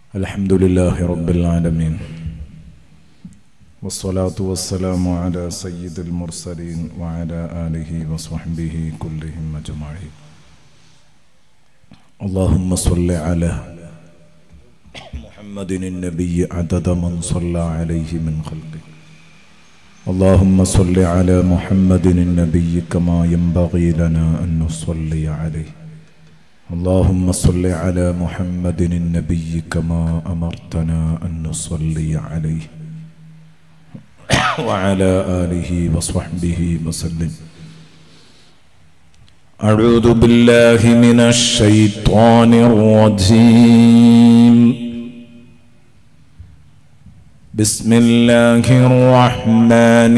الحمد لله رب العالمين والصلاة والسلام على سيد المرسلين وعلى آله وصحبه كلهم أجمعين اللهم صل على محمد النبي عدد من صلى عليه من خلقه اللهم صل على محمد النبي كما ينبغي لنا أن نصلي عليه اللهم صل على محمد النبي كما أمرتنا أن نصلي عليه وعلى آله وصحبه وسلم أعوذ بالله من الشيطان الرجيم بسم الله الرحمن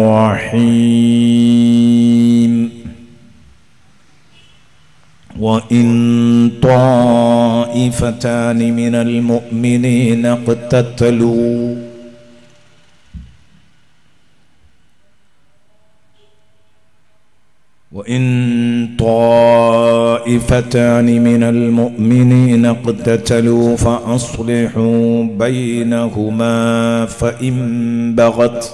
الرحيم وإن طائفتان من المؤمنين اقتتلوا وإن طائفتان من المؤمنين اقتتلوا فأصلحوا بينهما فإن بغت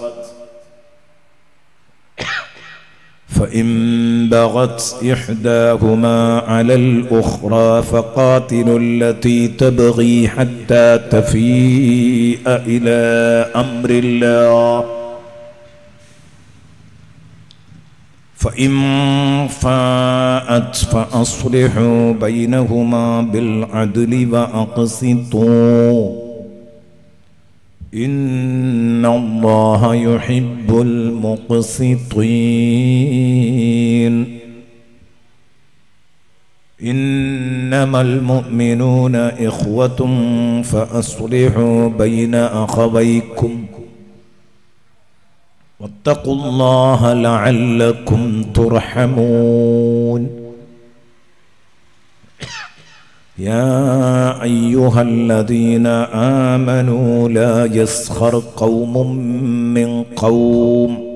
فإن بغت إحداهما على الأخرى فقاتلوا التي تبغي حتى تفيء إلى أمر الله فإن فاءت فأصلحوا بينهما بالعدل وأقسطوا إن الله يحب المقسطين إنما المؤمنون إخوة فأصلحوا بين أخويكم واتقوا الله لعلكم ترحمون يا أيها الذين آمنوا لا يسخر قوم من قوم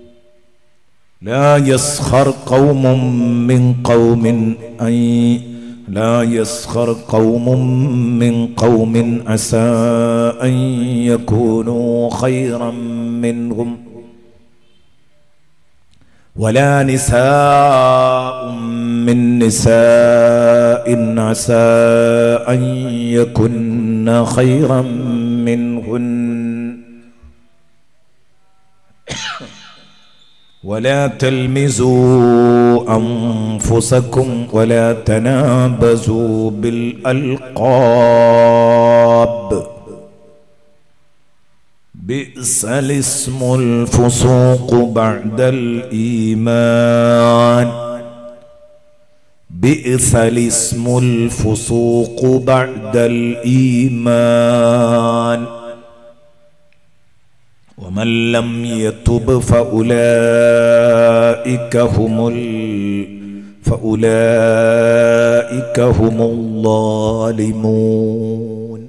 لا يسخر قوم من قوم أن لا يسخر قوم من قوم عسى أن يكونوا خيرا منهم ولا نساء من نساء عسى أن يكن خيرا منهن ولا تلمزوا أنفسكم ولا تنابزوا بالألقاب بئس الاسم الفسوق بعد الإيمان بئس الاسم الفسوق بعد الإيمان ومن لم يتب فأولئك هم ال فأولئك هم الظالمون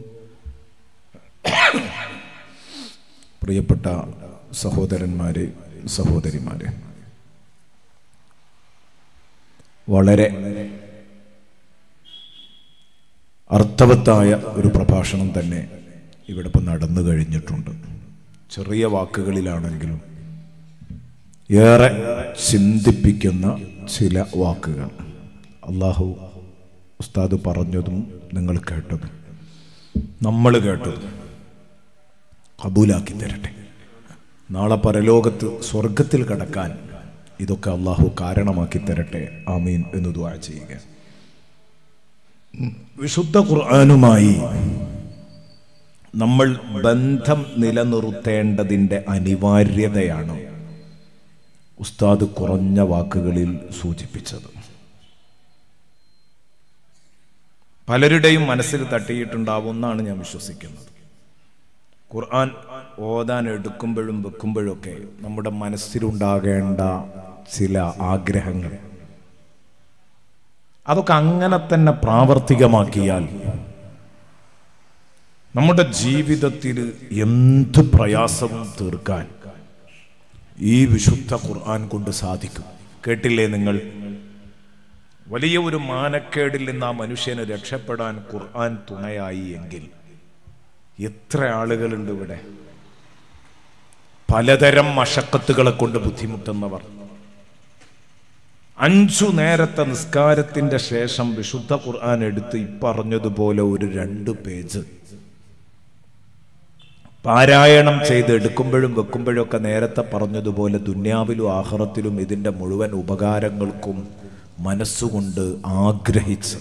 പ്രിയപ്പെട്ട സഹോദരന്മാരെ സഹോദരിമാരെ വളരെ അർത്ഥവത്തായ ഒരു പ്രഭാഷണം തന്നെ ഇവിടെ ഇപ്പം നടന്നു കഴിഞ്ഞിട്ടുണ്ട് ചെറിയ വാക്കുകളിലാണെങ്കിലും ഏറെ ചിന്തിപ്പിക്കുന്ന ചില വാക്കുകൾ അള്ളാഹു ഉസ്താദ് പറഞ്ഞതും നിങ്ങൾ കേട്ടതും നമ്മൾ കേട്ടതും കബൂലാക്കി തരട്ടെ നാളെ പരലോകത്ത് സ്വർഗത്തിൽ കടക്കാൻ ഇതൊക്കെ അള്ളാഹു കാരണമാക്കി തരട്ടെ ആമീൻ എന്ന് ദ്വാ ചെയ്യുക വിശുദ്ധ ഖുർആാനുമായി നമ്മൾ ബന്ധം നിലനിർത്തേണ്ടതിൻ്റെ അനിവാര്യതയാണ് ഉസ്താദ് കുറഞ്ഞ വാക്കുകളിൽ സൂചിപ്പിച്ചത് പലരുടെയും മനസ്സിൽ തട്ടിയിട്ടുണ്ടാവുമെന്നാണ് ഞാൻ വിശ്വസിക്കുന്നത് ഖുർആൻ ഓതാൻ എടുക്കുമ്പോഴും വെക്കുമ്പോഴും ഒക്കെ നമ്മുടെ മനസ്സിലുണ്ടാകേണ്ട ചില ആഗ്രഹങ്ങൾ അതൊക്കെ അങ്ങനെ തന്നെ പ്രാവർത്തികമാക്കിയാൽ നമ്മുടെ ജീവിതത്തിൽ എന്ത് പ്രയാസവും തീർക്കാൻ ഈ വിശുദ്ധ ഖുർആൻ കൊണ്ട് സാധിക്കും കേട്ടില്ലേ നിങ്ങൾ വലിയ ഒരു മാനക്കേടിൽ നിന്ന് ആ മനുഷ്യന് രക്ഷപ്പെടാൻ ഖുർആൻ തുണയായി എങ്കിൽ എത്ര ആളുകളുണ്ട് ഇവിടെ പലതരം മഷക്കത്തുകളെ കൊണ്ട് ബുദ്ധിമുട്ടുന്നവർ അഞ്ചു നേരത്തെ നിസ്കാരത്തിന്റെ ശേഷം വിശുദ്ധ ഖുർആൻ എടുത്ത് ഇപ്പറഞ്ഞതുപോലെ ഒരു രണ്ട് പേജ് പാരായണം ചെയ്ത് എടുക്കുമ്പോഴും വെക്കുമ്പോഴും ഒക്കെ നേരത്തെ പറഞ്ഞതുപോലെ ദുന്യാവിലും ആഹ്റത്തിലും ഇതിൻ്റെ മുഴുവൻ ഉപകാരങ്ങൾക്കും മനസ്സുകൊണ്ട് ആഗ്രഹിച്ച്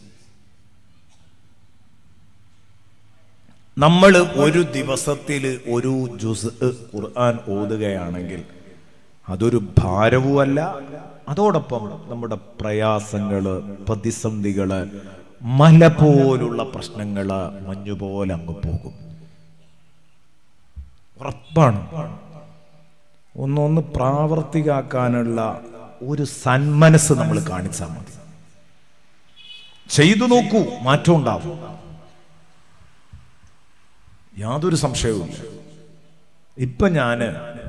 നമ്മൾ ഒരു ദിവസത്തിൽ ഒരു ജുസ് ഖുർആൻ ഓതുകയാണെങ്കിൽ അതൊരു ഭാരവുമല്ല അതോടൊപ്പം നമ്മുടെ പ്രയാസങ്ങള് പ്രതിസന്ധികള് മല പോലുള്ള പ്രശ്നങ്ങള് മഞ്ഞുപോലെ അങ്ങ് പോകും ഉറപ്പാണ് ഒന്നൊന്ന് പ്രാവർത്തികാക്കാനുള്ള ഒരു സന്മനസ് നമ്മൾ കാണിച്ചാൽ മതി ചെയ്തു നോക്കൂ മാറ്റം ഉണ്ടാവും യാതൊരു സംശയവുമില്ല ഇപ്പൊ ഞാന്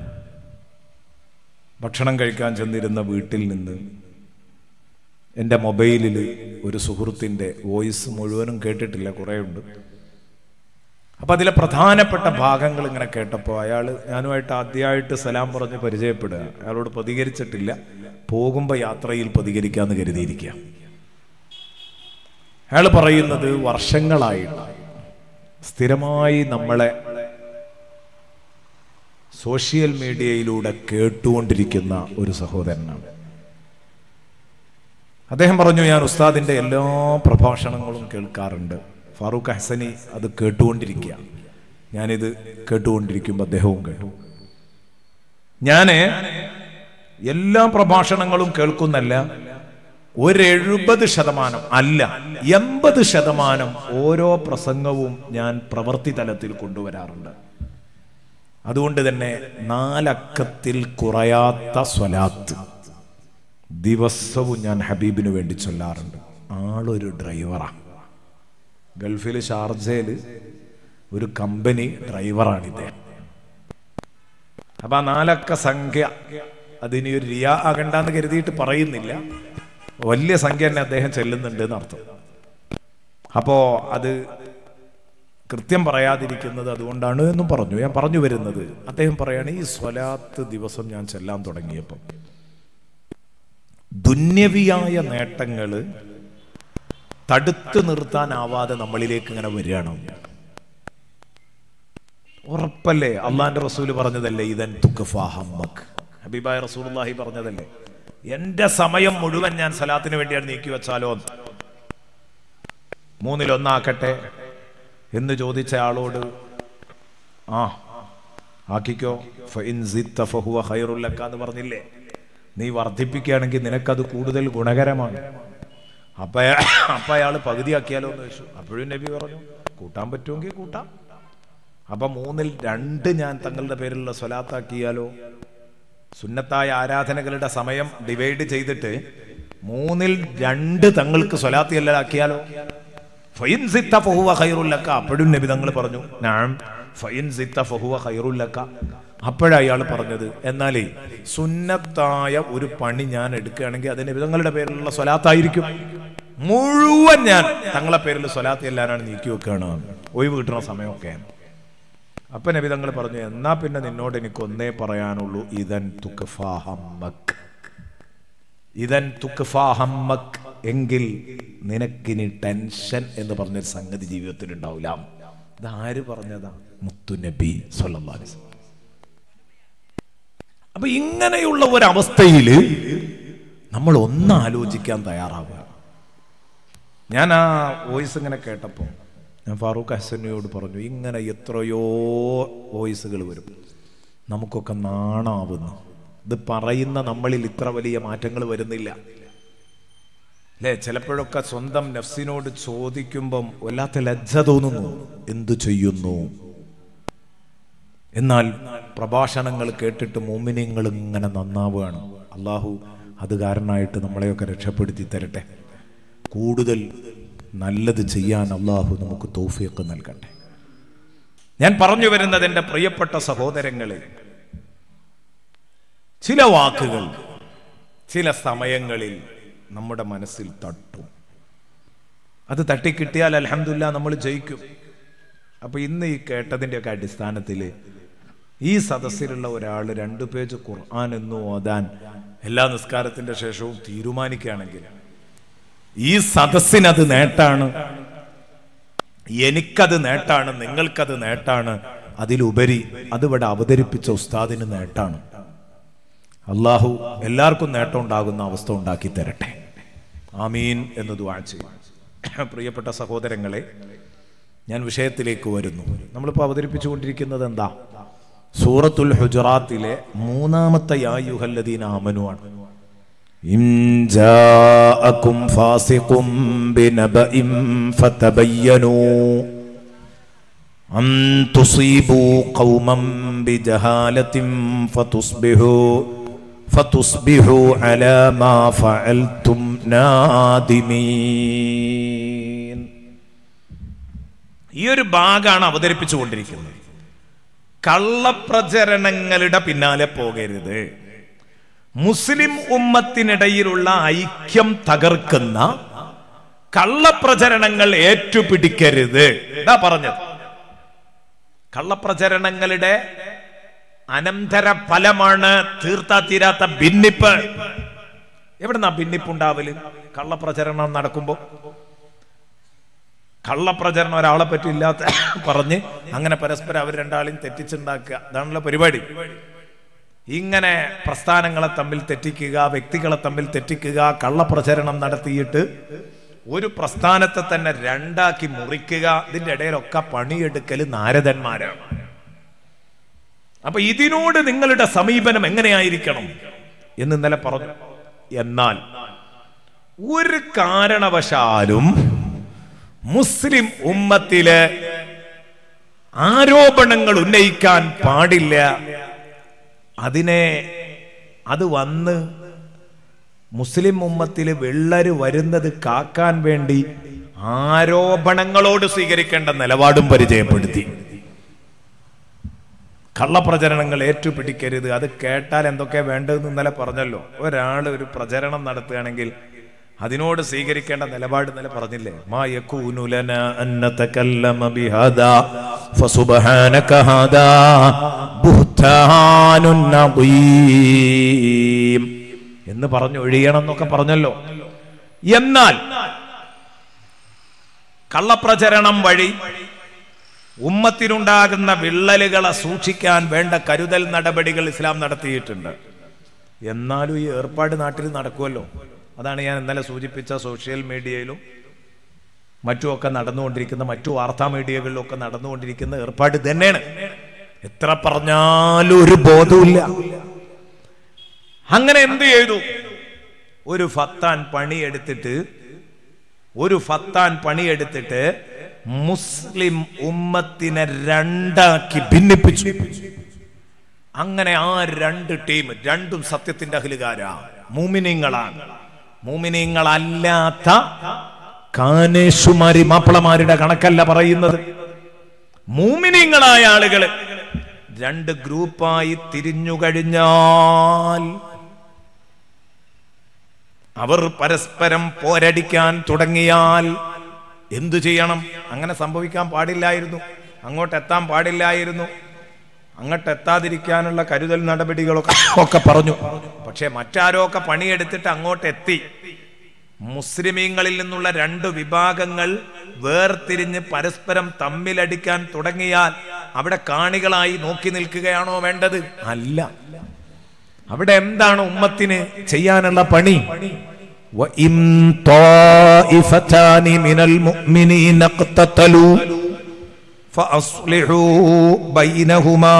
ഭക്ഷണം കഴിക്കാൻ ചെന്നിരുന്ന വീട്ടിൽ നിന്ന് എൻ്റെ മൊബൈലിൽ ഒരു സുഹൃത്തിൻ്റെ വോയിസ് മുഴുവനും കേട്ടിട്ടില്ല കുറേ ഉണ്ട് അപ്പൊ അതിലെ പ്രധാനപ്പെട്ട ഭാഗങ്ങൾ ഇങ്ങനെ കേട്ടപ്പോൾ അയാൾ ഞാനുമായിട്ട് ആദ്യമായിട്ട് സലാം പറഞ്ഞ് പരിചയപ്പെടുക അയാളോട് പ്രതികരിച്ചിട്ടില്ല പോകുമ്പോൾ യാത്രയിൽ പ്രതികരിക്കാന്ന് കരുതിയിരിക്കുക അയാൾ പറയുന്നത് വർഷങ്ങളായിട്ട് സ്ഥിരമായി നമ്മളെ സോഷ്യൽ മീഡിയയിലൂടെ കേട്ടുകൊണ്ടിരിക്കുന്ന ഒരു സഹോദരനാണ് അദ്ദേഹം പറഞ്ഞു ഞാൻ ഉസ്താദിന്റെ എല്ലാ പ്രഭാഷണങ്ങളും കേൾക്കാറുണ്ട് ഫാറൂഖ് ഹസനി അത് കേട്ടുകൊണ്ടിരിക്കുക ഞാനിത് കേട്ടുകൊണ്ടിരിക്കുമ്പോൾ അദ്ദേഹവും കേട്ടു ഞാന് എല്ലാ പ്രഭാഷണങ്ങളും കേൾക്കുന്നല്ല ഒരു എഴുപത് ശതമാനം അല്ല എൺപത് ശതമാനം ഓരോ പ്രസംഗവും ഞാൻ പ്രവൃത്തി തലത്തിൽ കൊണ്ടുവരാറുണ്ട് അതുകൊണ്ട് തന്നെ നാലക്കത്തിൽ കുറയാത്ത സ്വലാത്ത് ദിവസവും ഞാൻ ഹബീബിന് വേണ്ടി ചൊല്ലാറുണ്ട് ആളൊരു ഡ്രൈവറാണ് ഗൾഫിൽ ഷാർജയിൽ ഒരു കമ്പനി ഡ്രൈവറാണ് ഇദ്ദേഹം അപ്പൊ ആ നാലക്ക സംഖ്യ അതിനി ഒരു റിയ ആകണ്ടെന്ന് കരുതിയിട്ട് പറയുന്നില്ല വലിയ സംഖ്യ തന്നെ അദ്ദേഹം ചെല്ലുന്നുണ്ട് എന്നർത്ഥം അപ്പോ അത് കൃത്യം പറയാതിരിക്കുന്നത് അതുകൊണ്ടാണ് എന്നും പറഞ്ഞു ഞാൻ പറഞ്ഞു വരുന്നത് അദ്ദേഹം പറയാണ് ഈ സ്വലാത്ത് ദിവസം ഞാൻ ചെല്ലാൻ തുടങ്ങിയപ്പം ദുന്യവിയായ നേട്ടങ്ങള് തടുത്തു നിർത്താനാവാതെ നമ്മളിലേക്ക് ഇങ്ങനെ വരികയാണ് ഉറപ്പല്ലേ അള്ളാന്റെ റസൂല് പറഞ്ഞതല്ലേ ഇതൻ തുക്കഫാഹമ്മക് ഹബീബായ റസൂലുള്ളാഹി പറഞ്ഞതല്ലേ എന്റെ സമയം മുഴുവൻ ഞാൻ സലാത്തിന് വേണ്ടിയാണ് നീക്കി വെച്ചാലോ മൂന്നിലൊന്നാക്കട്ടെ എന്ന് ചോദിച്ച ആളോട് ആ ആക്കിക്കോ ഫഇൻ സിത്ത ഫഹുവ ഖൈറുൽ ലക എന്ന് പറഞ്ഞില്ലേ നീ വർദ്ധിപ്പിക്കുകയാണെങ്കിൽ നിനക്കത് കൂടുതൽ ഗുണകരമാണ് അപ്പ അപ്പ അയാൾ പകുതിയാക്കിയാലോ എന്ന് ചോദിച്ചു അപ്പോഴും നബി പറഞ്ഞു കൂട്ടാൻ പറ്റുമെങ്കിൽ കൂട്ടാം അപ്പൊ മൂന്നിൽ രണ്ട് ഞാൻ തങ്ങളുടെ പേരിലുള്ള സ്വലാത്താക്കിയാലോ സുന്നത്തായ ആരാധനകളുടെ സമയം ഡിവൈഡ് ചെയ്തിട്ട് മൂന്നിൽ രണ്ട് തങ്ങൾക്ക് സ്വലാത്തി എല്ലാക്കിയാലോ ഫൈൻ സിത്ത ഫഹുവ ഖൈറുല്ലക്ക അപ്പോഴും നബി തങ്ങൾ പറഞ്ഞു ഞാൻ ഫൈൻ സിത്ത ഫഹുവ ഖൈറുല്ലക്ക അപ്പോഴാ അയാൾ പറഞ്ഞത് എന്നാലേ സുന്നത്തായ ഒരു പണി ഞാൻ എടുക്കുകയാണെങ്കിൽ അത് നബി തങ്ങളുടെ പേരിലുള്ള സ്വലാത്തായിരിക്കും മുഴുവൻ ഞാൻ തങ്ങളെ പേരിൽ സ്വലാത്തി എല്ലാനാണ് നീക്കി വെക്കുകയാണ് ഒഴിവ് കിട്ടുന്ന സമയമൊക്കെ അപ്പൊ നബി തങ്ങൾ പറഞ്ഞു എന്നാ പിന്നെ നിന്നോട് എനിക്ക് ഒന്നേ പറയാനുള്ളൂ ഇതൻ തുക്ഫാഹമ്മക് ഇതൻ തുക്ഫാഹമ്മക് എങ്കിൽ നിനക്കിനി ടെൻഷൻ എന്ന് പറഞ്ഞൊരു സംഗതി ജീവിതത്തിൽ ഉണ്ടാവില്ല ഇത് ആര് പറഞ്ഞതാ മുത്തു നബി സല്ലല്ലാഹു അലൈഹി വസല്ലം അപ്പൊ ഇങ്ങനെയുള്ള ഒരവസ്ഥയിൽ നമ്മൾ ഒന്ന് ആലോചിക്കാൻ തയ്യാറാവുക ഞാൻ ആ വോയിസ് ഇങ്ങനെ കേട്ടപ്പോൾ ഞാൻ ഫാറൂഖ് ഹസനിയോട് പറഞ്ഞു ഇങ്ങനെ എത്രയോ വോയിസുകൾ വരും നമുക്കൊക്കെ നാണാവുന്നു ഇത് പറയുന്ന നമ്മളിൽ ഇത്ര വലിയ മാറ്റങ്ങൾ വരുന്നില്ല അല്ലേ ചിലപ്പോഴൊക്കെ സ്വന്തം നഫ്സിനോട് ചോദിക്കുമ്പം വല്ലാത്ത ലജ്ജ തോന്നുന്നു എന്തു ചെയ്യുന്നു എന്നാൽ പ്രഭാഷണങ്ങൾ കേട്ടിട്ട് മോമിനിയങ്ങൾ ഇങ്ങനെ നന്നാവുകയാണ് അള്ളാഹു അത് കാരണമായിട്ട് നമ്മളെയൊക്കെ രക്ഷപ്പെടുത്തി തരട്ടെ കൂടുതൽ നല്ലത് ചെയ്യാൻ അള്ളാഹു നമുക്ക് തോഫിയൊക്കെ നൽകട്ടെ ഞാൻ പറഞ്ഞു വരുന്നത് എൻ്റെ പ്രിയപ്പെട്ട സഹോദരങ്ങളെ ചില വാക്കുകൾ ചില സമയങ്ങളിൽ നമ്മുടെ മനസ്സിൽ തട്ടും അത് തട്ടിക്കിട്ടിയാൽ അലഹമില്ല നമ്മൾ ജയിക്കും അപ്പൊ ഇന്ന് ഈ കേട്ടതിൻ്റെയൊക്കെ അടിസ്ഥാനത്തിൽ ഈ സദസ്സിലുള്ള ഒരാൾ രണ്ടു പേജ് ഖുർആൻ എന്ന് ഓതാൻ എല്ലാ നിസ്കാരത്തിന്റെ ശേഷവും തീരുമാനിക്കുകയാണെങ്കിൽ ഈ സദസ്സിനത് നേട്ടാണ് എനിക്കത് നേട്ടാണ് നിങ്ങൾക്കത് നേട്ടാണ് അതിലുപരി അതിവിടെ അവതരിപ്പിച്ച ഉസ്താദിന് നേട്ടാണ് അള്ളാഹു എല്ലാവർക്കും നേട്ടം ഉണ്ടാകുന്ന അവസ്ഥ ഉണ്ടാക്കി തരട്ടെ ആമീൻ എന്ന് ദുആ ചെയ്യും പ്രിയപ്പെട്ട സഹോദരങ്ങളെ ഞാൻ വിഷയത്തിലേക്ക് വരുന്നു നമ്മളിപ്പോൾ അവതരിപ്പിച്ചുകൊണ്ടിരിക്കുന്നത് എന്താ സൂറത്തുൽ ഹുജറാത്തിലെ മൂന്നാമത്തെ യായുഹല്ലദീൻ ആമനുവാണ് إن جاءكم فاسق بنبأ فتبينوا أن تصيبوا قوما بجهالة فتصبحوا فتصبحوا على ما فعلتم نادمين ഈ ഒരു ഭാഗമാണ് അവതരിപ്പിച്ചുകൊണ്ടിരിക്കുന്നത് കള്ളപ്രചരണങ്ങളുടെ പിന്നാലെ പോകരുത് മുസ്ലിം ഉമ്മത്തിനിടയിലുള്ള ഐക്യം തകർക്കുന്ന കള്ളപ്രചരണങ്ങൾ ഏറ്റുപിടിക്കരുത് ഇതാ പറഞ്ഞത് കള്ളപ്രചരണങ്ങളുടെ അനന്തര ഫലമാണ് തീർത്താ തീരാത്ത ഭിന്നിപ്പ് എവിടുന്നാ ഭിന്നിപ്പുണ്ടാവല് കള്ളപ്രചരണം നടക്കുമ്പോ കള്ളപ്രചരണം ഒരാളെ പറ്റി ഇല്ലാത്ത പറഞ്ഞ് അങ്ങനെ പരസ്പരം അവർ രണ്ടാളെയും തെറ്റിച്ചുണ്ടാക്കുക അതാണല്ലോ പരിപാടി ഇങ്ങനെ പ്രസ്ഥാനങ്ങളെ തമ്മിൽ തെറ്റിക്കുക വ്യക്തികളെ തമ്മിൽ തെറ്റിക്കുക കള്ളപ്രചരണം നടത്തിയിട്ട് ഒരു പ്രസ്ഥാനത്തെ തന്നെ രണ്ടാക്കി മുറിക്കുക ഇതിന്റെ ഇടയിലൊക്കെ പണിയെടുക്കൽ നാരദന്മാരാണ് അപ്പൊ ഇതിനോട് നിങ്ങളുടെ സമീപനം എങ്ങനെയായിരിക്കണം എന്ന് ഇന്നലെ പറഞ്ഞു എന്നാൽ ഒരു കാരണവശാലും മുസ്ലിം ഉമ്മത്തില് ആരോപണങ്ങൾ ഉന്നയിക്കാൻ പാടില്ല അതിനെ അത് വന്ന് മുസ്ലിം ഉമ്മത്തിൽ വെള്ളര് വരുന്നത് കാക്കാൻ വേണ്ടി ആരോപണങ്ങളോട് സ്വീകരിക്കേണ്ട നിലപാടും പരിചയപ്പെടുത്തി കള്ളപ്രചരണങ്ങൾ ഏറ്റുപിടിക്കരുത് അത് കേട്ടാൽ എന്തൊക്കെ വേണ്ടതെന്ന് ഇന്നലെ പറഞ്ഞല്ലോ ഒരാൾ ഒരു പ്രചരണം നടത്തുകയാണെങ്കിൽ അതിനോട് സ്വീകരിക്കേണ്ട നിലപാട് ഇന്നലെ പറഞ്ഞില്ലേ മാ യകൂനു ലനാ അൻ നതകല്ലമ ബിഹാദാ ഫസുബ്ഹാനക ഹാദാ ബുഹ്താനുൻ അദീം എന്ന് പറഞ്ഞു ഒഴിയണം എന്നൊക്കെ പറഞ്ഞല്ലോ എന്നാൽ കള്ളപ്രചരണം വഴി ഉമ്മത്തിനുണ്ടാകുന്ന വിള്ളലുകളെ സൂക്ഷിക്കാൻ വേണ്ട കരുതൽ നടപടികൾ ഇസ്ലാം നടത്തിയിട്ടുണ്ട് എന്നാലും ഈ ഏർപ്പാട് നാട്ടിൽ നടക്കുമല്ലോ അതാണ് ഞാൻ ഇന്നലെ സൂചിപ്പിച്ച സോഷ്യൽ മീഡിയയിലും മറ്റുമൊക്കെ നടന്നുകൊണ്ടിരിക്കുന്ന മറ്റു വാർത്താ മീഡിയകളിലും ഒക്കെ നടന്നുകൊണ്ടിരിക്കുന്ന ഏർപ്പാട് തന്നെയാണ് എത്ര പറഞ്ഞാലും ഒരു ബോധമില്ല അങ്ങനെ എന്ത് ചെയ്തു ഒരു ഫത്താൻ പണിയെടുത്തിട്ട് ഒരു ഫത്താൻ പണിയെടുത്തിട്ട് മുസ്ലിം ഉമ്മത്തിനെ രണ്ടാക്കി ഭിന്നിപ്പിച്ചു അങ്ങനെ ആ രണ്ട് ടീം രണ്ടും സത്യത്തിന്റെ അഖിലുകാരാ മൂമിനിങ്ങളാണ് മൂമിനിങ്ങളല്ലാത്ത കാനേഷുമാരി മാപ്പിളമാരുടെ കണക്കല്ല പറയുന്നത് മൂമിനിങ്ങളായ ആളുകള് രണ്ട് ഗ്രൂപ്പായി തിരിഞ്ഞു കഴിഞ്ഞാൽ അവർ പരസ്പരം പോരടിക്കാൻ തുടങ്ങിയാൽ എന്തു ചെയ്യണം അങ്ങനെ സംഭവിക്കാൻ പാടില്ലായിരുന്നു അങ്ങോട്ട് എത്താൻ പാടില്ലായിരുന്നു അങ്ങോട്ട് എത്താതിരിക്കാനുള്ള കരുതൽ നടപടികളൊക്കെ ഒക്കെ പറഞ്ഞു പക്ഷെ മറ്റാരോ ഒക്കെ പണിയെടുത്തിട്ട് അങ്ങോട്ട് എത്തി മുസ്ലിമീങ്ങളിൽ നിന്നുള്ള രണ്ട് വിഭാഗങ്ങൾ വേർതിരിഞ്ഞ് പരസ്പരം തമ്മിലടിക്കാൻ തുടങ്ങിയാൽ അവിടെ കാണികളായി നോക്കി നിൽക്കുകയാണോ വേണ്ടത് അല്ല അവിടെ എന്താണ് ഉമ്മത്തിന് ചെയ്യാനുള്ള പണി وَإِن طَائِفَتَانِ مِنَ الْمُؤْمِنِينَ اقْتَتَلُوا فَأَصْلِحُوا بَيْنَهُمَا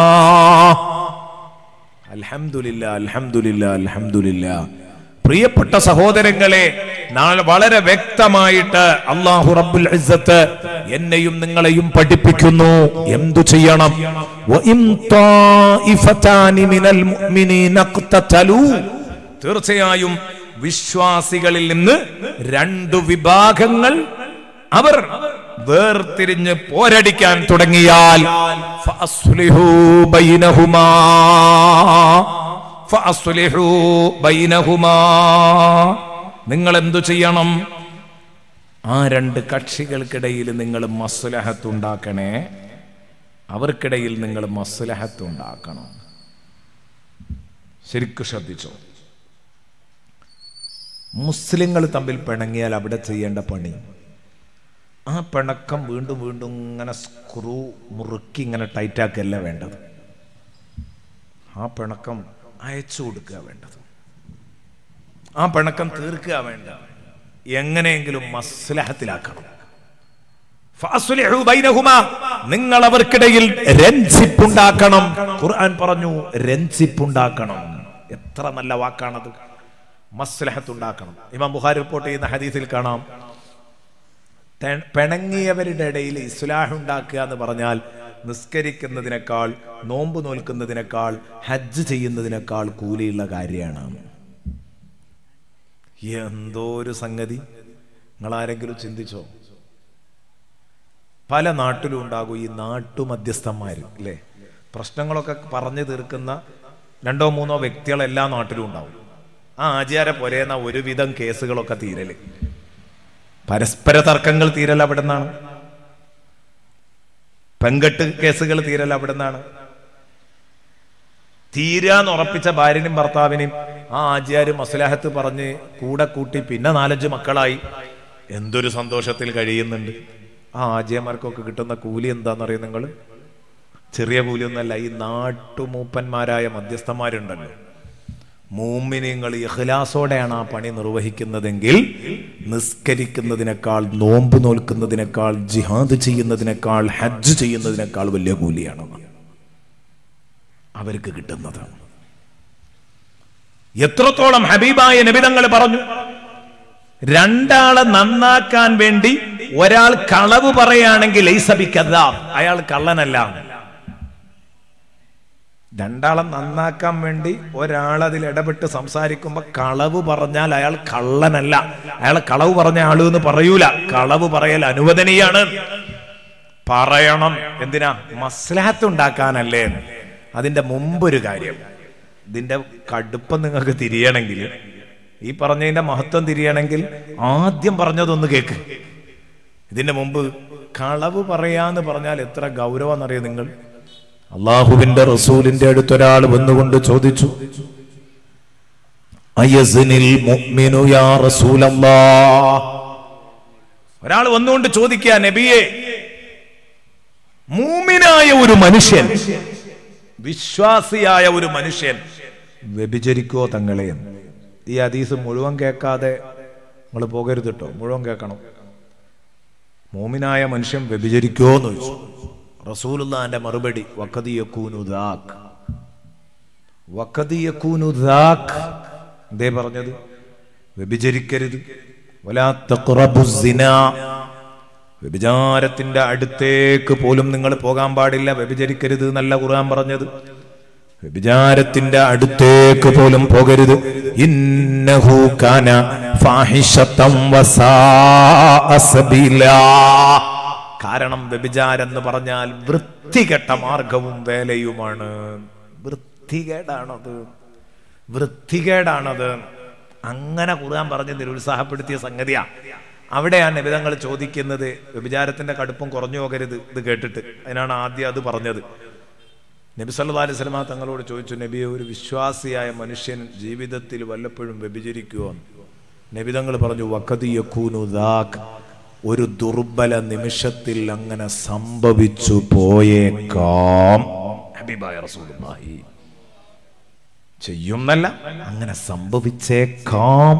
അൽഹംദുലില്ലാ അൽഹംദുലില്ലാ അൽഹംദുലില്ലാ പ്രിയപ്പെട്ട സഹോദരങ്ങളെ നാളെ വളരെ വ്യക്തമായിട്ട് അള്ളാഹു റബ്ബുൽ ഇസ്സത്ത് എന്നെയും നിങ്ങളെയും പഠിപ്പിക്കുന്നു എന്തു ചെയ്യണം വഇൻ ത്വാഇഫതാനി മിനൽ മുഅ്മിനീന ഖ്തതലൂ തീർച്ചയായും വിശ്വാസികളിൽ നിന്ന് രണ്ടു വിഭാഗങ്ങൾ അവർ വേർതിരിഞ്ഞ് പോരടിക്കാൻ തുടങ്ങിയാൽ ഫഅസ്ലിഹൂ ബൈനഹുമാ ഫഅസ്ലിഹൂ ബൈനഹുമാ നിങ്ങൾ എന്തു ചെയ്യണം ആ രണ്ട് കക്ഷികൾക്കിടയിൽ നിങ്ങൾ മസ്ലഹത്ത് ഉണ്ടാക്കണേ അവർക്കിടയിൽ നിങ്ങൾ മസ്ലഹത്ത് ഉണ്ടാക്കണം ശരിക്കും ശ്രദ്ധിച്ചോ മുസ്ലിങ്ങൾ തമ്മിൽ പിണങ്ങിയാൽ അവിടെ ചെയ്യേണ്ട പണി ആ പിണക്കം വീണ്ടും വീണ്ടും ഇങ്ങനെ സ്ക്രൂ മുറുക്കി ഇങ്ങനെ ടൈറ്റാക്കല്ല വേണ്ടത് ആ പിണക്കം അയച്ചു കൊടുക്കുക വേണ്ടത് ആ പിണക്കം തീർക്കുക വേണ്ട എങ്ങനെയെങ്കിലും മസ്ലഹത്തിലാക്കണം ഫാസുലിഹു ബൈനഹുമാ. നിങ്ങൾ അവർക്കിടയിൽ രഞ്ജിപ്പുണ്ടാക്കണം ഖുർആൻ പറഞ്ഞു രഞ്ജിപ്പുണ്ടാക്കണം എത്ര നല്ല വാക്കാണത് മസ്ലഹത്ത് ഉണ്ടാക്കണം ഇമാം ബുഖാരി റിപ്പോർട്ട് ചെയ്യുന്ന ഹദീസിൽ കാണാം തെ- പിണങ്ങിയവരുടെ ഇടയിൽ ഇസ്ലാഹ് ഉണ്ടാക്കുക എന്ന് പറഞ്ഞാൽ നിസ്കരിക്കുന്നതിനേക്കാൾ നോമ്പ് നോൽക്കുന്നതിനേക്കാൾ ഹജ്ജ് ചെയ്യുന്നതിനേക്കാൾ കൂലിയുള്ള കാര്യമാണ് എന്തോ ഒരു സംഗതി നിങ്ങൾ ആരെങ്കിലും ചിന്തിച്ചോ പല നാട്ടിലും ഉണ്ടാകും ഈ നാട്ടുമധ്യസ്ഥന്മാർ അല്ലേ പ്രശ്നങ്ങളൊക്കെ പറഞ്ഞു തീർക്കുന്ന രണ്ടോ മൂന്നോ വ്യക്തികൾ എല്ലാ നാട്ടിലും ഉണ്ടാവും ആ ആചാര പൊരേന്ന ഒരുവിധം കേസുകളൊക്കെ തീരല് പരസ്പര തർക്കങ്ങൾ തീരൽ അവിടെ നിന്നാണ് പെങ്കെട്ട് കേസുകൾ തീരൽ അവിടെ നിന്നാണ് തീരാന്ന് ഉറപ്പിച്ച ഭാര്യനും ഭർത്താവിനെയും ആ ആചാര് മസ്ലാഹത്ത് പറഞ്ഞ് കൂടെ കൂട്ടി പിന്നെ നാലഞ്ച് മക്കളായി എന്തൊരു സന്തോഷത്തിൽ കഴിയുന്നുണ്ട് ആ ആചാര്യന്മാർക്കൊക്കെ കിട്ടുന്ന കൂലി എന്താണെന്നറിയോ നിങ്ങൾ ചെറിയ കൂലിയൊന്നല്ല ഈ നാട്ടുമൂപ്പന്മാരായ മധ്യസ്ഥന്മാരുണ്ടല്ലോ മൂമിനിങ്ങൾ ഇഖ്ലാസോടെയാണ് ആ പണി നിർവഹിക്കുന്നതെങ്കിൽ നിസ്കരിക്കുന്നതിനേക്കാൾ നോമ്പ് നോൽക്കുന്നതിനേക്കാൾ ജിഹാദ് ചെയ്യുന്നതിനേക്കാൾ ഹജ്ജ് ചെയ്യുന്നതിനേക്കാൾ വലിയ കൂലിയാണ് അവർക്ക് കിട്ടുന്നത് എത്രത്തോളം ഹബീബായ നബിതങ്ങൾ പറഞ്ഞു രണ്ടാളെ നന്നാക്കാൻ വേണ്ടി ഒരാൾ കളവ് പറയുകയാണെങ്കിൽ ലൈസബിക്കഥ അയാൾ കള്ളനല്ല രണ്ടാളെ നന്നാക്കാൻ വേണ്ടി ഒരാൾ അതിൽ ഇടപെട്ട് സംസാരിക്കുമ്പോൾ കളവ് പറഞ്ഞാൽ അയാൾ കള്ളനല്ല അയാൾ കളവ് പറഞ്ഞ ആള് എന്ന് പറയൂല കളവ് പറയൽ അനുവദനീയാണ് പറയണം എന്തിനാ മസ്ലാഹത്ത് ഉണ്ടാക്കാനല്ലേ അതിന്റെ മുമ്പൊരു കാര്യം ഇതിന്റെ കടുപ്പം നിങ്ങൾക്ക് തിരിയണമെങ്കിൽ ഈ പറഞ്ഞതിന്റെ മഹത്വം തിരിയണമെങ്കിൽ ആദ്യം പറഞ്ഞതൊന്ന് കേക്ക് ഇതിന്റെ മുമ്പ് കളവ് പറയാന്ന് പറഞ്ഞാൽ എത്ര ഗൗരവം നിങ്ങൾ അള്ളാഹുവിന്റെ റസൂലിന്റെ അടുത്തൊരാൾ വന്നുകൊണ്ട് ചോദിച്ചു അയസിനിൽ മുഅ്മിനു യാ റസൂലല്ലാ ഒരാൾ വന്നുകൊണ്ട് ചോദിക്കുക നബിയെ മൂമിനായ ഒരു മനുഷ്യൻ വിശ്വാസിയായ ഒരു മനുഷ്യൻ വ്യഭിചരിക്കോ തങ്ങളെ എന്ന്. ഈ ഹദീസ് മുഴുവൻ കേൾക്കാതെ നിങ്ങൾ പോകരുത് കേട്ടോ മുഴുവൻ കേൾക്കണം മൂമിനായ മനുഷ്യൻ വ്യഭിചരിക്കോ എന്ന് ചോദിച്ചു റസൂലുള്ളാന്റെ മറുപടി വക്കതിയക്കൂനു ദാക്ക് വക്കതിയക്കൂനു ദാക്ക് എന്തേ പറഞ്ഞത് വ്യഭിചരിക്കരുത് വലാ തഖ്റബു സിനാ വ്യഭിചാരത്തിന്റെ അടുത്തേക്ക് പോലും നിങ്ങൾ പോകാൻ പാടില്ല വ്യഭിചരിക്കരുത് നല്ല ഖുർആൻ പറഞ്ഞത് വ്യഭിചാരത്തിന്റെ അടുത്തേക്ക് പോലും പോകരുത് ഇന്നഹു കാന ഫാഹിഷത്തം വസാഅ സബീലാ കാരണം വ്യഭിചാരം എന്ന് പറഞ്ഞാൽ വൃത്തികെട്ട മാർഗവും വേലയുമാണ് വൃത്തികേടാണത് വൃത്തികേടാണത് അങ്ങനെ ഖുർആൻ പറഞ്ഞ് നിരുത്സാഹപ്പെടുത്തിയ സംഗതിയാ അവിടെയാണ് നിബിതങ്ങൾ ചോദിക്കുന്നത് വ്യഭിചാരത്തിന്റെ കടുപ്പം കുറഞ്ഞു പോകരുത് ഇത് കേട്ടിട്ട് അതിനാണ് ആദ്യം അത് പറഞ്ഞത് നബി സല്ലല്ലാഹു അലൈഹി വസല്ലമ തങ്ങളോട് ചോദിച്ചു നബിയെ ഒരു വിശ്വാസിയായ മനുഷ്യൻ ജീവിതത്തിൽ വല്ലപ്പോഴും വ്യഭിചരിക്കുമോ നബിതങ്ങൾ പറഞ്ഞു വക്കതിയക്കൂനു ദാക്ക് ഒരു ദുർബല നിമിഷത്തിൽ അങ്ങനെ സംഭവിച്ചു പോയേക്കാം ഹബീബായ റസൂലുള്ളാഹി ചെയ്യുന്നല്ല അങ്ങനെ സംഭവിച്ചേക്കാം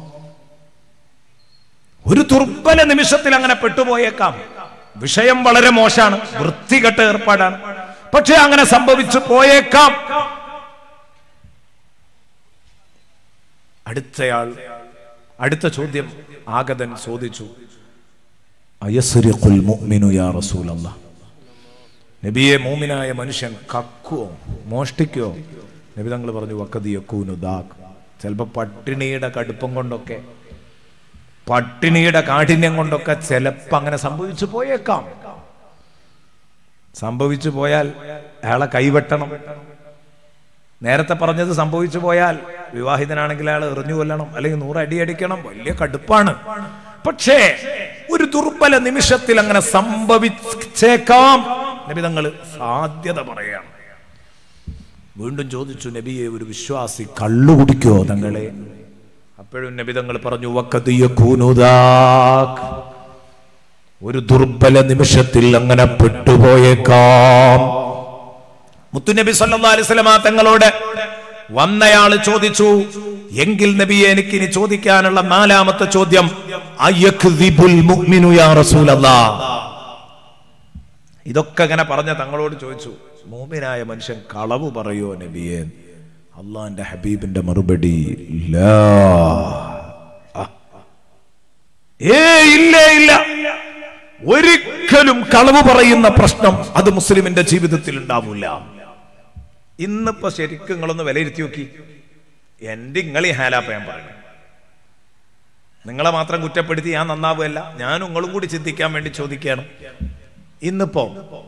ഒരു ദുർബല നിമിഷത്തിൽ അങ്ങനെ പെട്ടുപോയേക്കാം വിഷയം വളരെ മോശമാണ് വൃത്തികെട്ട ഏർപ്പാടാണ് പക്ഷെ അങ്ങനെ സംഭവിച്ചു പോയേക്കാം അടുത്തയാൾ അടുത്ത ചോദ്യം ആഗതൻ ചോദിച്ചു അയസ്രിഖുൽ മുഅ്മിനു യാ റസൂലല്ലാഹ് നബിയെ മൂമിനായ മനുഷ്യൻ കക്കുവോ മോഷ്ടിക്കോ നബി തങ്ങൾ പറഞ്ഞു വക്കതിയക്കൂനു ദാഖ് ചിലപ്പോൾ പട്ടിണിയുടെ കടുപ്പം കൊണ്ടൊക്കെ പട്ടിണിയുടെ കാഠിന്യം കൊണ്ടൊക്കെ ചിലപ്പോൾ അങ്ങനെ സംഭവിച്ചു പോയേക്കാം സംഭവിച്ചു പോയാൽ അയാളെ കൈവെട്ടണം നേരത്തെ പറഞ്ഞത് സംഭവിച്ചു പോയാൽ വിവാഹിതനാണെങ്കിൽ അയാൾ എറിഞ്ഞു കൊല്ലണം അല്ലെങ്കിൽ നൂറ് അടി അടിക്കണം വലിയ കടുപ്പാണ് പക്ഷേ ഒരു ദുർബല നിമിഷത്തിൽ അങ്ങനെ സംഭവിച്ചേക്കാം നബി തങ്ങൾ സാധ്യത പറയാണ് വീണ്ടും ചോദിച്ചു നബിയെ ഒരു വിശ്വാസി കള്ളു കുടിക്കോ തങ്ങളെ അപ്പോഴും നബി തങ്ങൾ പറഞ്ഞു "വഖദിയ കൂനുദാക്." ഒരു ദുർബല നിമിഷത്തിൽ അങ്ങനെ പെട്ടുപോയേക്കാം മുത്തുനബി സല്ലല്ലാഹു അലൈഹി വസല്ലമ തങ്ങളോട് വന്നയാള് ചോദിച്ചു എങ്കിൽ നബിയെ എനിക്ക് ഇനി ചോദിക്കാനുള്ള നാലാമത്തെ ചോദ്യം അയക്ദിബുൽ മുഅ്മിനു യാ റസൂലല്ലാഹ് ഇതൊക്കെ അങ്ങനെ പറഞ്ഞ തങ്ങളോട് ചോദിച്ചു മൂമിനായ മനുഷ്യൻ കളവ് പറയോ നബിയെ അള്ളാന്റെ ഹബീബിന്റെ മറുപടി ലാ ആ. ഏ ഇല്ല ഇല്ല ഒരിക്കലും കളവ് പറയുന്ന പ്രശ്നം അത് മുസ്ലിമിന്റെ ജീവിതത്തിൽ ഉണ്ടാവില്ല ഇന്നിപ്പോ ശരിക്കും നിങ്ങളൊന്ന് വിലയിരുത്തി നോക്കി എന്റെ ഇങ്ങളി ഹാലാപ്പ ഞാൻ പറയുന്നത് നിങ്ങളെ മാത്രം കുറ്റപ്പെടുത്തി ഞാൻ നന്നാവുകയല്ല ഞാൻ നിങ്ങളും കൂടി ചിന്തിക്കാൻ വേണ്ടി ചോദിക്കുകയാണ് ഇന്നിപ്പോ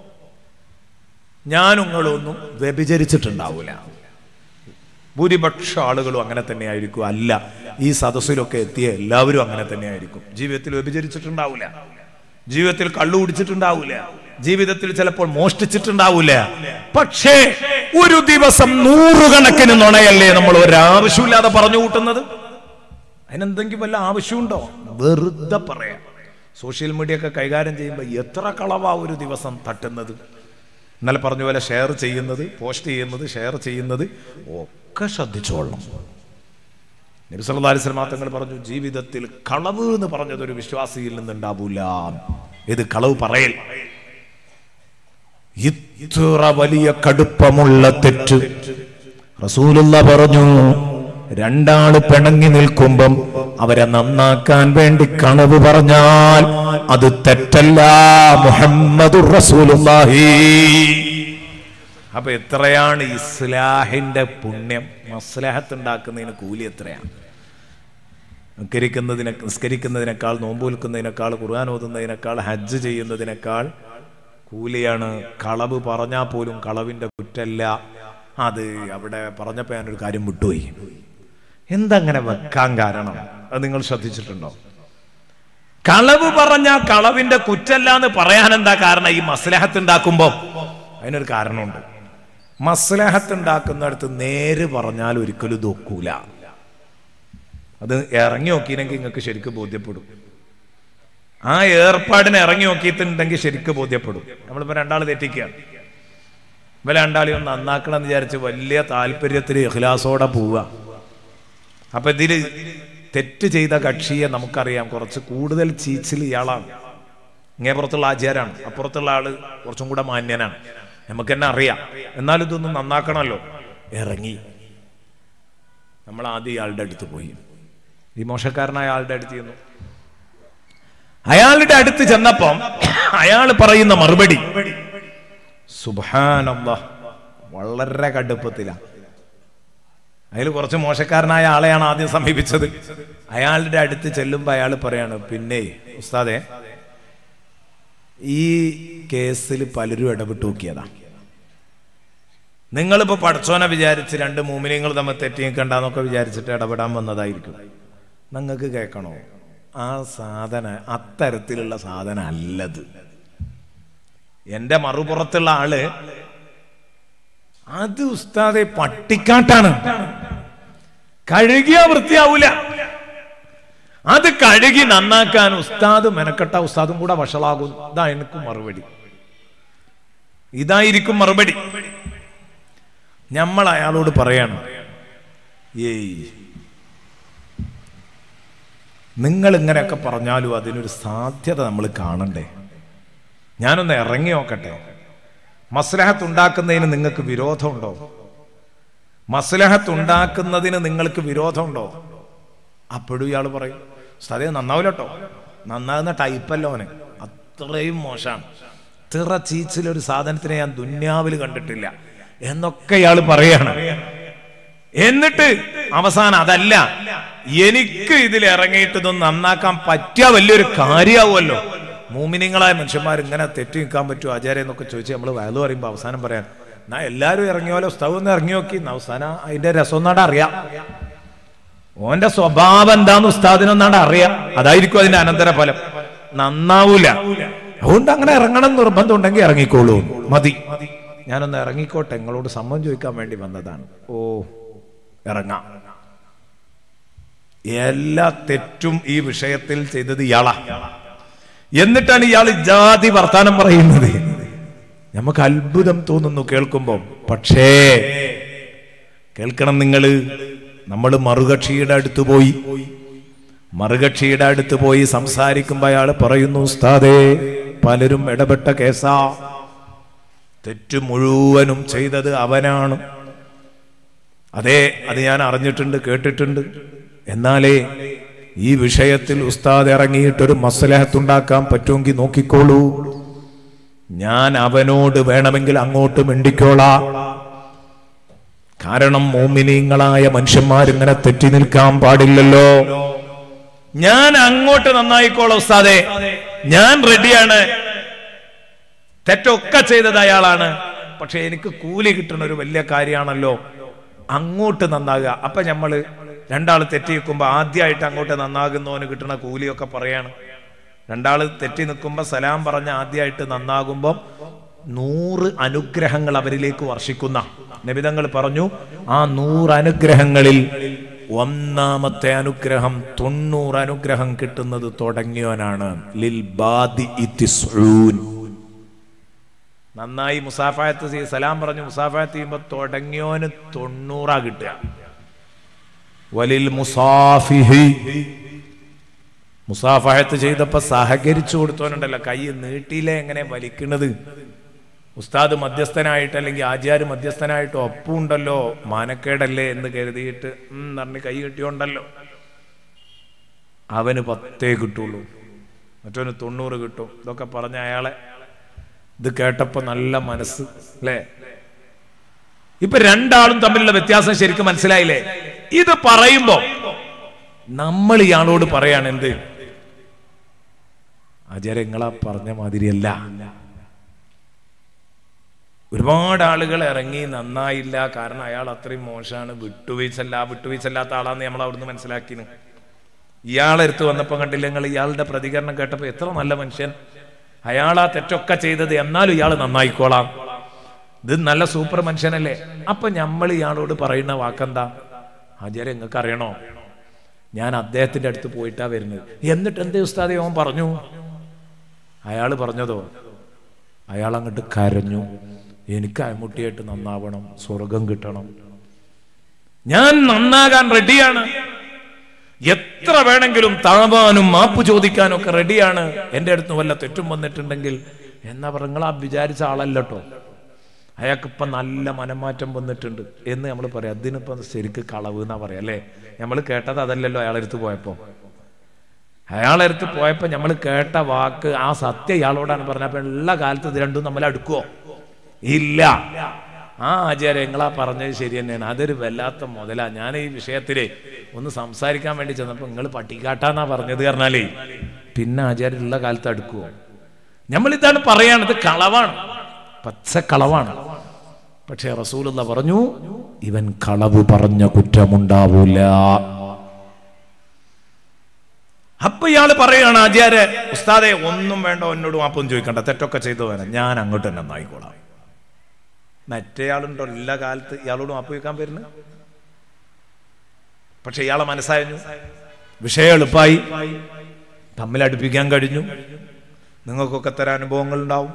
ഞാൻ നിങ്ങളൊന്നും വ്യഭിചരിച്ചിട്ടുണ്ടാവില്ല ഭൂരിപക്ഷ ആളുകളും അങ്ങനെ തന്നെ ആയിരിക്കും അല്ല ഈ സദസ്സിലൊക്കെ എത്തിയ എല്ലാവരും അങ്ങനെ തന്നെ ആയിരിക്കും ജീവിതത്തിൽ വ്യഭിചരിച്ചിട്ടുണ്ടാവില്ല ജീവിതത്തിൽ കള്ളു കുടിച്ചിട്ടുണ്ടാവില്ല ജീവിതത്തിൽ ചിലപ്പോൾ മോഷ്ടിച്ചിട്ടുണ്ടാവില്ല പക്ഷേ ഒരു ദിവസം നൂറുകണക്കിന് നുണയല്ലേ നമ്മൾ ഒരാവശ്യമില്ലാതെ പറഞ്ഞു കൂട്ടുന്നത് അതിനെന്തെങ്കിലും വല്ല ആവശ്യമുണ്ടോ വെറുതെ പറയാം സോഷ്യൽ മീഡിയ ഒക്കെ കൈകാര്യം ചെയ്യുമ്പോൾ എത്ര കളവാ ഒരു ദിവസം തട്ടുന്നത് ഇന്നലെ പറഞ്ഞ പോലെ ഷെയർ ചെയ്യുന്നത് പോസ്റ്റ് ചെയ്യുന്നത് ഷെയർ ചെയ്യുന്നത് ഒക്കെ ശ്രദ്ധിച്ചോളണം നബിസല്ലാ അലിസ്ലം തങ്ങൾ പറഞ്ഞു ജീവിതത്തിൽ കളവ് എന്ന് പറഞ്ഞത് ഒരു വിശ്വാസിയിൽ നിന്നുണ്ടാവൂല ഇത് കളവ് പറയൽ ഇത്ര വലിയ കടുപ്പമുള്ള തെറ്റ് റസൂലുള്ള പറഞ്ഞു രണ്ടാള് പിണങ്ങി നിൽക്കുമ്പം അവരെ നന്നാക്കാൻ വേണ്ടി കളവ് പറഞ്ഞാൽ അത് തെറ്റല്ല മുഹമ്മദുർ റസൂലുള്ളാഹി അപ്പൊ എത്രയാണ് ഇസ്ലാഹിന്റെ പുണ്യം മസ്ലഹത്ത് ഉണ്ടാക്കുന്നതിന് കൂലി എത്രയാണ് നിസ്കരിക്കുന്നതിനെ നിസ്കരിക്കുന്നതിനേക്കാൾ നോമ്പ് വിൽക്കുന്നതിനേക്കാൾ ഖുർആൻ ഓതുന്നതിനേക്കാൾ ഹജ്ജ് ചെയ്യുന്നതിനേക്കാൾ കൂലിയാണ് കളവ് പറഞ്ഞാൽ പോലും കളവിന്റെ കുറ്റല്ല അത് അവിടെ പറഞ്ഞപ്പോൾ ഞാനൊരു കാര്യം വിട്ടുപോയി എന്തങ്ങനെ വെക്കാൻ കാരണം അത് നിങ്ങൾ ശ്രദ്ധിച്ചിട്ടുണ്ടോ കളവ് പറഞ്ഞ കളവിന്റെ കുറ്റല്ല എന്ന് പറയാൻ എന്താ കാരണം ഈ മസ്ലഹത്ത് ഉണ്ടാക്കുമ്പോ അതിനൊരു കാരണമുണ്ട് മസ്ലഹത്ത് ഉണ്ടാക്കുന്നിടത്ത് നേര് പറഞ്ഞാൽ ഒരിക്കലും ഇതൊക്കൂല അത് ഇറങ്ങി നോക്കിയില്ലെങ്കിൽ നിങ്ങൾക്ക് ശരിക്കും ബോധ്യപ്പെടും ആ ഏർപ്പാടിനെ ഇറങ്ങി നോക്കിയിട്ടുണ്ടെങ്കിൽ ശരിക്കും ബോധ്യപ്പെടും നമ്മളിപ്പോ രണ്ടാൾ തെറ്റിക്കുകയാണ് ഇവ രണ്ടാളി ഒന്ന് നന്നാക്കണം എന്ന് വിചാരിച്ച് വലിയ താല്പര്യത്തിൽ ഇഖ്ലാസോടെ പോവുക അപ്പൊ ഇതില് തെറ്റ് ചെയ്ത കക്ഷിയെ നമുക്കറിയാം കുറച്ച് കൂടുതൽ ചീച്ചിൽ ഇയാളാണ് ഇങ്ങേ പുറത്തുള്ള ആചാരാണ് അപ്പുറത്തുള്ള ആള് കുറച്ചും കൂടെ മാന്യനാണ് നമുക്ക് തന്നെ അറിയാം എന്നാലും ഇതൊന്നും നന്നാക്കണമല്ലോ ഇറങ്ങി നമ്മൾ ആദ്യം ഇയാളുടെ അടുത്ത് പോയി ഈ മോശക്കാരനായ ആളുടെ അടുത്ത് ചെന്നു അയാളുടെ അടുത്ത് ചെന്നപ്പം അയാൾ പറയുന്ന മറുപടി സുബാനല്ല വളരെ കടുപ്പത്തിലാണ് അതിൽ കുറച്ച് മോശക്കാരനായ ആളെയാണ് ആദ്യം സമീപിച്ചത് അയാളുടെ അടുത്ത് ചെല്ലുമ്പോൾ അയാൾ പറയാണ് പിന്നെ ഉസ്താദെ ഈ കേസിൽ പലരും ഇടപെട്ട് നോക്കിയതാ നിങ്ങളിപ്പോ പഠിച്ചോനെ വിചാരിച്ച് രണ്ട് മൂമിനിയങ്ങൾ തമ്മിൽ തെറ്റി നിൽക്കണ്ടെന്നൊക്കെ വിചാരിച്ചിട്ട് ഇടപെടാൻ വന്നതായിരിക്കും നിങ്ങൾക്ക് കേൾക്കണോ ആ സാധന അത്തരത്തിലുള്ള സാധനം അല്ലത് എന്റെ മറുപുറത്തുള്ള ആള് അത് ഉസ്താദെ പട്ടിക്കാട്ടാണ് കഴുകിയാ വൃത്തിയാവൂല അത് കഴുകി നന്നാക്കാൻ ഉസ്താദ് മെനക്കെട്ട ഉസ്താദും കൂടെ വഷളാകും ഇതാ എനിക്ക് മറുപടി ഇതായിരിക്കും മറുപടി നമ്മൾ അയാളോട് പറയണം ഏയ് നിങ്ങൾ ഇങ്ങനെയൊക്കെ പറഞ്ഞാലും അതിനൊരു സാധ്യത നമ്മൾ കാണണ്ടേ ഞാനൊന്ന് ഇറങ്ങി നോക്കട്ടെ മസ്ലഹത്ത് ഉണ്ടാക്കുന്നതിന് നിങ്ങൾക്ക് വിരോധമുണ്ടോ മസ്ലഹത്ത് ഉണ്ടാക്കുന്നതിന് നിങ്ങൾക്ക് വിരോധമുണ്ടോ അപ്പോഴും ഇയാൾ പറയും സ്ഥലം നന്നാവില്ല കേട്ടോ നന്നാകുന്ന ടൈപ്പല്ല ഓന് അത്രയും മോശമാണ് തിറ ചീച്ചിലൊരു സാധനത്തിനെ ഞാൻ ദുന്യാവിൽ കണ്ടിട്ടില്ല എന്നൊക്കെ ഇയാൾ പറയാണ് എന്നിട്ട് അവസാനം അതല്ല എനിക്ക് ഇതിൽ ഇറങ്ങിയിട്ട് ഇതൊന്നും നന്നാക്കാൻ പറ്റിയ വലിയൊരു കാര്യമാവുമല്ലോ മൂമിനിങ്ങളായ മനുഷ്യന്മാർ ഇങ്ങനെ തെറ്റി നിൽക്കാൻ പറ്റുമോ ആചാര്യ എന്നൊക്കെ ചോദിച്ച് നമ്മൾ വയലു പറയുമ്പോൾ അവസാനം പറയാൻ എന്നാ എല്ലാവരും ഇറങ്ങിയോലോ സ്റ്റവ് ഒന്ന് ഇറങ്ങി നോക്കി എന്നാ അവസാനം അതിന്റെ രസം ഒന്നാണ്ട് അറിയാം ഓന്റെ സ്വഭാവം എന്താന്ന് ഉസ്താദിനൊന്നാണ്ട് അറിയാം അതായിരിക്കും അതിന്റെ അനന്തര ഫലം നന്നാവൂല അതുകൊണ്ട് അങ്ങനെ ഇറങ്ങണം എന്ന് നിർബന്ധം ഉണ്ടെങ്കിൽ ഇറങ്ങിക്കോളൂ മതി ഞാനൊന്ന് ഇറങ്ങിക്കോട്ടെ നിങ്ങളോട് സമ്മതം ചോദിക്കാൻ വേണ്ടി വന്നതാണ് ഓ ഇറങ്ങാം എല്ലാ തെറ്റും ഈ വിഷയത്തിൽ ചെയ്തത് ഇയാളാ എന്നിട്ടാണ് ഇയാൾ ജാതി വർത്താനം പറയുന്നത് നമുക്ക് അത്ഭുതം തോന്നുന്നു കേൾക്കുമ്പോൾ പക്ഷേ കേൾക്കണം നിങ്ങള് നമ്മൾ മറുകക്ഷിയുടെ അടുത്ത് പോയി മറുകക്ഷിയുടെ അടുത്ത് പോയി സംസാരിക്കുമ്പോ അയാൾ പറയുന്നു ഉസ്താദേ പലരും ഇടപെട്ട കേസാ തെറ്റ് മുഴുവനും ചെയ്തത് അവനാണ് അതെ അത് ഞാൻ അറിഞ്ഞിട്ടുണ്ട് കേട്ടിട്ടുണ്ട് എന്നാലേ ഈ വിഷയത്തിൽ ഉസ്താദ് ഇറങ്ങിയിട്ടൊരു മസലഹത്തുണ്ടാക്കാൻ പറ്റുമെങ്കിൽ നോക്കിക്കോളൂ ഞാൻ അവനോട് വേണമെങ്കിൽ അങ്ങോട്ട് മിണ്ടിക്കോളാം കാരണം മോമിനീങ്ങളായ മനുഷ്യന്മാരിങ്ങനെ തെറ്റി നിൽക്കാൻ പാടില്ലല്ലോ ഞാൻ അങ്ങോട്ട് നന്നായിക്കോളാം ഉസ്താദെ ഞാൻ റെഡിയാണ് തെറ്റൊക്കെ ചെയ്തത് അയാളാണ് പക്ഷെ എനിക്ക് കൂലി കിട്ടുന്ന ഒരു വലിയ കാര്യമാണല്ലോ അങ്ങോട്ട് നന്നാകുക അപ്പൊ നമ്മള് രണ്ടാൾ തെറ്റി നിൽക്കുമ്പോ ആദ്യമായിട്ട് അങ്ങോട്ട് നന്നാകുന്നവന് കിട്ടുന്ന കൂലിയൊക്കെ പറയാണ് രണ്ടാള് തെറ്റി നിൽക്കുമ്പോ സലാം പറഞ്ഞ് ആദ്യമായിട്ട് നന്നാകുമ്പോ നൂറ് അനുഗ്രഹങ്ങൾ അവരിലേക്ക് വർഷിക്കുന്ന നിബിതങ്ങൾ പറഞ്ഞു ആ നൂറ് അനുഗ്രഹങ്ങളിൽ ഒന്നാമത്തെ അനുഗ്രഹം തൊണ്ണൂറ് അനുഗ്രഹം കിട്ടുന്നത് തുടങ്ങിയവനാണ് ലിൽ ബാദി ഇത്തിസ്ഊൻ നന്നായി മുസാഫായത്ത് ചെയ്ത് സലാം പറഞ്ഞു മുസാഫായത്ത് ചെയ്യുമ്പോ തുടങ്ങിയോന് തൊണ്ണൂറാ കിട്ടുക വലിൽ മുസാഫിഹി മുസാഫായത്ത് ചെയ്തപ്പോ സഹകരിച്ചു കൊടുത്തോനുണ്ടല്ലോ കൈ നീട്ടിയിലെ എങ്ങനെ വലിക്കുന്നത് ഉസ്താദ് മധ്യസ്ഥനായിട്ട് അല്ലെങ്കിൽ ആചാര്യ മധ്യസ്ഥനായിട്ട് ഒപ്പുണ്ടല്ലോ മാനക്കേടല്ലേ എന്ന് കരുതിയിട്ട് ഉം പറഞ്ഞ് കൈ കിട്ടിയോണ്ടല്ലോ അവന് പത്തേ കിട്ടുള്ളൂ മറ്റവന് തൊണ്ണൂറ് കിട്ടും ഇതൊക്കെ പറഞ്ഞ അയാളെ ഇത് കേട്ടപ്പോ നല്ല മനസ്സ് അല്ലേ ഇപ്പൊ രണ്ടാളും തമ്മിലുള്ള വ്യത്യാസം ശരിക്കും മനസ്സിലായില്ലേ ഇത് പറയുമ്പോ നമ്മൾ ഇയാളോട് പറയാണ് എന്ത് ആചാര്യങ്ങളാ പറഞ്ഞ മാതിരിയല്ല ഒരുപാട് ആളുകൾ ഇറങ്ങി നന്നായില്ല കാരണം അയാൾ അത്രയും മോശമാണ് വിട്ടുവീഴ്ചല്ല വിട്ടുവീഴ്ചല്ലാത്ത ആളാന്ന് നമ്മൾ അവിടുന്ന് മനസ്സിലാക്കിന് ഇയാളെടുത്ത് വന്നപ്പോൾ കണ്ടില്ല നിങ്ങൾ ഇയാളുടെ പ്രതികരണം കേട്ടപ്പോൾ എത്ര നല്ല മനുഷ്യൻ അയാൾ ആ തെറ്റൊക്കെ ചെയ്തത് എന്നാലും ഇയാൾ നന്നായിക്കോളാം ഇത് നല്ല സൂപ്പർ മനുഷ്യനല്ലേ അപ്പൊ നമ്മൾ ഇയാളോട് പറയുന്ന വാക്കെന്താ ആചാര്യ നിങ്ങൾക്ക് അറിയണോ ഞാൻ അദ്ദേഹത്തിന്റെ അടുത്ത് പോയിട്ടാ വരുന്നത് എന്നിട്ട് എന്തേ ഉസ്താദെ ഓൻ പറഞ്ഞു അയാൾ പറഞ്ഞതോ അയാൾ അങ്ങോട്ട് കരഞ്ഞു എനിക്ക് അയമുട്ടിയായിട്ട് നന്നാവണം സ്വർഗം കിട്ടണം ഞാൻ നന്നാകാൻ റെഡിയാണ് എത്ര വേണമെങ്കിലും താവാനും മാപ്പ് ചോദിക്കാനും ഒക്കെ റെഡിയാണ് എൻ്റെ അടുത്ത് വല്ല തെറ്റും വന്നിട്ടുണ്ടെങ്കിൽ എന്നാ പറ നിങ്ങൾ ആ വിചാരിച്ച ആളല്ലോ അയാൾക്ക് ഇപ്പം നല്ല മനംമാറ്റം വന്നിട്ടുണ്ട് എന്ന് നമ്മൾ പറയാം അതിനിപ്പം ശരിക്ക് കളവ് എന്നാ പറയാം അല്ലേ നമ്മൾ കേട്ടത് അതല്ലല്ലോ അയാളെടുത്ത് പോയപ്പോൾ അയാളെടുത്ത് പോയപ്പോൾ നമ്മൾ കേട്ട വാക്ക് ആ സത്യം ഇയാളോടാണ് പറഞ്ഞത് അപ്പൊ എല്ലാ കാലത്ത് ഇത് രണ്ടും നമ്മൾ അടുക്കുവോ ഇല്ല ആ ആചാര്യ നിങ്ങളാ പറഞ്ഞത് ശരി തന്നെയാണ് അതൊരു വല്ലാത്ത മുതലാ ഞാൻ ഈ വിഷയത്തില് ഒന്ന് സംസാരിക്കാൻ വേണ്ടി ചെന്നപ്പോൾ നിങ്ങൾ പട്ടിക്കാട്ടാന്നാ പറഞ്ഞത് പറഞ്ഞാലേ പിന്നെ ആചാര്യ ഉള്ള കാലത്ത് അടുക്കുവോ നമ്മൾ ഇതാണ് പറയാണത് കളവാണ് പച്ച കളവാണ് പക്ഷെ റസൂലുള്ള പറഞ്ഞു ഇവൻ കളവ് പറഞ്ഞ കുറ്റമുണ്ടാവൂല അപ്പൊ ഇയാള് പറയാണ് ആചാര്യ ഉസ്താദെ ഒന്നും വേണ്ട എന്നോട് മാപ്പൊന്നും ചോദിക്കണ്ട തെറ്റൊക്കെ ചെയ്തു വേണം ഞാൻ അങ്ങോട്ട് തന്നെ നന്നായിക്കോളാം മറ്റേയാളുണ്ടോ എല്ലാ കാലത്ത് ഇയാളോട് മാപ്പ് ചോദിക്കാൻ വരുന്നത് പക്ഷെ ഇയാളെ മനസ്സായിരുന്നു വിഷയം എളുപ്പമായി തമ്മിൽ അടുപ്പിക്കാൻ കഴിഞ്ഞു നിങ്ങൾക്കൊക്കെ തരാൻ അനുഭവങ്ങൾ ഉണ്ടാവും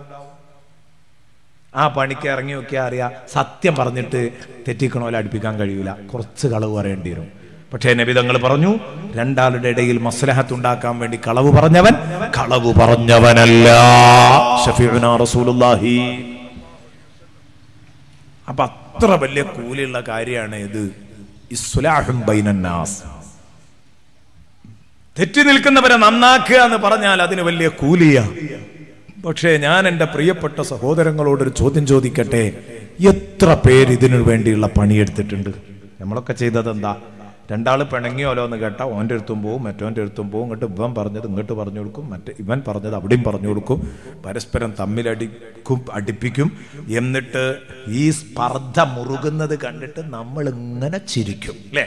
ആ പണിക്ക് ഇറങ്ങി നോക്കിയാൽ അറിയാം സത്യം പറഞ്ഞിട്ട് തെറ്റിക്കണോലെ അടുപ്പിക്കാൻ കഴിയൂല കുറച്ച് കളവ് പറയേണ്ടി വരും പക്ഷേ നബിതങ്ങൾ പറഞ്ഞു രണ്ടാളുടെ ഇടയിൽ മസ്ലഹത്ത് ഉണ്ടാക്കാൻ വേണ്ടി കളവ് പറഞ്ഞവൻ കളവ് പറഞ്ഞവനല്ല ഷഫീഉനാ റസൂലുള്ളാഹി അപ്പൊ അത്ര വലിയ കൂലിയുള്ള കാര്യമാണ് ഇത് ഇസ്ലാഹും ബൈനന്നാസ് തെറ്റി നിൽക്കുന്നവരെ നന്നാക്കുക എന്ന് പറഞ്ഞാൽ അതിന് വലിയ കൂലിയാ പക്ഷേ ഞാൻ എൻ്റെ പ്രിയപ്പെട്ട സഹോദരങ്ങളോട് ഒരു ചോദ്യം ചോദിക്കട്ടെ എത്ര പേര് ഇതിനു വേണ്ടിയുള്ള പണിയെടുത്തിട്ടുണ്ട് നമ്മളൊക്കെ ചെയ്തത് എന്താ രണ്ടാൾ പിണങ്ങിയോലോ എന്ന് കേട്ടാ ഓൻ്റെ അടുത്തും പോവും മറ്റോൻ്റെ അടുത്തും പോവും ഇങ്ങോട്ട് ഇവൻ പറഞ്ഞത് ഇങ്ങോട്ട് പറഞ്ഞു കൊടുക്കും മറ്റേ ഇവൻ പറഞ്ഞത് അവിടെയും പറഞ്ഞു കൊടുക്കും പരസ്പരം തമ്മിലടിക്കും അടിപ്പിക്കും എന്നിട്ട് ഈ സ്പർദ്ധ മുറുകുന്നത് കണ്ടിട്ട് നമ്മൾ ഇങ്ങനെ ചിരിക്കും അല്ലേ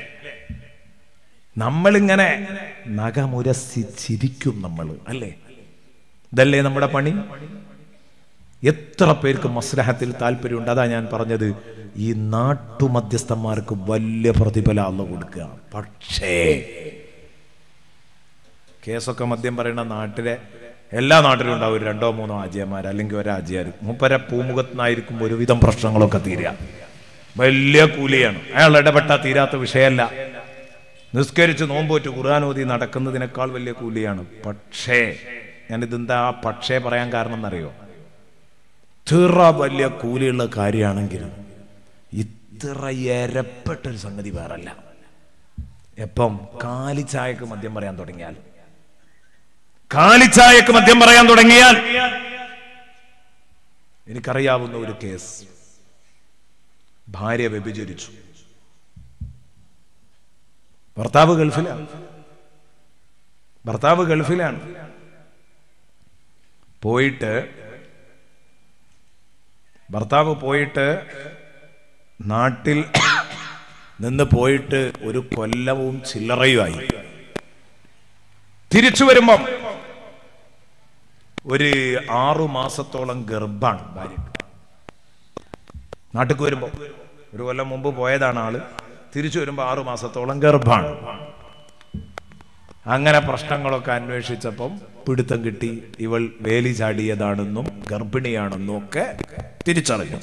നമ്മളിങ്ങനെ നഖമുരസി ചിരിക്കും നമ്മൾ അല്ലേ ഇതല്ലേ നമ്മുടെ പണി എത്ര പേർക്ക് മസ്ലഹത്തിൽ താല്പര്യമുണ്ട് അതാ ഞാൻ പറഞ്ഞത് ഈ നാട്ടുമധ്യസ്ഥന്മാർക്ക് വലിയ പ്രതിഫലം അല്ല കൊടുക്കുക പക്ഷേ കേസൊക്കെ മദ്യം പറയുന്ന നാട്ടിലെ എല്ലാ നാട്ടിലും ഉണ്ടാവും ഒരു രണ്ടോ മൂന്നോ ആജിയന്മാർ അല്ലെങ്കിൽ ഒരാജിയാർ മൂപ്പര പൂമുഖത്തുനിന്നായിരിക്കും ഒരുവിധം പ്രശ്നങ്ങളൊക്കെ തീരുക വലിയ കൂലിയാണ് അയാൾ ഇടപെട്ട തീരാത്ത വിഷയമല്ല നിസ്കരിച്ച് നോമ്പോറ്റ് ഖുർആൻ ഓതി നടക്കുന്നതിനേക്കാൾ വലിയ കൂലിയാണ് പക്ഷേ ഞാനിതെന്താ ആ പക്ഷേ പറയാൻ കാരണം എന്നറിയോ ഇത്ര വലിയ കൂലിയുള്ള കാര്യമാണെങ്കിൽ ഇത്ര എരപ്പെട്ടൊരു സംഗതി വേറല്ല എപ്പം കാലിച്ചായക്ക് മദ്യം പറയാൻ തുടങ്ങിയാൽ കാലിച്ചായക്ക് മദ്യം പറയാൻ തുടങ്ങിയാൽ എനിക്കറിയാവുന്ന ഒരു കേസ് ഭാര്യ വ്യഭിചരിച്ചു ഭർത്താവ് ഗൾഫിലാണ് ഭർത്താവ് ഗൾഫിലാണ് പോയിട്ട് ഭർത്താവ് പോയിട്ട് നാട്ടിൽ നിന്ന് പോയിട്ട് ഒരു കൊല്ലവും ചില്ലറയുമായി തിരിച്ചു വരുമ്പം ഒരു ആറു മാസത്തോളം ഗർഭാണ് ഭാര്യ നാട്ടിൽ വരുമ്പോ ഒരു കൊല്ലം മുമ്പ് പോയതാണ് ആള് തിരിച്ചു വരുമ്പോ ആറു മാസത്തോളം ഗർഭാണ് അങ്ങനെ പ്രശ്നങ്ങളൊക്കെ അന്വേഷിച്ചപ്പം പിടുത്തം കിട്ടി ഇവൾ വേലി ചാടിയതാണെന്നും ഗർഭിണിയാണെന്നും ഒക്കെ തിരിച്ചറിഞ്ഞു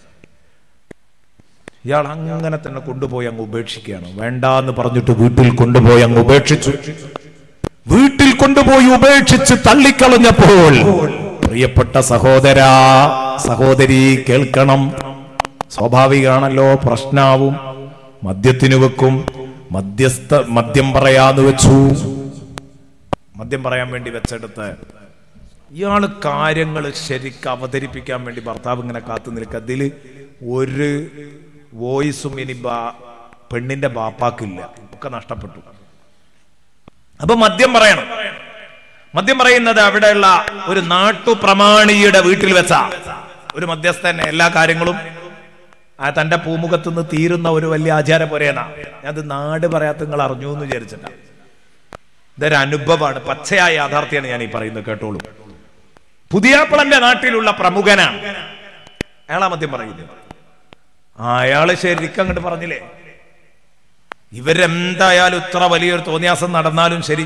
ഇയാൾ അങ്ങനെ തന്നെ കൊണ്ടുപോയി അങ്ങ് ഉപേക്ഷിക്കുകയാണ് വേണ്ടാന്ന് പറഞ്ഞിട്ട് വീട്ടിൽ കൊണ്ടുപോയി അങ്ങ് ഉപേക്ഷിച്ചു വീട്ടിൽ കൊണ്ടുപോയി ഉപേക്ഷിച്ച് തള്ളിക്കളഞ്ഞപ്പോൾ പ്രിയപ്പെട്ട സഹോദര സഹോദരി കേൾക്കണം സ്വാഭാവികമാണല്ലോ പ്രശ്നാവും മദ്യത്തിന് വെക്കും മധ്യസ്ഥ മദ്യം പറയാന്ന് വെച്ചു മദ്യം പറയാൻ വേണ്ടി വെച്ചെടുത്ത് ഇയാള് കാര്യങ്ങൾ ശരിക്കും അവതരിപ്പിക്കാൻ വേണ്ടി ഭർത്താവ് ഇങ്ങനെ കാത്തു നിൽക്കുക അതിൽ ഒരു വോയിസും ഇനി ബാ- പെണ്ണിന്റെ ബാപ്പാക്കില്ല ഒക്കെ നഷ്ടപ്പെട്ടു അപ്പൊ മദ്യം പറയണം മദ്യം പറയുന്നത് അവിടെയുള്ള ഒരു നാട്ടുപ്രമാണിയുടെ വീട്ടിൽ വെച്ച ഒരു മധ്യസ്ഥൻ എല്ലാ കാര്യങ്ങളും ആ തന്റെ പൂമുഖത്ത് നിന്ന് തീരുന്ന ഒരു വലിയ ആചാരം പോരെയെന്നാ അത് നാട് പറയാത്ത നിങ്ങൾ അറിഞ്ഞു എന്ന് വിചാരിച്ചിട്ടാ ഇതൊരു അനുഭവമാണ് പച്ചയായ യാഥാർത്ഥ്യമാണ് ഞാൻ ഈ പറയുന്നത് കേട്ടോളൂ പുതിയാപ്പിളന്റെ നാട്ടിലുള്ള പ്രമുഖനാണ് അയാളാ മദ്യം പറയുന്നത് ആ അയാള് ശരിക്കും അങ്ങോട്ട് പറഞ്ഞില്ലേ ഇവരെന്തായാലും ഇത്ര വലിയൊരു തോന്നിയാസം നടന്നാലും ശരി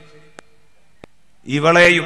ഇവളെയും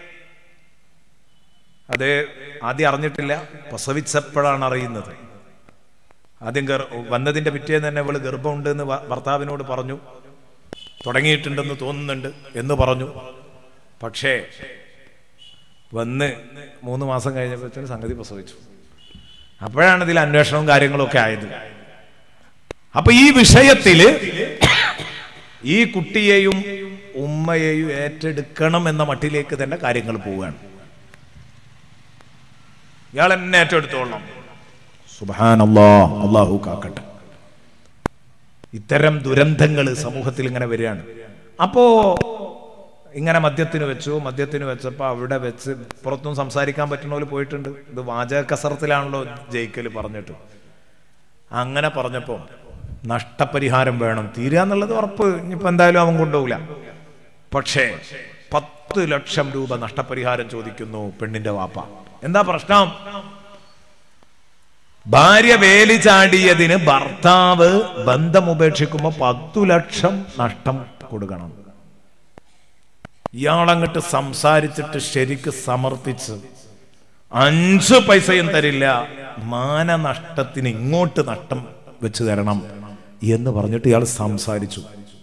അത് ആദ്യം അറിഞ്ഞിട്ടില്ല പ്രസവിച്ചപ്പോഴാണ് അറിയുന്നത് ആദ്യം ഗർ വന്നതിന്റെ പിറ്റേന്ന് തന്നെ ഇവള് ഗർഭമുണ്ട് എന്ന് ഭ- ഭർത്താവിനോട് പറഞ്ഞു തുടങ്ങിയിട്ടുണ്ടെന്ന് തോന്നുന്നുണ്ട് എന്ന് പറഞ്ഞു പക്ഷേ വന്ന് മൂന്ന് മാസം കഴിഞ്ഞപ്പോഴത്തേന് സംഗതി പ്രസവിച്ചു അപ്പോഴാണ് ഇതിൽ അന്വേഷണവും കാര്യങ്ങളും ഒക്കെ ആയത് അപ്പൊ ഈ വിഷയത്തില് ഈ കുട്ടിയെയും ഉമ്മയെയും ഏറ്റെടുക്കണം എന്ന മട്ടിലേക്ക് തന്നെ കാര്യങ്ങൾ പോവുകയാണ് ഇയാൾ എന്നെ ഏറ്റെടുത്തോളണം സുബാനല്ലാ അള്ളാഹു കാക്കട്ടെ ഇത്തരം ദുരന്തങ്ങൾ സമൂഹത്തിൽ ഇങ്ങനെ വരികയാണ് അപ്പോ ഇങ്ങനെ മദ്യത്തിന് വെച്ചു മദ്യത്തിന് വെച്ചപ്പോ അവിടെ വെച്ച് പുറത്തും സംസാരിക്കാൻ പറ്റുന്ന പോലെ പോയിട്ടുണ്ട് ഇത് വാചക കസറത്തിലാണല്ലോ ജയിക്കല് പറഞ്ഞിട്ട് അങ്ങനെ പറഞ്ഞപ്പോ നഷ്ടപരിഹാരം വേണം തീരുക എന്നുള്ളത് ഉറപ്പ് ഇനിയിപ്പോ എന്തായാലും അവൻ കൊണ്ടുപോകില്ല പക്ഷേ പത്ത് ലക്ഷം രൂപ നഷ്ടപരിഹാരം ചോദിക്കുന്നു പെണ്ണിന്റെ വാപ്പ എന്താ പ്രശ്നം ഭാര്യ വേലി ചാടിയതിന് ഭർത്താവ് ബന്ധം ഉപേക്ഷിക്കുമ്പോ പത്തു ലക്ഷം നഷ്ടം കൊടുക്കണം ഇയാളങ്ങട്ട് സംസാരിച്ചിട്ട് ശരിക്ക് സമർത്ഥിച്ച് അഞ്ച് പൈസയും തരില്ല മാനനഷ്ടത്തിന് ഇങ്ങോട്ട് നഷ്ടം വെച്ച് തരണം എന്ന് പറഞ്ഞിട്ട് ഇയാൾ സംസാരിച്ചു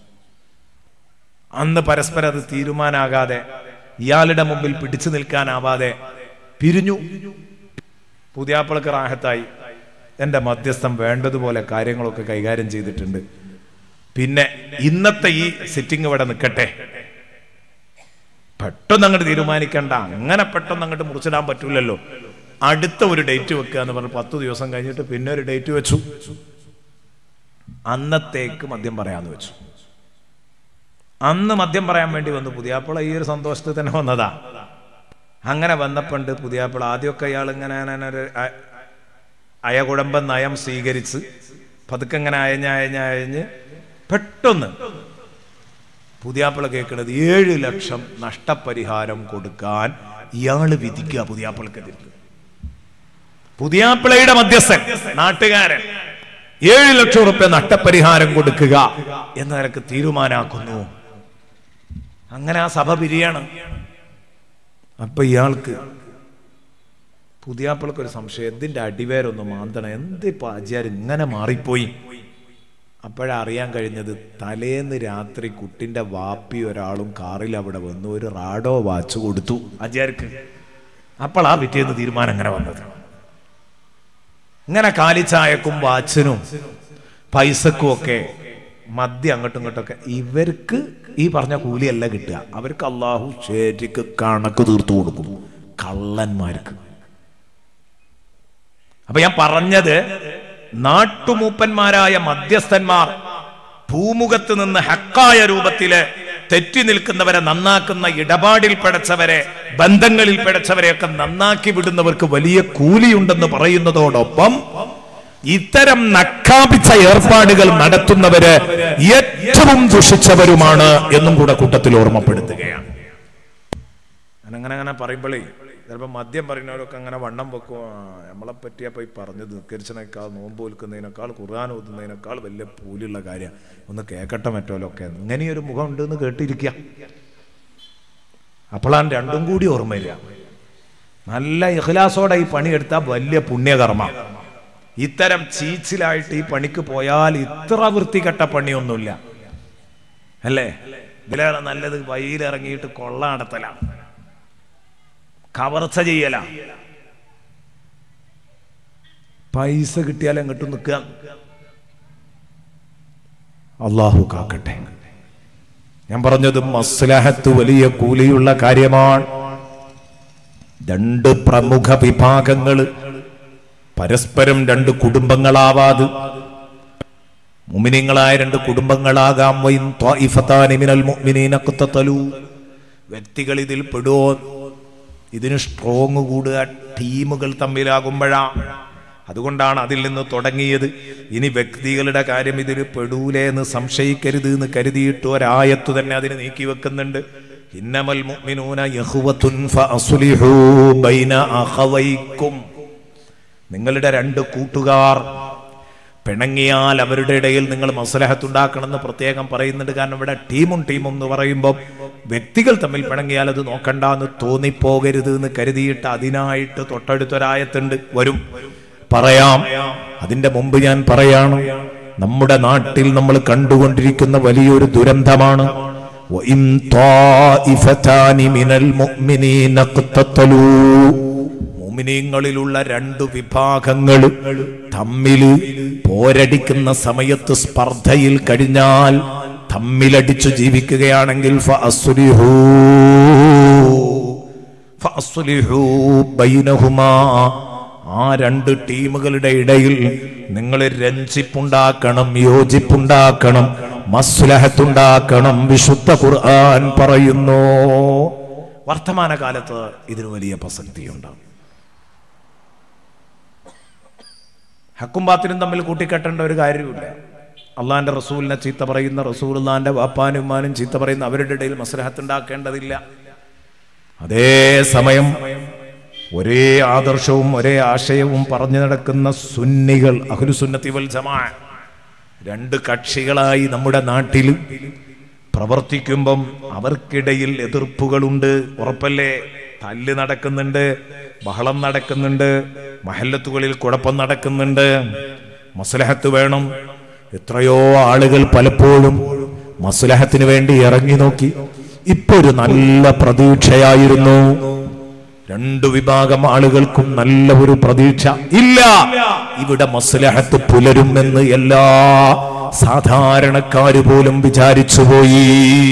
അന്ന് പരസ്പരം അത് തീരുമാനാകാതെ ഇയാളുടെ മുമ്പിൽ പിടിച്ചു നിൽക്കാനാവാതെ പിരിഞ്ഞു പുതിയാപ്പിളക്ക് റാഹത്തായി എൻ്റെ മധ്യസ്ഥം വേണ്ടതുപോലെ കാര്യങ്ങളൊക്കെ കൈകാര്യം ചെയ്തിട്ടുണ്ട് പിന്നെ ഇന്നത്തെ ഈ സിറ്റിംഗ് ഇവിടെ നിൽക്കട്ടെ പെട്ടെന്ന് അങ്ങോട്ട് തീരുമാനിക്കണ്ട അങ്ങനെ പെട്ടെന്ന് അങ്ങോട്ട് മുറിച്ചിടാൻ പറ്റൂലല്ലോ അടുത്ത ഒരു ഡേറ്റ് വെക്കുക എന്ന് പറഞ്ഞ് പത്ത് ദിവസം കഴിഞ്ഞിട്ട് പിന്നെ ഒരു ഡേറ്റ് വെച്ചു അന്നത്തേക്ക് മദ്യം പറയാന്ന് വെച്ചു അന്ന് മദ്യം പറയാൻ വേണ്ടി വന്നു പുതിയാപ്പിള ഈ ഒരു സന്തോഷത്തിൽ തന്നെ വന്നതാ അങ്ങനെ വന്നപ്പണ്ട് പുതിയാപ്പിള ആദ്യമൊക്കെ അയാൾ ഇങ്ങനെ അങ്ങനെ ഒരു അ- അയകുഴമ്പ നയം സ്വീകരിച്ച് പതുക്കെ ഇങ്ങനെ അയഞ്ഞ് അയഞ്ഞ് അയഞ്ഞ് പെട്ടെന്ന് പുതിയാപ്പിള കേൾക്കുന്നത് ഏഴ് ലക്ഷം നഷ്ടപരിഹാരം കൊടുക്കാൻ ഇയാള് വിധിക്കുക പുതിയാപ്പിളക്കെതിരെ പുതിയാപ്പിളയുടെ മധ്യസ്ഥൻ നാട്ടുകാരൻ ഏഴ് ലക്ഷം റുപ്യ നഷ്ടപരിഹാരം കൊടുക്കുക എന്ന നിലക്ക് തീരുമാനാക്കുന്നു അങ്ങനെ ആ സഭ പിരിയാണ് അപ്പൊ ഇയാൾക്ക് പുതിയാപ്പിളക്ക് ഒരു സംശയം എന്തിന്റെ അടിവേരൊന്ന് മാന്തണം എന്തിപ്പോ ആചാര്യ ഇങ്ങനെ മാറിപ്പോയി അപ്പോഴാ അറിയാൻ കഴിഞ്ഞത് തലേന്ന് രാത്രി കുട്ടിന്റെ വാപ്പി ഒരാളും കാറിൽ അവിടെ വന്നു ഒരു റാഡോ വാച്ച് കൊടുത്തു ആചാര്യക്ക് അപ്പോൾ ആ പിറ്റേന്ന് തീരുമാനം അങ്ങനെ വന്നത് ഇങ്ങനെ കാലിച്ചായക്കും വാച്ചിനും പൈസക്കും ഒക്കെ മദ്യം അങ്ങോട്ടും ഇങ്ങോട്ടൊക്കെ ഇവർക്ക് ഈ പറഞ്ഞ കൂലിയല്ല കിട്ടുക അവർക്ക് അള്ളാഹു ശരിക്ക് കണക്ക് തീർത്തു കൊടുക്കും കള്ളന്മാർക്ക് അപ്പൊ ഞാൻ പറഞ്ഞത് നാട്ടുമൂപ്പന്മാരായ മധ്യസ്ഥന്മാർ ഭൂമുഖത്ത് നിന്ന് ഹക്കായ രൂപത്തില് തെറ്റി നിൽക്കുന്നവരെ നന്നാക്കുന്ന ഇടപാടിൽ പിടച്ചവരെ ബന്ധങ്ങളിൽ പിടച്ചവരെയൊക്കെ നന്നാക്കി വിടുന്നവർക്ക് വലിയ കൂലിയുണ്ടെന്ന് പറയുന്നതോടൊപ്പം ഇത്തരം നക്കാപിച്ച ഏർപ്പാടുകൾ നടത്തുന്നവര് ഏറ്റവും ദുഷിച്ചവരുമാണ് എന്നും കൂടെ കൂട്ടത്തിൽ ഓർമ്മപ്പെടുത്തുകയാണ് അങ്ങനെ അങ്ങനെ പറയുമ്പോഴേ ചിലപ്പോൾ മദ്യം പറയുന്നവരൊക്കെ അങ്ങനെ വണ്ണം വെക്കും ആ, നമ്മളെ പറ്റിയപ്പോൾ ഈ പറഞ്ഞത് നിക്കരിച്ചതിനേക്കാൾ നോമ്പ് വിൽക്കുന്നതിനേക്കാൾ ഖുർആൻ ഓതുന്നതിനേക്കാൾ വലിയ പൂലുള്ള കാര്യം ഒന്ന് കേക്കട്ടെ മറ്റോലൊക്കെ ഇങ്ങനെയൊരു മുഖം ഉണ്ടെന്ന് കേട്ടിരിക്കുക അപ്പോഴാണ് രണ്ടും കൂടി ഓർമ്മയില്ല നല്ല ഇഖ്ലാസോടെ ഈ പണിയെടുത്താൽ വലിയ പുണ്യകർമ്മ ഇത്തരം ചീച്ചിലായിട്ട് ഈ പണിക്ക് പോയാൽ ഇത്ര വൃത്തികെട്ട പണിയൊന്നുമില്ല അല്ലേ ഇതിലേറെ നല്ലത് വഴിയിലിറങ്ങിയിട്ട് കൊള്ള നടത്തലാണ് കവർച്ച ചെയ്യല പൈസ കിട്ടിയാൽ എങ്ങോട്ട് നിൽക്കുക അള്ളാഹു കാക്കട്ടെ ഞാൻ പറഞ്ഞത് മസ്ലഹത്ത് വലിയ കൂലിയുള്ള കാര്യമാണ് രണ്ട് പ്രമുഖ വിഭാഗങ്ങൾ പരസ്പരം രണ്ട് കുടുംബങ്ങളാവാത് മുമിനിങ്ങളായ രണ്ട് കുടുംബങ്ങളാകാം വൈൻ ത്വാഇഫത്താനി മിനൽ മുഅ്മിനീന ഖത്തതലു വ്യക്തികൾ ഇതിൽ പെടുവോ ഇതിന് സ്ട്രോങ് കൂടുക ടീമുകൾ തമ്മിലാകുമ്പോഴാ അതുകൊണ്ടാണ് അതിൽ നിന്ന് തുടങ്ങിയത് ഇനി വ്യക്തികളുടെ കാര്യം ഇതിൽ പെടൂലേ എന്ന് സംശയിക്കരുത് എന്ന് കരുതിയിട്ട് ഒരായത്ത് തന്നെ അതിന് നീക്കി വെക്കുന്നുണ്ട് ഇന്നമൽ മുഅ്മിനൂന യഖ്വത്തുൻ ഫഅസ്ലിഹൂ ബൈന അഖവൈക്കും നിങ്ങളുടെ രണ്ട് കൂട്ടുകാർ പിണങ്ങിയാൽ അവരുടെ ഇടയിൽ നിങ്ങൾ മസലഹത്തുണ്ടാക്കണമെന്ന് പ്രത്യേകം പറയുന്നുണ്ട് കാരണം ഇവിടെ ടീമും ടീമും എന്ന് പറയുമ്പോൾ വ്യക്തികൾ തമ്മിൽ പിണങ്ങിയാൽ അത് നോക്കണ്ട എന്ന് തോന്നിപ്പോകരുത് എന്ന് കരുതിയിട്ട് അതിനായിട്ട് തൊട്ടടുത്തൊരായത്തുണ്ട് വരും പറയാം അതിന്റെ മുമ്പ് ഞാൻ പറയാണ് നമ്മുടെ നാട്ടിൽ നമ്മൾ കണ്ടുകൊണ്ടിരിക്കുന്ന വലിയൊരു ദുരന്തമാണ് وَإِن طَائِفَتَانِ مِنَ الْمُؤْمِنِينَ اقْتَتَلُوا മുമിനീങ്ങളിലുള്ള രണ്ട് വിഭാഗങ്ങൾ തമ്മിൽ പോരടിക്കുന്ന സമയത്ത് സ്പർദ്ധയിൽ കഴിഞ്ഞാൽ തമ്മിലടിച്ചു ജീവിക്കുകയാണെങ്കിൽ ഫഅസ്ലിഹൂ ഫഅസ്ലിഹൂ ബൈനഹുമാ ആ രണ്ട് ടീമുകളുടെ ഇടയിൽ നിങ്ങൾ രഞ്ജിപ്പുണ്ടാക്കണം യോജിപ്പുണ്ടാക്കണം മസ്ലഹത്തുണ്ടാക്കണം വിശുദ്ധ ഖുർആൻ പറയുന്നു വർത്തമാനകാലത്ത് ഇതിന് വലിയ പ്രസക്തിയുണ്ട് ഹക്കും ബാത്തിനും തമ്മിൽ കൂട്ടിക്കെട്ടേണ്ട ഒരു കാര്യമില്ല അള്ളാന്റെ റസൂലിനെ ചീത്ത പറയുന്ന റസൂൽന്റെ വാപ്പാനും ഉമ്മാനും ചീത്ത പറയുന്ന അവരുടെ ഇടയിൽ മസ്ലഹത്ത് ഉണ്ടാക്കേണ്ടതില്ല അതേ സമയം ഒരേ ആദർശവും ഒരേ ആശയവും പറഞ്ഞു നടക്കുന്ന സുന്നികൾ അഹ്ലുസുന്നത്തി വൽ ജമാ രണ്ട് കക്ഷികളായി നമ്മുടെ നാട്ടിൽ പ്രവർത്തിക്കുമ്പം അവർക്കിടയിൽ എതിർപ്പുകളുണ്ട് ഉറപ്പല്ലേ തല്ല് നടക്കുന്നുണ്ട് ബഹളം നടക്കുന്നുണ്ട് മഹല്ലത്തുകളിൽ കുഴപ്പം നടക്കുന്നുണ്ട് മസ്ലഹത്ത് വേണം എത്രയോ ആളുകൾ പലപ്പോഴും മസ്ലഹത്തിന് വേണ്ടി ഇറങ്ങി നോക്കി ഇപ്പൊ ഒരു നല്ല പ്രതീക്ഷയായിരുന്നു രണ്ടു വിഭാഗം ആളുകൾക്കും നല്ല ഒരു പ്രതീക്ഷ ഇല്ല ഇവിടെ മസ്ലഹത്ത് പുലരുമെന്ന് എല്ലാ സാധാരണക്കാര് പോലും വിചാരിച്ചുപോയി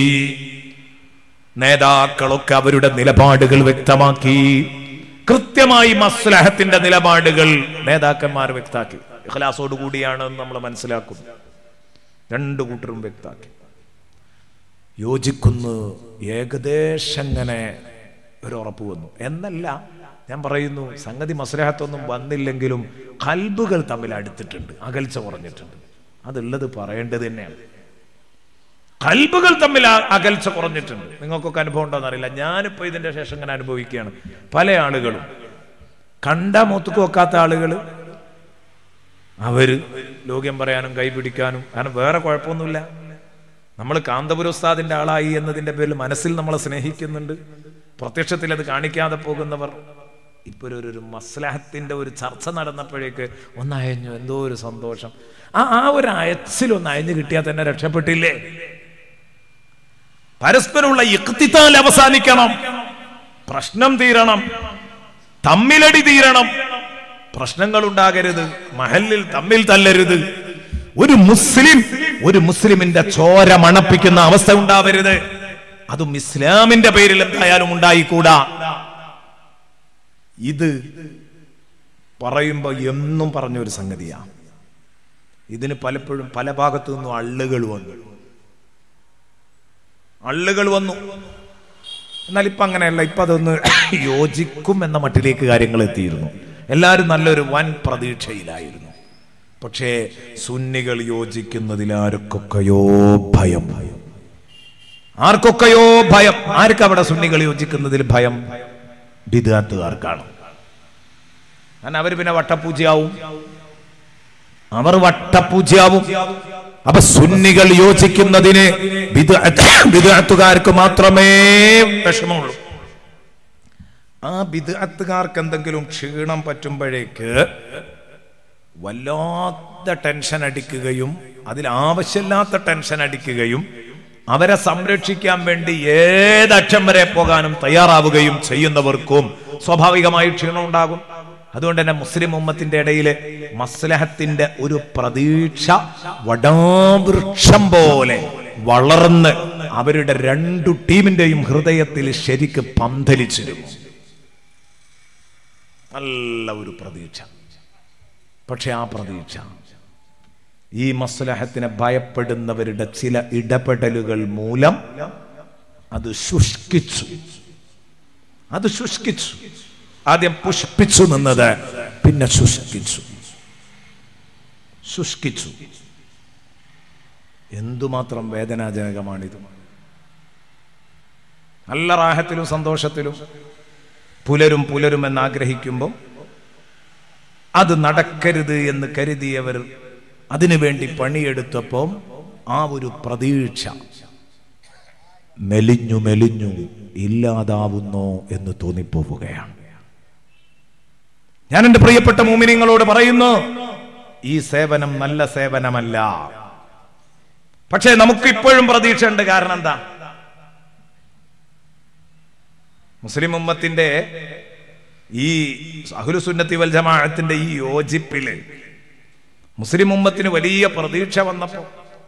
നേതാക്കളൊക്കെ അവരുടെ നിലപാടുകൾ വ്യക്തമാക്കി കൃത്യമായി മസ്ലഹത്തിന്റെ നിലപാടുകൾ നേതാക്കന്മാർ വ്യക്താക്കി ഇഖ്ലാസോട് കൂടിയാണ് നമ്മൾ മനസ്സിലാക്കുന്നത് രണ്ടു കൂട്ടരും വ്യക്താക്കി യോജിക്കുന്നു ഏകദേശം ഇങ്ങനെ ഒരു ഉറപ്പ് വന്നു എന്നല്ല ഞാൻ പറയുന്നു സംഗതി മസ്ലഹത്തൊന്നും വന്നില്ലെങ്കിലും കൽബുകൾ തമ്മിൽ അടുത്തിട്ടുണ്ട് അകൽച്ച കുറഞ്ഞിട്ടുണ്ട് അതുള്ളത് പറയേണ്ടത് തന്നെയാണ് കൽബുകൾ തമ്മിൽ ആ- അകൽച്ച കുറഞ്ഞിട്ടുണ്ട് നിങ്ങൾക്കൊക്കെ അനുഭവം ഉണ്ടോന്ന് അറിയില്ല ഞാനിപ്പോ ഇതിന്റെ ശേഷം ഇങ്ങനെ അനുഭവിക്കുകയാണ് പല ആളുകളും കണ്ട മൂത്തുക്ക് വെക്കാത്ത ആളുകൾ അവര് ലോക്യം പറയാനും കൈപിടിക്കാനും കാരണം വേറെ കുഴപ്പമൊന്നുമില്ല നമ്മൾ കാന്തപുര ഉസ്താദിന്റെ ആളായി എന്നതിന്റെ പേരിൽ മനസ്സിൽ നമ്മളെ സ്നേഹിക്കുന്നുണ്ട് പ്രത്യക്ഷത്തിൽ അത് കാണിക്കാതെ പോകുന്നവർ ഇപ്പൊ ഒരു ഒരു മസ്ലഹത്തിന്റെ ഒരു ചർച്ച നടന്നപ്പോഴേക്ക് ഒന്നയഞ്ഞു എന്തോ ഒരു സന്തോഷം ആ ആ ഒരു അയച്ചിൽ ഒന്ന് അയഞ്ഞു കിട്ടിയാൽ തന്നെ രക്ഷപ്പെട്ടില്ലേ പരസ്പരമുള്ള ഇക്തിത്താൽ അവസാനിക്കണം പ്രശ്നം തീരണം തമ്മിലടി തീരണം പ്രശ്നങ്ങൾ ഉണ്ടാകരുത് മഹലിൽ തമ്മിൽ തല്ലരുത് ഒരു മുസ്ലിം ഒരു മുസ്ലിമിന്റെ ചോര മണപ്പിക്കുന്ന അവസ്ഥ ഉണ്ടാവരുത് അതും ഇസ്ലാമിന്റെ പേരിൽ എന്തായാലും ഉണ്ടായിക്കൂടാ ഇത് പറയുമ്പോ എന്നും പറഞ്ഞൊരു സംഗതിയാണ് ഇതിന് പലപ്പോഴും പല ഭാഗത്തു നിന്നും അള്ളുകൾ വന്നു അള്ളുകൾ വന്നു എന്നാൽ ഇപ്പൊ അങ്ങനെയല്ല ഇപ്പൊ അതൊന്ന് യോജിക്കും എന്ന മട്ടിലേക്ക് കാര്യങ്ങൾ എത്തിയിരുന്നു എല്ലാവരും നല്ലൊരു വൻ പ്രതീക്ഷയിലായിരുന്നു പക്ഷേ സുന്നികൾ യോജിക്കുന്നതിൽ ആർക്കൊക്കെയോ ഭയം ആർക്കൊക്കെയോ ഭയം ആർക്ക് അവിടെ സുന്നികൾ യോജിക്കുന്നതിൽ ഭയം ബിദാത്തുകാർക്കാണ് കാരണം അവർ പിന്നെ വട്ടപ്പൂജയാവും അവർ വട്ടപ്പൂജയാവും അപ്പൊ സുന്നികൾ യോജിക്കുന്നതിന് വിദഗ്ധക്കാർക്ക് മാത്രമേ വിഷമമുള്ളൂ ആ വിദഗ്ധക്കാർക്ക് എന്തെങ്കിലും ക്ഷീണം പറ്റുമ്പോഴേക്ക് വല്ലാത്ത ടെൻഷൻ അടിക്കുകയും അതിൽ ആവശ്യമില്ലാത്ത ടെൻഷൻ അടിക്കുകയും അവരെ സംരക്ഷിക്കാൻ വേണ്ടി ഏതറ്റം വരെ പോകാനും തയ്യാറാവുകയും ചെയ്യുന്നവർക്കും സ്വാഭാവികമായി ക്ഷീണം ഉണ്ടാകും അതുകൊണ്ട് തന്നെ മുസ്ലിം ഉമ്മത്തിന്റെ ഇടയിൽ മസ്ലഹത്തിന്റെ ഒരു പ്രതീക്ഷ വടാവൃക്ഷം പോലെ വളർന്ന് അവരുടെ രണ്ടു ടീമിന്റെയും ഹൃദയത്തിൽ ശരിക്ക് പന്തലിച്ചിരുന്നു നല്ല ഒരു പ്രതീക്ഷ പക്ഷെ ആ പ്രതീക്ഷ ഈ മസ്ലഹത്തിനെ ഭയപ്പെടുന്നവരുടെ ചില ഇടപെടലുകൾ മൂലം അത് ശുഷ്കിച്ചു അത് ശുഷ്കിച്ചു ആദ്യം പുഷ്പിച്ചു നിന്നത് പിന്നെ ശുഷ്കിച്ചു ശുഷ്കിച്ചു എന്തുമാത്രം വേദനാജനകമാണിത് നല്ല റാഹത്തിലും സന്തോഷത്തിലും പുലരും പുലരും എന്ന് ആഗ്രഹിക്കുമ്പോൾ അത് നടക്കരുത് എന്ന് കരുതിയവർ അതിനുവേണ്ടി പണിയെടുത്തപ്പോൾ ആ ഒരു പ്രതീക്ഷ മെലിഞ്ഞു മെലിഞ്ഞു ഇല്ലാതാവുന്നോ എന്ന് തോന്നിപ്പോവുകയാണ് ഞാൻ എന്റെ പ്രിയപ്പെട്ട മൂമിനിങ്ങളോട് പറയുന്നു ഈ സേവനം നല്ല സേവനമല്ല പക്ഷേ നമുക്ക് ഇപ്പോഴും പ്രതീക്ഷയുണ്ട് കാരണം എന്താ മുസ്ലിം ഉമ്മത്തിന്റെ ഈ അഹുലുസുന്നത്തി വൽ ജമാഅത്തിന്റെ ഈ യോജിപ്പില് മുസ്ലിം ഉമ്മത്തിന് വലിയ പ്രതീക്ഷ വന്നപ്പോ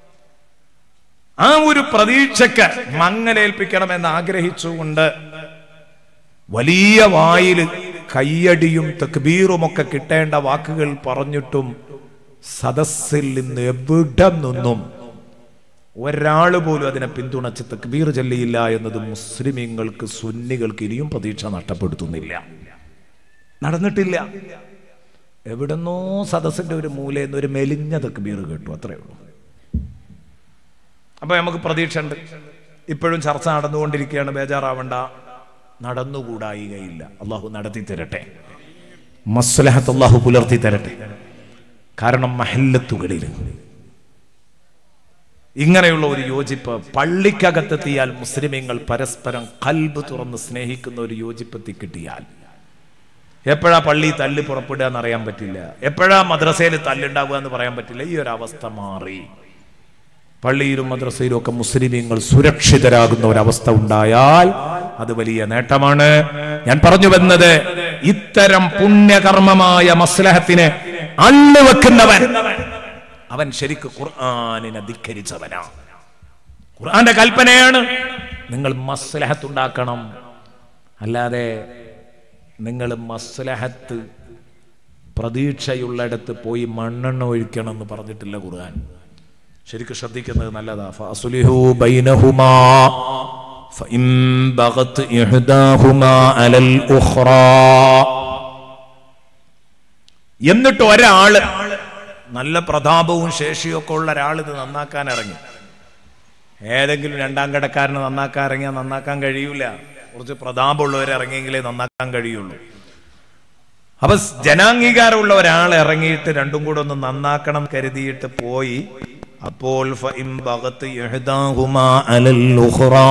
ആ ഒരു പ്രതീക്ഷക്ക് മങ്ങലേൽപ്പിക്കണമെന്ന് ആഗ്രഹിച്ചുകൊണ്ട് വലിയ വായിൽ കയ്യടിയും തക്ബീറും ഒക്കെ കിട്ടേണ്ട വാക്കുകൾ പറഞ്ഞിട്ടും സദസ്സിൽ നിന്ന് എവിടെ നിന്നും ഒരാൾ പോലും അതിനെ പിന്തുണച്ച് തക്ബീർ ചൊല്ലിയില്ല എന്നത് മുസ്ലിമീങ്ങൾക്ക് സുന്നികൾക്ക് ഇനിയും പ്രതീക്ഷ നഷ്ടപ്പെടുത്തുന്നില്ല നടന്നിട്ടില്ല എവിടെന്നോ സദസ്സിന്റെ ഒരു മൂലയിൽ ഒരു മെലിഞ്ഞ തക്ബീർ കേട്ടു അത്രേ ഉള്ളൂ അപ്പൊ നമുക്ക് പ്രതീക്ഷ ഉണ്ട് ഇപ്പോഴും ചർച്ച നടന്നുകൊണ്ടിരിക്കുകയാണ് ബേജാറാവണ്ട നടന്നുകൂടായികയില്ല അള്ളാഹു നടത്തി തരട്ടെ മസ്ലഹത്ത് അള്ളാഹു പുലർത്തി തരട്ടെ കാരണം മഹല്ലത്തുകളിൽ ഇങ്ങനെയുള്ള ഒരു യോജിപ്പ് പള്ളിക്കകത്തെത്തിയാൽ മുസ്ലിമീങ്ങൾ പരസ്പരം കൽബ് തുറന്ന് സ്നേഹിക്കുന്ന ഒരു യോജിപ്പെത്തി കിട്ടിയാൽ എപ്പോഴാ പള്ളി തല്ല് പുറപ്പെടുക എന്ന് അറിയാൻ പറ്റില്ല എപ്പോഴാ മദ്രസയിൽ തല്ലുണ്ടാവുക എന്ന് പറയാൻ പറ്റില്ല ഈ ഒരു അവസ്ഥ മാറി പള്ളിയിലും മദ്രസയിലും ഒക്കെ മുസ്ലിമീങ്ങൾ സുരക്ഷിതരാകുന്ന ഒരവസ്ഥ ഉണ്ടായാൽ അത് വലിയ നേട്ടമാണ് ഞാൻ പറഞ്ഞു വന്നത് ഇത്തരം പുണ്യകർമ്മമായ മസ്ലഹത്തിന് അള്ളുവെക്കുന്നവൻ അവൻ ശരിക്ക് ഖുർആാനിനെ ധിക്കരിച്ചവനാ ഖുർആന്റെ കൽപ്പനയാണ് നിങ്ങൾ മസ്ലഹത്ത് ഉണ്ടാക്കണം അല്ലാതെ നിങ്ങൾ മസ്ലഹത്ത് പ്രതീക്ഷയുള്ളിടത്ത് പോയി മണ്ണെണ്ണ ഒഴിക്കണം എന്ന് പറഞ്ഞിട്ടില്ല ഖുർആൻ ശരിക്കും ശ്രദ്ധിക്കുന്നത് നല്ലതാ ഫഅസ്ലിഹു ബൈനഹുമാ فإن بغت إحداهما على الأخرى എന്നിട്ട് ഒരാള് നല്ല പ്രതാപവും ശേഷിയൊക്കെ ഉള്ള ഒരാൾ ഇത് നന്നാക്കാൻ ഇറങ്ങി ഏതെങ്കിലും രണ്ടാം കടക്കാരനെ നന്നാക്കാൻ ഇറങ്ങിയാൽ നന്നാക്കാൻ കഴിയൂല കുറച്ച് പ്രതാപമുള്ളവരെ ഇറങ്ങിയെങ്കിലേ നന്നാക്കാൻ കഴിയുള്ളൂ അപ്പൊ സ് ജനാംഗീകാരമുള്ള ഒരാൾ ഇറങ്ങിയിട്ട് രണ്ടും കൂടെ ഒന്ന് നന്നാക്കണം കരുതിയിട്ട് പോയി അപ്പോൾ ഫഇൻ ബഗത്ത് ഇഹ്ദാഹുമാ അലൽ ഉഖ്റാ.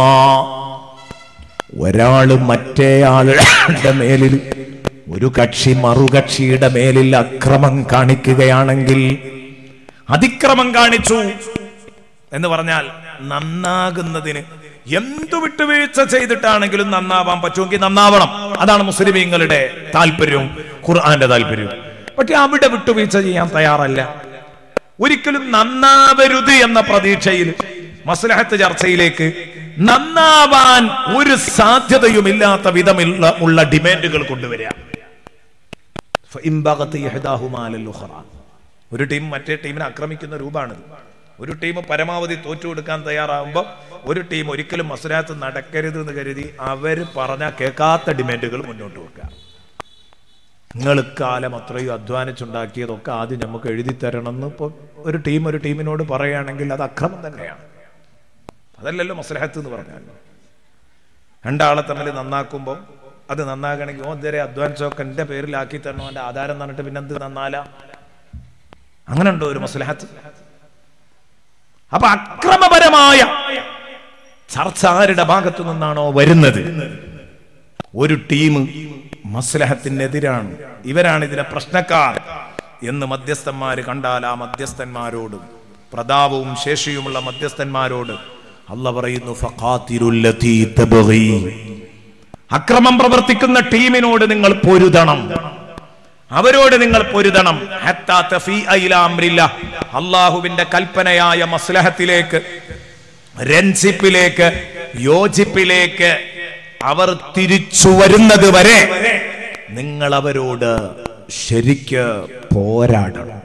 ഒരാള് മറ്റേ ആളുടെ മേലിൽ ഒരു കക്ഷി മറുകക്ഷിയുടെ മേലിൽ അക്രമം കാണിക്കുകയാണെങ്കിൽ അതിക്രമം കാണിച്ചു എന്ന് പറഞ്ഞാൽ നന്നാകുന്നതിന് എന്തു വിട്ടുവീഴ്ച ചെയ്തിട്ടാണെങ്കിലും നന്നാവാൻ പറ്റുമെങ്കിൽ നന്നാവണം അതാണ് മുസ്ലിമീങ്ങളുടെ താല്പര്യവും ഖുർആന്റെ താല്പര്യവും പക്ഷെ അവിടെ വിട്ടുവീഴ്ച ചെയ്യാൻ തയ്യാറല്ല ഒരിക്കലും നന്നാവരുത് എന്ന പ്രതീക്ഷയിൽ മസ്ലഹത്ത് ചർച്ചയിലേക്ക് നന്നാവാൻ ഒരു സാധ്യതയുമില്ലാത്ത വിധമുള്ള ഉള്ള ഡിമാൻഡുകൾ കൊണ്ടുവരിക ഫഇൻ ബഗത്ത് ഇഹ്ദാഹുമാ അലൽ ഉഖ്റ. ഒരു ടീം മറ്റേ ടീമിനെ ആക്രമിക്കുന്ന രൂപമാണിത് ഒരു ടീം പരമാവധി തോറ്റു കൊടുക്കാൻ തയ്യാറാകുമ്പോൾ ഒരു ടീം ഒരിക്കലും മസ്ലഹത്ത് നടക്കരുത് എന്ന് കരുതി അവർ പറഞ്ഞ കേൾക്കാത്ത ഡിമാൻഡുകൾ മുന്നോട്ട് വെക്കുക നിങ്ങൾ കാലം അത്രയും അധ്വാനിച്ചുണ്ടാക്കിയതൊക്കെ ആദ്യം നമുക്ക് എഴുതി തരണമെന്ന് ഇപ്പോൾ ഒരു ടീം ഒരു ടീമിനോട് പറയുകയാണെങ്കിൽ അത് അക്രമം തന്നെയാണ് അതല്ലല്ലോ മസ്ലഹത്ത് എന്ന് പറഞ്ഞാൽ രണ്ടാളെ തമ്മിൽ നന്നാക്കുമ്പോൾ അത് നന്നാകണമെങ്കിൽ ഓ ഇതുവരെ അധ്വാനിച്ചൊക്കെ എൻ്റെ പേരിലാക്കി തരണം എൻ്റെ ആധാരം തന്നിട്ട് പിന്നെ എന്ത് നന്നാല അങ്ങനെ ഉണ്ടോ ഒരു മസ്ലഹത്ത് അപ്പൊ അക്രമപരമായ ചർച്ച ആരുടെ ഭാഗത്തു നിന്നാണോ വരുന്നത് ഒരു ടീം മസ്ലഹത്തിനെതിരാണ് ഇവരാണ് ഇതിലെ പ്രശ്നക്കാർ എന്ന് മധ്യസ്ഥന്മാര് കണ്ടാൽ ആ മധ്യസ്ഥന്മാരോട് പ്രതാപവും ശേഷിയുമുള്ള മധ്യസ്ഥന്മാരോട് അല്ല പറയുന്നു ഫഖാതിരുല്ലതീ തബ്ഗി. അക്രമം പ്രവർത്തിക്കുന്ന ടീമിനോട് നിങ്ങൾ പൊരുതണം അവരോട് നിങ്ങൾ പൊരുതണം ഹത്താ തഫീഅ ഇലാ അംരില്ല. അള്ളാഹുവിന്റെ കൽപ്പനയായ മസ്ലഹത്തിലേക്ക് രഞ്ജിപ്പിലേക്ക് യോജിപ്പിലേക്ക് അവർ തിരിച്ചു വരുന്നത് വരെ നിങ്ങൾ അവരോട് ശരിക്ക് പോരാടണം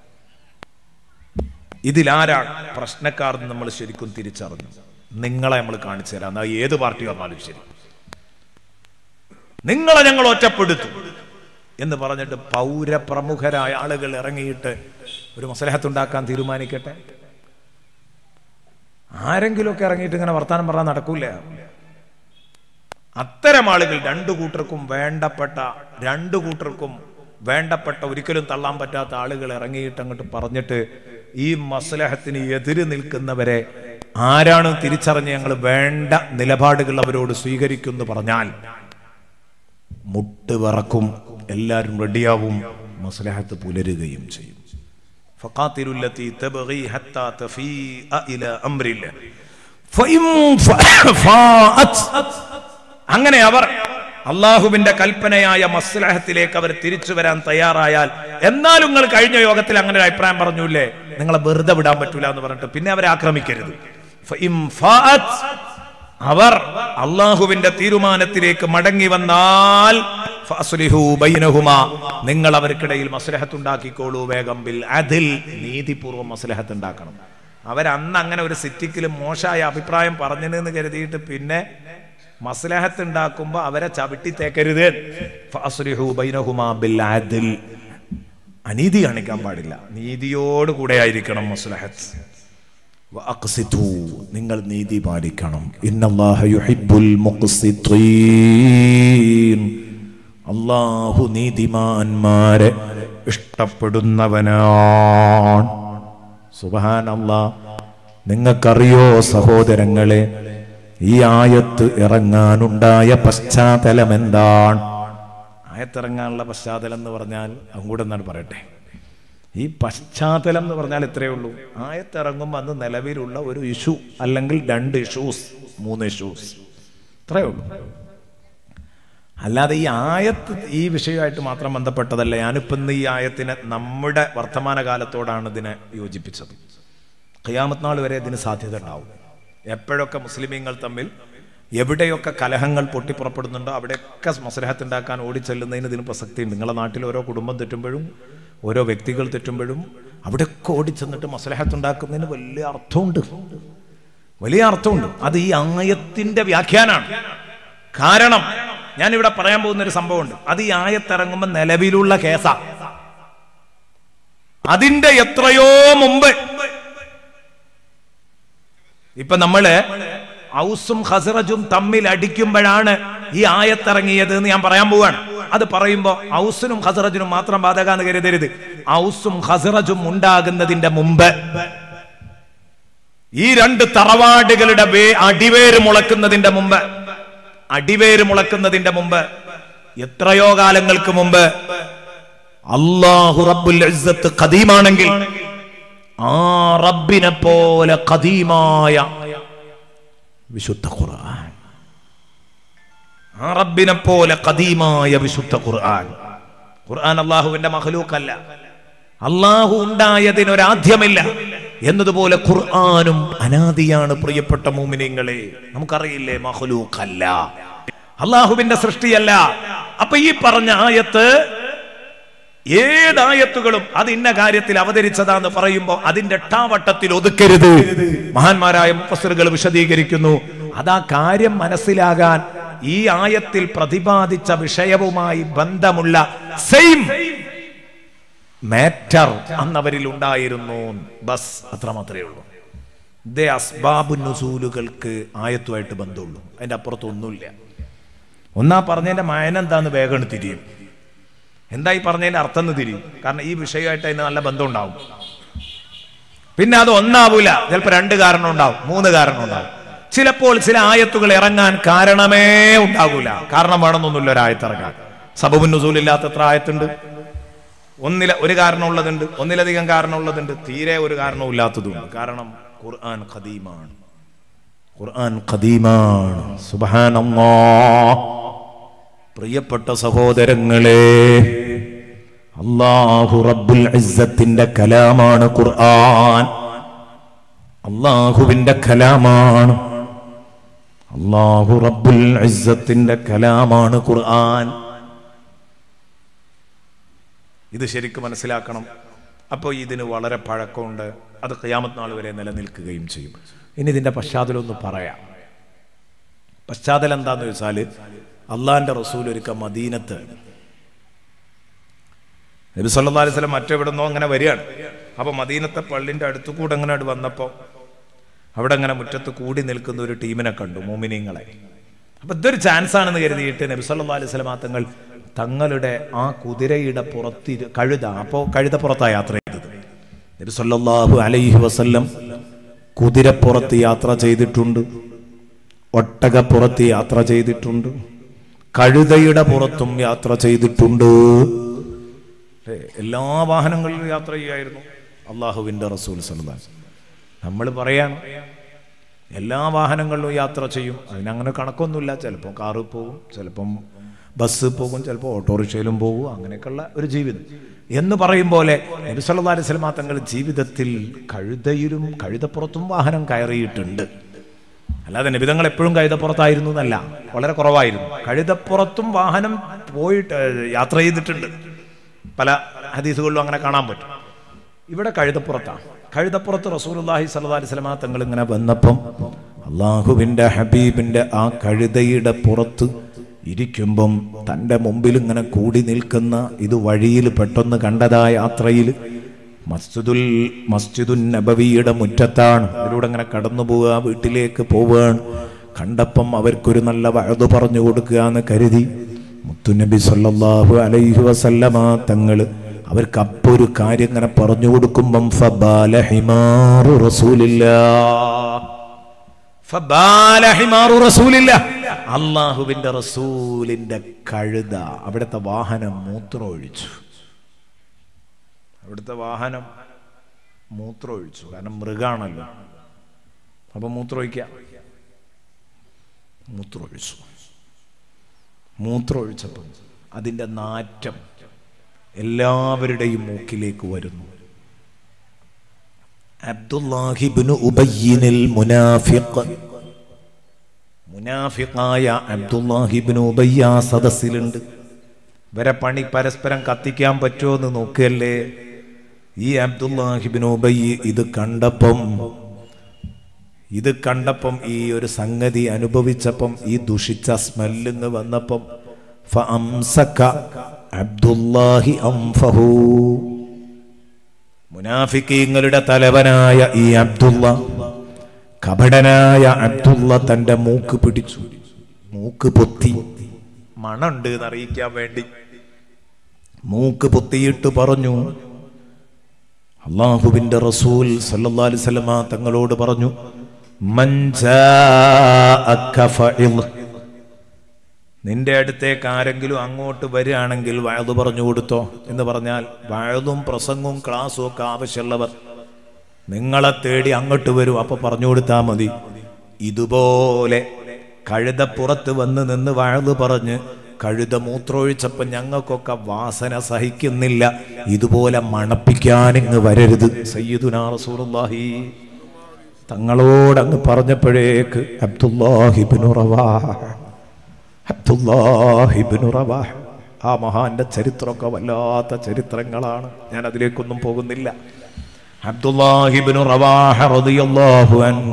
ഇതിലാരാണ് പ്രശ്നക്കാർ എന്ന് നമ്മൾ ശരിക്കും തിരിച്ചറിഞ്ഞു നിങ്ങളെ നമ്മൾ കാണിച്ചു തരാം എന്നാ ഏത് പാർട്ടി വന്നാലും ശരി നിങ്ങളെ ഞങ്ങൾ ഒറ്റപ്പെടുത്തും എന്ന് പറഞ്ഞിട്ട് പൗരപ്രമുഖരായ ആളുകൾ ഇറങ്ങിയിട്ട് ഒരു മസലഹത്തുണ്ടാക്കാൻ തീരുമാനിക്കട്ടെ ആരെങ്കിലുമൊക്കെ ഇറങ്ങിയിട്ട് ഇങ്ങനെ വർത്താനം പറഞ്ഞാൽ നടക്കൂല അത്തരം ആളുകൾ രണ്ടു കൂട്ടർക്കും വേണ്ടപ്പെട്ട രണ്ടു കൂട്ടർക്കും വേണ്ടപ്പെട്ട ഒരിക്കലും തള്ളാൻ പറ്റാത്ത ആളുകൾ ഇറങ്ങിയിട്ട് അങ്ങോട്ട് പറഞ്ഞിട്ട് ഈ മസ്ലഹത്തിന് എതിര് നിൽക്കുന്നവരെ ആരാണ് തിരിച്ചറിഞ്ഞ് ഞങ്ങൾ വേണ്ട നിലപാടുകൾ അവരോട് സ്വീകരിക്കുമെന്ന് പറഞ്ഞാൽ മുട്ട് വിറക്കും എല്ലാവരും റെഡിയാവും മസ്ലഹത്ത് പുലരുകയും ചെയ്യും فقاتلوا التي تبغي حتى تفيء إلى أمر الله فإن فاءت അങ്ങനെ അവർ അള്ളാഹുവിന്റെ കൽപ്പനയായ മസ്ലഹത്തിലേക്ക് അവർ തിരിച്ചു വരാൻ തയ്യാറായാൽ എന്നാലും നിങ്ങൾ കഴിഞ്ഞ യോഗത്തിൽ അങ്ങനെ ഒരു അഭിപ്രായം പറഞ്ഞൂല്ലേ നിങ്ങളെ വെറുതെ വിടാൻ പറ്റൂല എന്ന് പറഞ്ഞിട്ട് പിന്നെ അവരെ ആക്രമിക്കരുത് ഫഇൻ ഫാഅത് അവർ അള്ളാഹുവിന്റെ തീരുമാനത്തിലേക്ക് മടങ്ങി വന്നാൽ ഫഅസ്ലിഹു ബൈനഹുമാ നിങ്ങൾ അവർക്കിടയിൽ മസ്ലഹത്ത് ഉണ്ടാക്കിക്കോളൂ വേഗം ബിൽ അതിൽ നീതിപൂർവ്വം മസ്ലഹത്ത് ഉണ്ടാക്കണം അവരന്ന് അങ്ങനെ ഒരു സിറ്റിക്കിൽ മോശമായ അഭിപ്രായം പറഞ്ഞെന്ന് കരുതിയിട്ട് പിന്നെ മസ്ലഹത്ത് ഉണ്ടാക്കുമ്പോൾ അവരെ ചവിട്ടി തേക്കരുത് ഫഅസ്ലിഹു ബൈനഹുമാ ബിൽ അതിൽ അനീതി കാണിക്കാൻ പാടില്ല നീതിയോട് കൂടെ ആയിരിക്കണം മസ്ലഹത്ത് വഅഖ്സിതു നിങ്ങൾ നീതി പാലിക്കണം ഇന്നല്ലാഹ യുഹിബ്ബുൽ മുഖ്സിത്തീൻ അല്ലാഹു നീതിമാന്മാരെ ഇഷ്ടപ്പെടുന്നവനാണ് സുബ്ഹാനല്ലാ നിങ്ങൾക്കറിയോ സഹോദരങ്ങളെ ഈ ആയത്ത് ഇറങ്ങാനുണ്ടായ പശ്ചാത്തലം എന്താണ് ആയത്തിറങ്ങാനുള്ള പശ്ചാത്തലം എന്ന് പറഞ്ഞാൽ അങ്ങോട്ട് എന്നാണ് പറയട്ടെ ഈ പശ്ചാത്തലം എന്ന് പറഞ്ഞാൽ ഇത്രയേ ഉള്ളൂ ആയത്തിറങ്ങുമ്പോൾ അന്ന് നിലവിലുള്ള ഒരു ഇഷ്യൂ അല്ലെങ്കിൽ രണ്ട് ഇഷ്യൂസ് മൂന്ന് ഇഷ്യൂസ് ഇത്രയേ ഉള്ളൂ അല്ലാതെ ഈ ആയത്ത് ഈ വിഷയമായിട്ട് മാത്രം ബന്ധപ്പെട്ടതല്ല ഞാനിപ്പോൾ ഇന്ന് ഈ ആയത്തിനെ നമ്മുടെ വർത്തമാനകാലത്തോടാണ് ഇതിനെ യോജിപ്പിച്ചത് ഖിയാമത്ത് നാൾ വരെ ഇതിന് സാധ്യത ഉണ്ടാവും എപ്പോഴൊക്കെ മുസ്ലിമീങ്ങൾ തമ്മിൽ എവിടെയൊക്കെ കലഹങ്ങൾ പൊട്ടിപ്പുറപ്പെടുന്നുണ്ടോ അവിടെയൊക്കെ മസലഹത്ത് ഉണ്ടാക്കാൻ ഓടിച്ചെല്ലുന്നതിന് ഇതിന് പ്രസക്തിയുണ്ട് നിങ്ങളുടെ നാട്ടിൽ ഓരോ കുടുംബം തെറ്റുമ്പോഴും ഓരോ വ്യക്തികൾ തെറ്റുമ്പോഴും അവിടെയൊക്കെ ഓടിച്ചെന്നിട്ട് മസലഹത്ത് ഉണ്ടാക്കുന്നതിന് വലിയ അർത്ഥമുണ്ട് വലിയ അർത്ഥമുണ്ട് അത് ഈ ആയത്തിന്റെ വ്യാഖ്യാനാണ് കാരണം ഞാൻ ഇവിടെ പറയാൻ പോകുന്ന ഒരു സംഭവമുണ്ട് അത് ഈ ആയത്തിറങ്ങുമ്പോൾ നിലവിലുള്ള കേസാ അതിന്റെ എത്രയോ മുമ്പ് ഇപ്പൊ നമ്മള് ഔസും ഹസറജും തമ്മിൽ അടിക്കുമ്പോഴാണ് ഈ ആയത്തിറങ്ങിയത് എന്ന് ഞാൻ പറയാൻ പോവാണ് അത് പറയുമ്പോ ഔസിനും ഹസറജിനും മാത്രം ബാധകാന്ന് കരുതരുത് ഔസും ഹസറജും ഉണ്ടാകുന്നതിന്റെ മുമ്പ് ഈ രണ്ട് തറവാടുകളുടെ വേ അടിവേര് മുളക്കുന്നതിന്റെ മുമ്പ് അടിവേര് മുളക്കുന്നതിന്റെ മുമ്പ് എത്രയോ കാലങ്ങൾക്ക് മുമ്പ് അള്ളാഹു റബ്ബുൽ ഇസ്സത്ത് ഖദീമാണെങ്കിൽ ആ റബ്ബിനെ പോലെ ഖദീമായ വിശുദ്ധ ഖുർആൻ ആ റബ്ബിനെ പോലെ ഖദീമായ വിശുദ്ധ ഖുർആൻ ഖുർആൻ അള്ളാഹുവിന്റെ മഹലൂക്കല്ല അള്ളാഹു ഉണ്ടായതിന് ഒരാദ്യമില്ല എന്നതുപോലെ ഖുർആാനും അനാദിയാണ് പ്രിയപ്പെട്ട മൂമിനിങ്ങളെ നമുക്കറിയില്ലേ മഹലൂക്കല്ല അള്ളാഹുവിന്റെ സൃഷ്ടിയല്ല അപ്പൊ ഈ പറഞ്ഞ ആയത്ത് ഏതായത്തുകളും അത് ഇന്ന കാര്യത്തിൽ അവതരിച്ചതാന്ന് പറയുമ്പോൾ അതിന്റെ എട്ടാവട്ടത്തിൽ ഒതുക്കരുത് മഹാന്മാരായ മുഫസറുകൾ വിശദീകരിക്കുന്നു അതാ കാര്യം മനസ്സിലാകാൻ ഈ ആയത്തിൽ പ്രതിപാദിച്ച വിഷയവുമായി ബന്ധമുള്ള സെയിം മാറ്റർ അന്നവരിൽ ഉണ്ടായിരുന്നു ബസ് അത്ര മാത്രമേ ഉള്ളൂ ഇതേ അസ്ബാബു നുസൂലുകൾക്ക് ആയത്തുമായിട്ട് ബന്ധമുള്ളൂ അതിന്റെ അപ്പുറത്ത് ഒന്നുമില്ല ഒന്നാ പറഞ്ഞതിന്റെ മായന എന്താന്ന് വേഗം തിരിയും എന്താ ഈ പറഞ്ഞതിന്റെ അർത്ഥം എന്ന് തിരിയും കാരണം ഈ വിഷയമായിട്ട് അതിന് നല്ല ബന്ധം ഉണ്ടാവും പിന്നെ അത് ഒന്നാവൂല ചിലപ്പോൾ രണ്ട് കാരണം ഉണ്ടാവും മൂന്ന് കാരണം ഉണ്ടാവും ചിലപ്പോൾ ചില ആയത്തുകൾ ഇറങ്ങാൻ കാരണമേ ഉണ്ടാകൂല കാരണം വേണമെന്നൊന്നുമില്ല ഒരു ആയത്ത് ഇറങ്ങാൻ സബബുൻ നുസൂലില്ലാത്ത എത്ര ആയത്തുണ്ട് ഒന്നില ഒരു കാരണമുള്ളതുണ്ട് ഒന്നിലധികം കാരണമുള്ളതുണ്ട് തീരെ ഒരു കാരണവും ഇല്ലാത്തതുണ്ട് കാരണം ഖുർആൻ ഖദീമാണ് ഖുർആൻ ഖദീമാണ് സുബ്ഹാനല്ലാ പ്രിയപ്പെട്ട സഹോദരങ്ങളെ അള്ളാഹു റബ്ബുൽ ഇസ്സത്തിന്റെ കലാമാണ് ഖുർആൻ അള്ളാഹുവിന്റെ കലാമാണ് അള്ളാഹു റബ്ബുൽ ഇസ്സത്തിന്റെ കലാമാണ് ഖുർആൻ ഇത് ശരിക്കും മനസ്സിലാക്കണം അപ്പോൾ ഇതിന് വളരെ പഴക്കമുണ്ട് അത് ഖിയാമത്ത് നാൾ വരെ നിലനിൽക്കുകയും ചെയ്യും ഇനി ഇതിന്റെ പശ്ചാത്തലം ഒന്ന് പറയാം പശ്ചാത്തലം എന്താന്ന് വെച്ചാൽ അള്ളാന്റെ റസൂൽ ഒരുക്ക മദീനത്ത് നബി സല്ലല്ലാഹു അലൈഹി വസല്ലം മറ്റെവിടുന്നോ അങ്ങനെ വരികയാണ് അപ്പൊ മദീനത്തെ പള്ളിന്റെ അടുത്തു കൂടെ അങ്ങനെ അങ്ങോട്ട് വന്നപ്പോ അവിടെ അങ്ങനെ മുറ്റത്ത് കൂടി നിൽക്കുന്ന ഒരു ടീമിനെ കണ്ടു മോമിനിങ്ങളെ അപ്പൊ ഇതൊരു ചാൻസ് ആണെന്ന് കരുതിയിട്ട് നബി സല്ലല്ലാഹു അലൈഹി വസല്ലം തങ്ങൾ തങ്ങളുടെ ആ കുതിരയുടെ പുറത്തി കഴുത അപ്പോ കഴുതപ്പുറത്താണ് യാത്ര ചെയ്തത് നബി സല്ലല്ലാഹു അലൈഹി വസല്ലം കുതിരപ്പുറത്ത് യാത്ര ചെയ്തിട്ടുണ്ട് ഒട്ടകപ്പുറത്ത് യാത്ര ചെയ്തിട്ടുണ്ട് കഴുതയുടെ പുറത്തും യാത്ര ചെയ്തിട്ടുണ്ട് അല്ലേ? എല്ലാ വാഹനങ്ങളിലും യാത്ര ചെയ്യായിരുന്നു അള്ളാഹുവിന്റെ റസൂൽ സല്ലല്ലാഹു നമ്മൾ പറയാണ് എല്ലാ വാഹനങ്ങളിലും യാത്ര ചെയ്യും അതിനങ്ങനെ കണക്കൊന്നുമില്ല ചിലപ്പോൾ കാറിൽ പോകും ചിലപ്പം ബസ് പോകും ചിലപ്പോൾ ഓട്ടോറിക്ഷയിലും പോകും അങ്ങനെയൊക്കെയുള്ള ഒരു ജീവിതം എന്ന് പറയും പോലെ നബി സല്ലല്ലാഹു അലൈഹി വസല്ലം തങ്ങൾ ജീവിതത്തിൽ കഴുതയിലും കഴുതപ്പുറത്തും വാഹനം കയറിയിട്ടുണ്ട് അല്ലാതെ നിബിതങ്ങൾ എപ്പോഴും കഴുതപ്പുറത്തായിരുന്നു എന്നല്ല വളരെ കുറവായിരുന്നു കഴുതപ്പുറത്തും വാഹനം പോയിട്ട് ഏഹ്, യാത്ര ചെയ്തിട്ടുണ്ട് പല ഹദീസുകളിലും അങ്ങനെ കാണാൻ പറ്റും ഇവിടെ കഴുതപ്പുറത്താണ് കഴുതപ്പുറത്ത് റസൂലുള്ളാഹി സ്വല്ലല്ലാഹി അലൈഹി വസല്ലമ തങ്ങൾ ഇങ്ങനെ വന്നപ്പം അള്ളാഹുവിന്റെ ഹബീബിന്റെ ആ കഴുതയുടെ പുറത്ത് ഇരിക്കുമ്പം തൻ്റെ മുമ്പിൽ ഇങ്ങനെ കൂടി നിൽക്കുന്ന ഇത് വഴിയിൽ പെട്ടെന്ന് കണ്ടതാ യാത്രയിൽ മസ്ജിദുൽ മസ്ജിദുൻ നബവിയുടെ മുറ്റത്താണ് ഇതിലൂടെ ഇങ്ങനെ കടന്നു പോവുക വീട്ടിലേക്ക് പോവുകയാണ് കണ്ടപ്പം അവർക്കൊരു നല്ല വഴുതു പറഞ്ഞു കൊടുക്കുക എന്ന് കരുതി മുത്തുനബി സല്ലല്ലാഹു അലൈഹി വസല്ലമ തങ്ങള് അവർക്ക് അപ്പൊ ഒരു കാര്യം ഇങ്ങനെ പറഞ്ഞു കൊടുക്കുമ്പം ഫബാല ഹിമാറു റസൂലില്ലാ ഫബാല ഹിമാറു റസൂലില്ല അള്ളാഹുവിന്റെ റസൂലിന്റെ കഴുത അവിടുത്തെ വാഹനം മൂത്രം ഒഴിച്ചു അവിടുത്തെ വാഹനം മൂത്രം ഒഴിച്ചു കാരണം മൃഗാണല്ലോ അപ്പൊ മൂത്രം ഒഴിക്കാം മൂത്രം ഒഴിച്ചു മൂത്രം ഒഴിച്ചപ്പോൾ അതിന്റെ നാറ്റം എല്ലാവരുടെയും മൂക്കിലേക്ക് വരുന്നു അബ്ദുല്ലാഹിബ്നു ഉബയ്യിനിൽ മുനാഫിഖ് മുനാഫിഖായ അബ്ദുല്ലാഹിബ്നു ഉബയ്യ ആ സദസ്സിലുണ്ട് ഇവരെ പണി പരസ്പരം കത്തിക്കാൻ പറ്റുമോ എന്ന് നോക്കുകയല്ലേ ഈ അബ്ദുല്ലാഹിബിൻ ഉബയ്യ് ഇത് കണ്ടപ്പം ഇത് കണ്ടപ്പം ഈ ഒരു സംഗതി അനുഭവിച്ചപ്പം ഈ ദുഷിച്ച സ്മെല്ലിങ് വന്നപ്പം ഫഅംസക അബ്ദുല്ലാഹി അംഫഹു മുനാഫിക്കീങ്ങളുടെ തലവനായ ഈ അബ്ദുള്ള കപടനായ അബ്ദുള്ള തന്റെ മൂക്ക് പിടിച്ചു മൂക്ക് പൊത്തി മണുണ്ട് എന്ന് അറിയിക്കാൻ വേണ്ടി മൂക്ക് പൊത്തിയിട്ട് പറഞ്ഞു അള്ളാഹുവിന്റെ റസൂൽ സല്ലല്ലാഹു അലൈഹി വസല്ലമ തങ്ങളോട് പറഞ്ഞു "മൻ ജാഅക ഫഇള്." നിന്റെ അടുത്തേക്ക് ആരെങ്കിലും അങ്ങോട്ട് വരികയാണെങ്കിൽ വയത് പറഞ്ഞു കൊടുത്തോ എന്ന് പറഞ്ഞാൽ വയതും പ്രസംഗവും ക്ലാസ്സും ഒക്കെ ആവശ്യമുള്ളവർ നിങ്ങളെ തേടി അങ്ങോട്ട് വരും അപ്പൊ പറഞ്ഞു കൊടുത്താൽ മതി ഇതുപോലെ കഴുതപ്പുറത്ത് വന്ന് നിന്ന് വഴത് പറഞ്ഞ് കഴുത മൂത്രമൊഴിച്ചപ്പോ ഞങ്ങൾക്കൊക്കെ വാസന സഹിക്കുന്നില്ല ഇതുപോലെ മണപ്പിക്കാൻ ഇങ്ങ് വരരുത് സയ്യിദുനാ റസൂലുള്ളാഹി തങ്ങളോടങ്ങ് പറഞ്ഞപ്പോഴേക്ക് അബ്ദുല്ലാഹിബിനു റവാഹ് അബ്ദുല്ലാഹിബിനു റവാഹ് ആ മഹാന്റെ ചരിത്രമൊക്കെ വല്ലാത്ത ചരിത്രങ്ങളാണ് ഞാൻ അതിലേക്കൊന്നും പോകുന്നില്ല അബ്ദുല്ലാഹിബിനു റവാഹ റളിയല്ലാഹു അൻഹു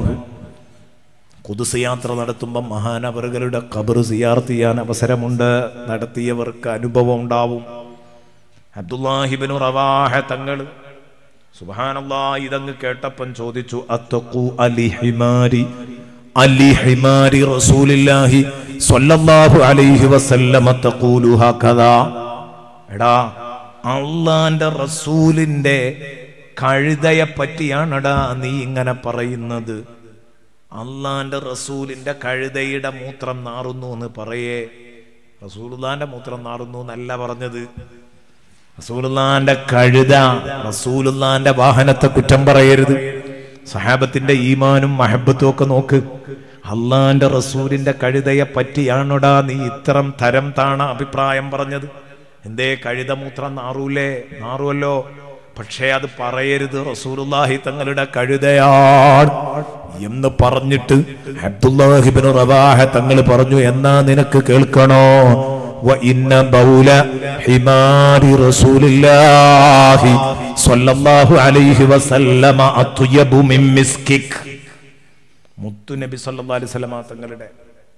കുതിസ് യാത്ര നടത്തുമ്പോൾ മഹാനവറുകളുടെ ഖബർ സിയാർത്ത് ചെയ്യാൻ അവസരമുണ്ട് നടത്തിയവർക്ക് അനുഭവം ഉണ്ടാവും അബ്ദുല്ലാഹിബിനു റവാഹ തങ്ങൾ സുബാനല്ലാ ഇതങ്ങ് കേട്ടപ്പം ചോദിച്ചു അത്തഖു അലി ഹിമാരി അലി ഹിമാരി റസൂലില്ലാഹി സ്വല്ലല്ലാഹു അലൈഹി വസല്ലമ തഖൂലു ഹകദാ എടാ അള്ളാന്റെ റസൂലിന്റെ കഴുതയെ പറ്റിയാണെടാ നീ ഇങ്ങനെ പറയുന്നത് അള്ളാന്റെ റസൂലിന്റെ കഴുതയുടെ മൂത്രം നാറുന്നു എന്ന് പറയേ റസൂലുള്ളാന്റെ മൂത്രം നാറുന്നു എന്നല്ല പറഞ്ഞത് റസൂലുള്ളാന്റെ കഴുത റസൂലുള്ളാന്റെ വാഹനത്തെ കുറ്റം പറയരുത് സഹാബത്തിന്റെ ഈമാനും മഹബത്തും ഒക്കെ നോക്ക് അള്ളാന്റെ റസൂലിന്റെ കഴുതയെ പറ്റിയാണോടാ നീ ഇത്തരം തരം താണ അഭിപ്രായം പറഞ്ഞത് എന്തേ കഴുത മൂത്രം നാറൂലേ നാറുവല്ലോ പക്ഷേ അത് പറയരുത് റസൂലുള്ളാഹി തങ്ങളുടെ കഴുതയാണ് എന്ന് പറഞ്ഞിട്ട് അബ്ദുല്ലാഹിബിൻ റവാഹ തങ്ങൾ പറഞ്ഞു എന്നാ നിനക്ക് കേൾക്കണോ وإن بول حمار رسول الله صلى الله عليه وسلم أطيب من مسكك മുത്തു നബി സല്ലല്ലാഹു അലൈഹി വസല്ലമ തങ്ങളുടെ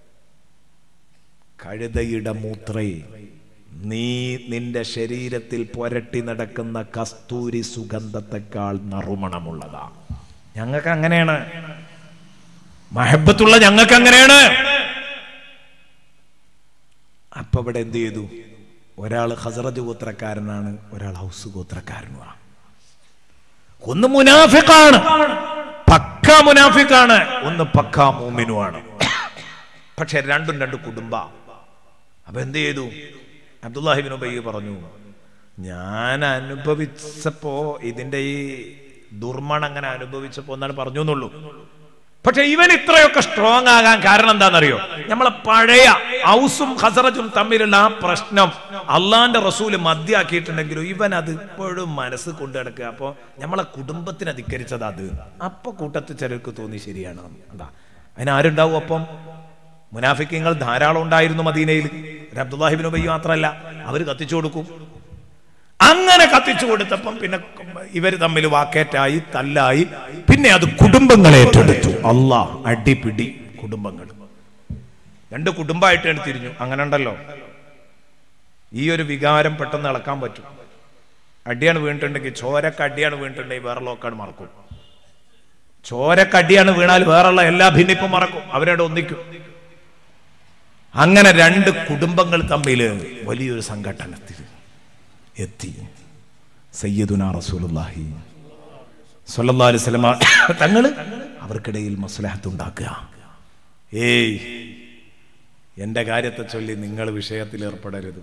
കഴുതയുടെ മൂത്രേ നീ നിന്റെ ശരീരത്തിൽ പുരട്ടി നടക്കുന്ന കസ്തൂരി സുഗന്ധത്തെക്കാൾ നറുമണമുള്ളതാ ഞങ്ങൾക്ക് അങ്ങനെയാണ് മഹബത്തുള്ള ഞങ്ങൾക്ക് അങ്ങനെയാണ് അപ്പൊ ഇവിടെ എന്ത് ചെയ്തു ഒരാൾ ഹസറജ് ഗോത്രക്കാരനാണ് ഒരാൾ ഹൗസ് ഗോത്രക്കാരനുമാണ് ഒന്ന് മുനാഫിക്കാണ് പക്ക മുനാഫിക്കാണ് ഒന്ന് പക്ക മൂമിനുമാണ് പക്ഷെ രണ്ടും രണ്ട് കുടുംബ അപ്പൊ എന്ത് ചെയ്തു അബ്ദുല്ലാഹിബിൻ ഉബൈ പറഞ്ഞു ഞാൻ അനുഭവിച്ചപ്പോ ഇതിന്റെ ഈ ദുർമണം അങ്ങനെ അനുഭവിച്ചപ്പോ എന്നാണ് പറഞ്ഞു എന്നുള്ളൂ പക്ഷെ ഇവൻ ഇത്രയൊക്കെ സ്ട്രോങ് ആകാൻ കാരണം എന്താണെന്നറിയോ നമ്മളെ പഴയ ഔസും ഹസറജും തമ്മിലുള്ള ആ പ്രശ്നം അള്ളാന്റെ റസൂല് മദ്യാക്കിയിട്ടുണ്ടെങ്കിലും ഇവൻ അത് ഇപ്പോഴും മനസ്സ് കൊണ്ടു നടക്കുക അപ്പൊ നമ്മളെ കുടുംബത്തിന് അധികരിച്ചത് അത് അപ്പൊ കൂട്ടത്തിൽ ചിലർക്ക് തോന്നി ശരിയാണ് എന്താ അതിനാരുണ്ടാവും അപ്പം മുനാഫിക്കങ്ങൾ ധാരാളം ഉണ്ടായിരുന്നു മദീനയിൽ ഒരു അബ്ദുല്ലാഹിബിൻ ഉബൈ മാത്രമല്ല അവർ കത്തിച്ചു കൊടുക്കും അങ്ങനെ കത്തിച്ചു കൊടുത്തപ്പം പിന്നെ ഇവർ തമ്മിൽ വാക്കേറ്റായി തല്ലായി പിന്നെ അത് കുടുംബങ്ങൾ ഏറ്റെടുത്തു അല്ലാ അടിപിടി കുടുംബങ്ങൾ രണ്ട് കുടുംബമായിട്ടാണ് തിരിഞ്ഞു അങ്ങനെ ഉണ്ടല്ലോ ഈ ഒരു വികാരം പെട്ടെന്ന് ഇളക്കാൻ പറ്റും അടിയാണ് വീണിട്ടുണ്ടെങ്കിൽ ചോരക്ക് അടിയാണ് വീണിട്ടുണ്ടെങ്കിൽ വേറെ ലോക്കാണ് മറക്കും ചോരക്ക് അടിയാണ് വീണാൽ വേറെയുള്ള എല്ലാ ഭിന്നിപ്പും മറക്കും അവരോട് ഒന്നിക്കും അങ്ങനെ രണ്ട് കുടുംബങ്ങൾ തമ്മിൽ വലിയൊരു സംഘട്ടനത്തിൽ എത്തി സയ്യദുന റസൂലുള്ളാഹി സ്വല്ലല്ലാഹു അലൈഹി വസല്ലമ തങ്ങള് അവർക്കിടയിൽ മസ്ലഹത്ത് ഉണ്ടാക്കുക ഏയ് എന്റെ കാര്യത്തെ ചൊല്ലി നിങ്ങൾ വിഷയത്തിൽ ഏർപ്പെടരുത്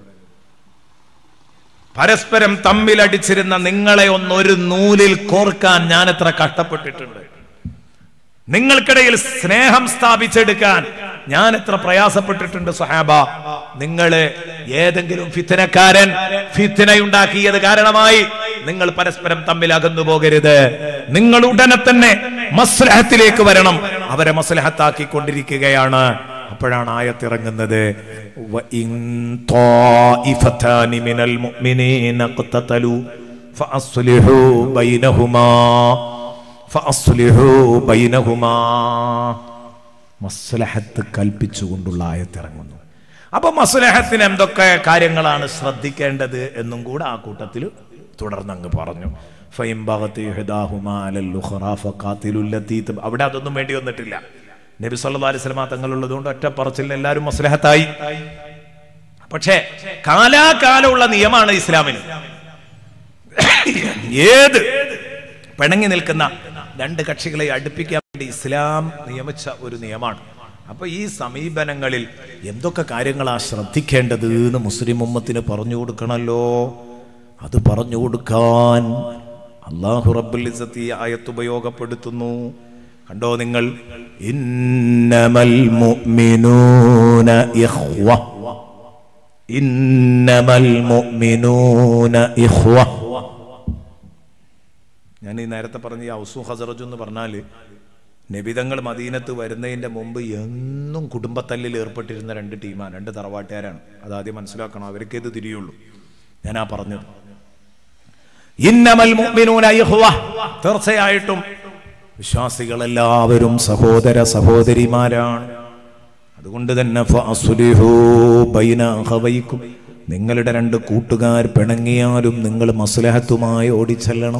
പരസ്പരം തമ്മിലടിച്ചിരുന്ന നിങ്ങളെ ഒന്നൊരു നൂലിൽ കോർക്കാൻ ഞാൻ എത്ര കഷ്ടപ്പെട്ടിട്ടുണ്ട് നിങ്ങൾക്കിടയിൽ സ്നേഹം സ്ഥാപിച്ചെടുക്കാൻ ഞാൻ എത്ര പ്രയാസപ്പെട്ടിട്ടുണ്ട് സഹാബ നിങ്ങള് ഏതെങ്കിലും ഫിത്തനക്കാരൻ ഫിത്തനയുണ്ടാക്കിയത് കാരണമായി നിങ്ങൾ പരസ്പരം തമ്മിൽ അകന്നു പോകരുത് നിങ്ങൾ ഉടനെ തന്നെ മസ്ലഹത്തിലേക്ക് വരണം അവരെ മസ്ലഹത്താക്കിക്കൊണ്ടിരിക്കുകയാണ് അപ്പോഴാണ് ആയത്തിറങ്ങുന്നത് وَإِن طَائِفَتَانِ مِنَ الْمُؤْمِنِينَ اقْتَتَلُوا فَأَصْلِحُوا بَيْنَهُمَا فَأَصْلِحُوا بَيْنَهُمَا മസ്ലഹത്ത് കൽപ്പിച്ചുകൊണ്ടുള്ള ആയത്തിറങ്ങുന്നു അപ്പൊ മസ്ലഹത്തിന് എന്തൊക്കെ കാര്യങ്ങളാണ് ശ്രദ്ധിക്കേണ്ടത് എന്നും കൂടെ ആ കൂട്ടത്തിൽ തുടർന്ന് അങ്ങ് പറഞ്ഞു ഫൈം ബഗത്തി ഇഹ്ദാഹുമാ അലൽ ഉഖ്റാ ഫഖാതിലുൽ ലത്തീ തബ- അവിടെ അതൊന്നും വേണ്ടി വന്നിട്ടില്ല നബി സല്ലല്ലാഹു അലൈഹി വസല്ലമ തങ്ങളുള്ളതുകൊണ്ട് ഒറ്റ പറച്ചിൽ എല്ലാവരും മസ്ലഹത്തായി പക്ഷേ കാലാകാലമുള്ള നിയമമാണ് ഇസ്ലാമിന് ഏത് പിണങ്ങി നിൽക്കുന്ന രണ്ട് കക്ഷികളെ അടുപ്പിക്കാൻ വേണ്ടി ഇസ്ലാം നിയമിച്ച ഒരു നിയമമാണ് അപ്പൊ ഈ സമീപനങ്ങളിൽ എന്തൊക്കെ കാര്യങ്ങളാ ശ്രദ്ധിക്കേണ്ടത് എന്ന് മുസ്ലിം ഉമ്മത്തിന് പറഞ്ഞു കൊടുക്കണല്ലോ അത് പറഞ്ഞു കൊടുക്കാൻ അള്ളാഹു റബ്ബുൽ ഇസ്സത്ത് ഈ ആയത്ത് ഉപയോഗപ്പെടുത്തുന്നു കണ്ടോ നിങ്ങൾ ഇന്നമൽ മുഅ്മിനൂന ഇഖ്വ ഇന്നമൽ മുഅ്മിനൂന ഇഖ്വ ഞാൻ ഈ നേരത്തെ പറഞ്ഞ ഈ ഔസു ഹസറജു എന്ന് പറഞ്ഞാല് നബിതങ്ങൾ മദീനത്ത് വരുന്നതിന്റെ മുമ്പ് എന്നും കുടുംബത്തല്ലിൽ ഏർപ്പെട്ടിരുന്ന രണ്ട് ടീമാണ് രണ്ട് തറവാട്ടുകാരാണ് അതാദ്യം മനസ്സിലാക്കണം അവർക്ക് ഇത് തിരിയുള്ളൂ ഞാൻ ആ പറഞ്ഞത് ഇന്നമൽ മുഅ്മിനൂന ഇഖ്വ തീർച്ചയായിട്ടും വിശ്വാസികളെല്ലാവരും സഹോദര സഹോദരിമാരാണ് അതുകൊണ്ട് തന്നെ ഫഅസ്ലിഹൂ ബൈന അഖവൈക്കും നിങ്ങളുടെ രണ്ട് കൂട്ടുകാർ പിണങ്ങിയാലും നിങ്ങൾ മസ്ലഹത്തുമായി ഓടിച്ചെല്ലണം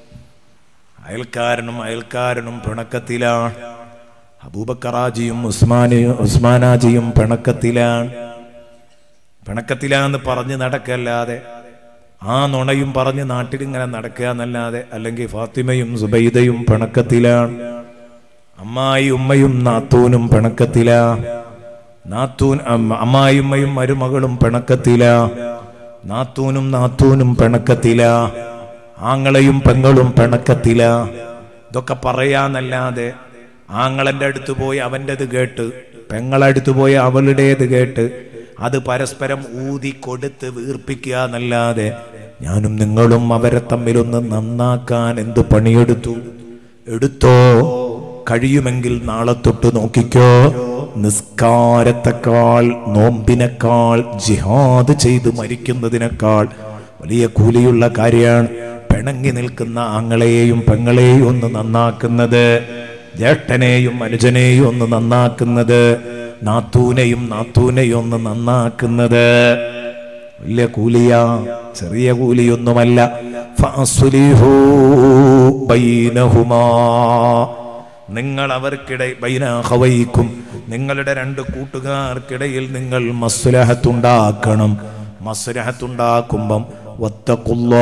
അയൽക്കാരനും അയൽക്കാരനും പിണക്കത്തിലാണ് അബൂബക്കറാജിയും ഉസ്മാനിയും ഉസ്മാനാജിയും പിണക്കത്തിലാണ് പിണക്കത്തിലാന്ന് പറഞ്ഞ് നടക്കല്ലാതെ ആ നുണയും പറഞ്ഞ് നാട്ടിലിങ്ങനെ നടക്കുക എന്നല്ലാതെ അല്ലെങ്കിൽ ഫാത്തിമയും സുബൈദയും പിണക്കത്തിലാണ് അമ്മായി ഉമ്മയും നാത്തൂനും പിണക്കത്തിലാ നാത്തൂൻ അമ്മ- അമ്മായിമ്മയും മരുമകളും പിണക്കത്തിലാ നാത്തൂനും നാത്തൂനും പിണക്കത്തിലാ ആങ്ങളെയും പെങ്ങളും പിണക്കത്തില ഇതൊക്കെ പറയാന്നല്ലാതെ ആങ്ങളന്റെ അടുത്ത് പോയി അവൻ്റെത് കേട്ട് പെങ്ങളടുത്ത് പോയി അവളുടേത് കേട്ട് അത് പരസ്പരം ഊതി കൊടുത്ത് വീർപ്പിക്കുക എന്നല്ലാതെ ഞാനും നിങ്ങളും അവരെ തമ്മിലൊന്ന് നന്നാക്കാൻ എന്ത് പണിയെടുത്തു എടുത്തോ കഴിയുമെങ്കിൽ നാളെ തൊട്ട് നോക്കിക്കോ നിസ്കാരത്തെക്കാൾ നോമ്പിനേക്കാൾ ജിഹാദ് ചെയ്ത് മരിക്കുന്നതിനേക്കാൾ വലിയ കൂലിയുള്ള കാര്യമാണ് പിണങ്ങി നിൽക്കുന്ന ആങ്ങളെയും പെങ്ങളെയും ഒന്ന് നന്നാക്കുന്നത് ജ്യേഷ്ഠനെയും അനുജനെയും ഒന്ന് നന്നാക്കുന്നത് നാത്തൂനെയും നാത്തൂനെയും ഒന്ന് നന്നാക്കുന്നത് വലിയ കൂലിയാ ചെറിയ കൂലിയൊന്നുമല്ല ഫഅസ്ലിഹൂ ബൈനഹുമാ നിങ്ങൾ അവർക്കിട ബൈനാഹവൈക്കും നിങ്ങളുടെ രണ്ട് കൂട്ടുകാർക്കിടയിൽ നിങ്ങൾ മസ്ലഹത്തുണ്ടാക്കണം മസ്ലഹത്തുണ്ടാക്കുമ്പം വത്തക്കുള്ളോ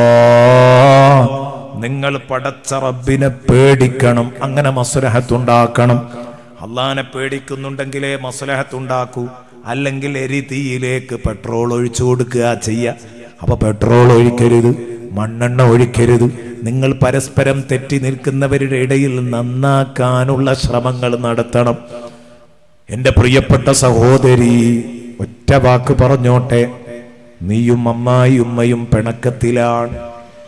നിങ്ങൾ പടച്ച റബ്ബിനെ പേടിക്കണം അങ്ങനെ മസ്ലഹത്തുണ്ടാക്കണം അള്ളാനെ പേടിക്കുന്നുണ്ടെങ്കിലേ മസ്ലഹത്തുണ്ടാക്കൂ അല്ലെങ്കിൽ എരിതീയിലേക്ക് പെട്രോൾ ഒഴിച്ചു കൊടുക്കുക ചെയ്യ അപ്പൊ പെട്രോൾ ഒഴിക്കരുത് മണ്ണെണ്ണ ഒഴിക്കരുത് നിങ്ങൾ പരസ്പരം തെറ്റി നിൽക്കുന്നവരുടെ ഇടയിൽ നന്നാക്കാനുള്ള ശ്രമങ്ങൾ നടത്തണം എന്റെ പ്രിയപ്പെട്ട സഹോദരി ഒറ്റ വാക്ക് പറഞ്ഞോട്ടെ നീയും അമ്മായി ഉമ്മയും പിണക്കത്തിലാണ്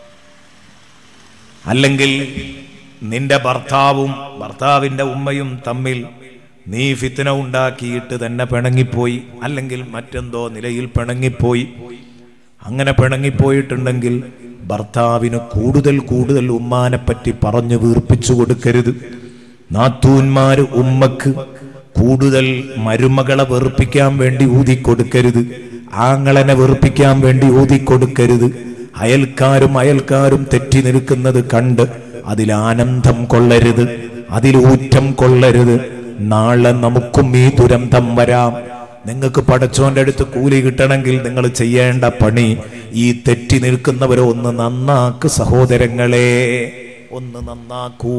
അല്ലെങ്കിൽ നിന്റെ ഭർത്താവും ഭർത്താവിന്റെ ഉമ്മയും തമ്മിൽ നീ ഫിത്തന ഉണ്ടാക്കിയിട്ട് തന്നെ പിണങ്ങിപ്പോയി അല്ലെങ്കിൽ മറ്റെന്തോ നിലയിൽ പിണങ്ങിപ്പോയി അങ്ങനെ പിണങ്ങിപ്പോയിട്ടുണ്ടെങ്കിൽ ഭർത്താവിന് കൂടുതൽ കൂടുതൽ ഉമ്മാനെ പറ്റി പറഞ്ഞു വീർപ്പിച്ചു കൊടുക്കരുത് നാത്തൂന്മാര് ഉമ്മക്ക് കൂടുതൽ മരുമകളെ വെറുപ്പിക്കാൻ വേണ്ടി ഊതിക്കൊടുക്കരുത് ആങ്ങളനെ വെറുപ്പിക്കാൻ വേണ്ടി ഊതിക്കൊടുക്കരുത് അയൽക്കാരും അയൽക്കാരും തെറ്റി നിൽക്കുന്നത് കണ്ട് അതിൽ ആനന്ദം കൊള്ളരുത് അതിൽ ഊറ്റം കൊള്ളരുത് നാളെ നമുക്കും ഈ ദുരന്തം വരാം നിങ്ങൾക്ക് പടച്ചോന്റെ അടുത്ത് കൂലി കിട്ടണമെങ്കിൽ നിങ്ങൾ ചെയ്യേണ്ട പണി ഈ തെറ്റി നിൽക്കുന്നവരെ ഒന്ന് നന്നാക്ക് സഹോദരങ്ങളെ ഒന്ന് നന്നാക്കൂ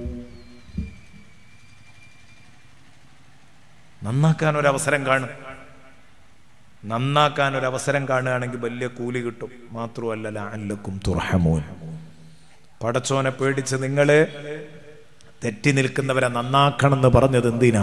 നന്നാക്കാൻ ഒരു അവസരം കാണും നന്നാക്കാൻ ഒരു അവസരം കാണുകയാണെങ്കിൽ വലിയ കൂലി കിട്ടും മാത്രമല്ല ലാലക്കും തുറഹമോൻ പടച്ചോനെ പേടിച്ച് നിങ്ങള് തെറ്റി നിൽക്കുന്നവരെ നന്നാക്കണം എന്ന് പറഞ്ഞത് എന്തിനാ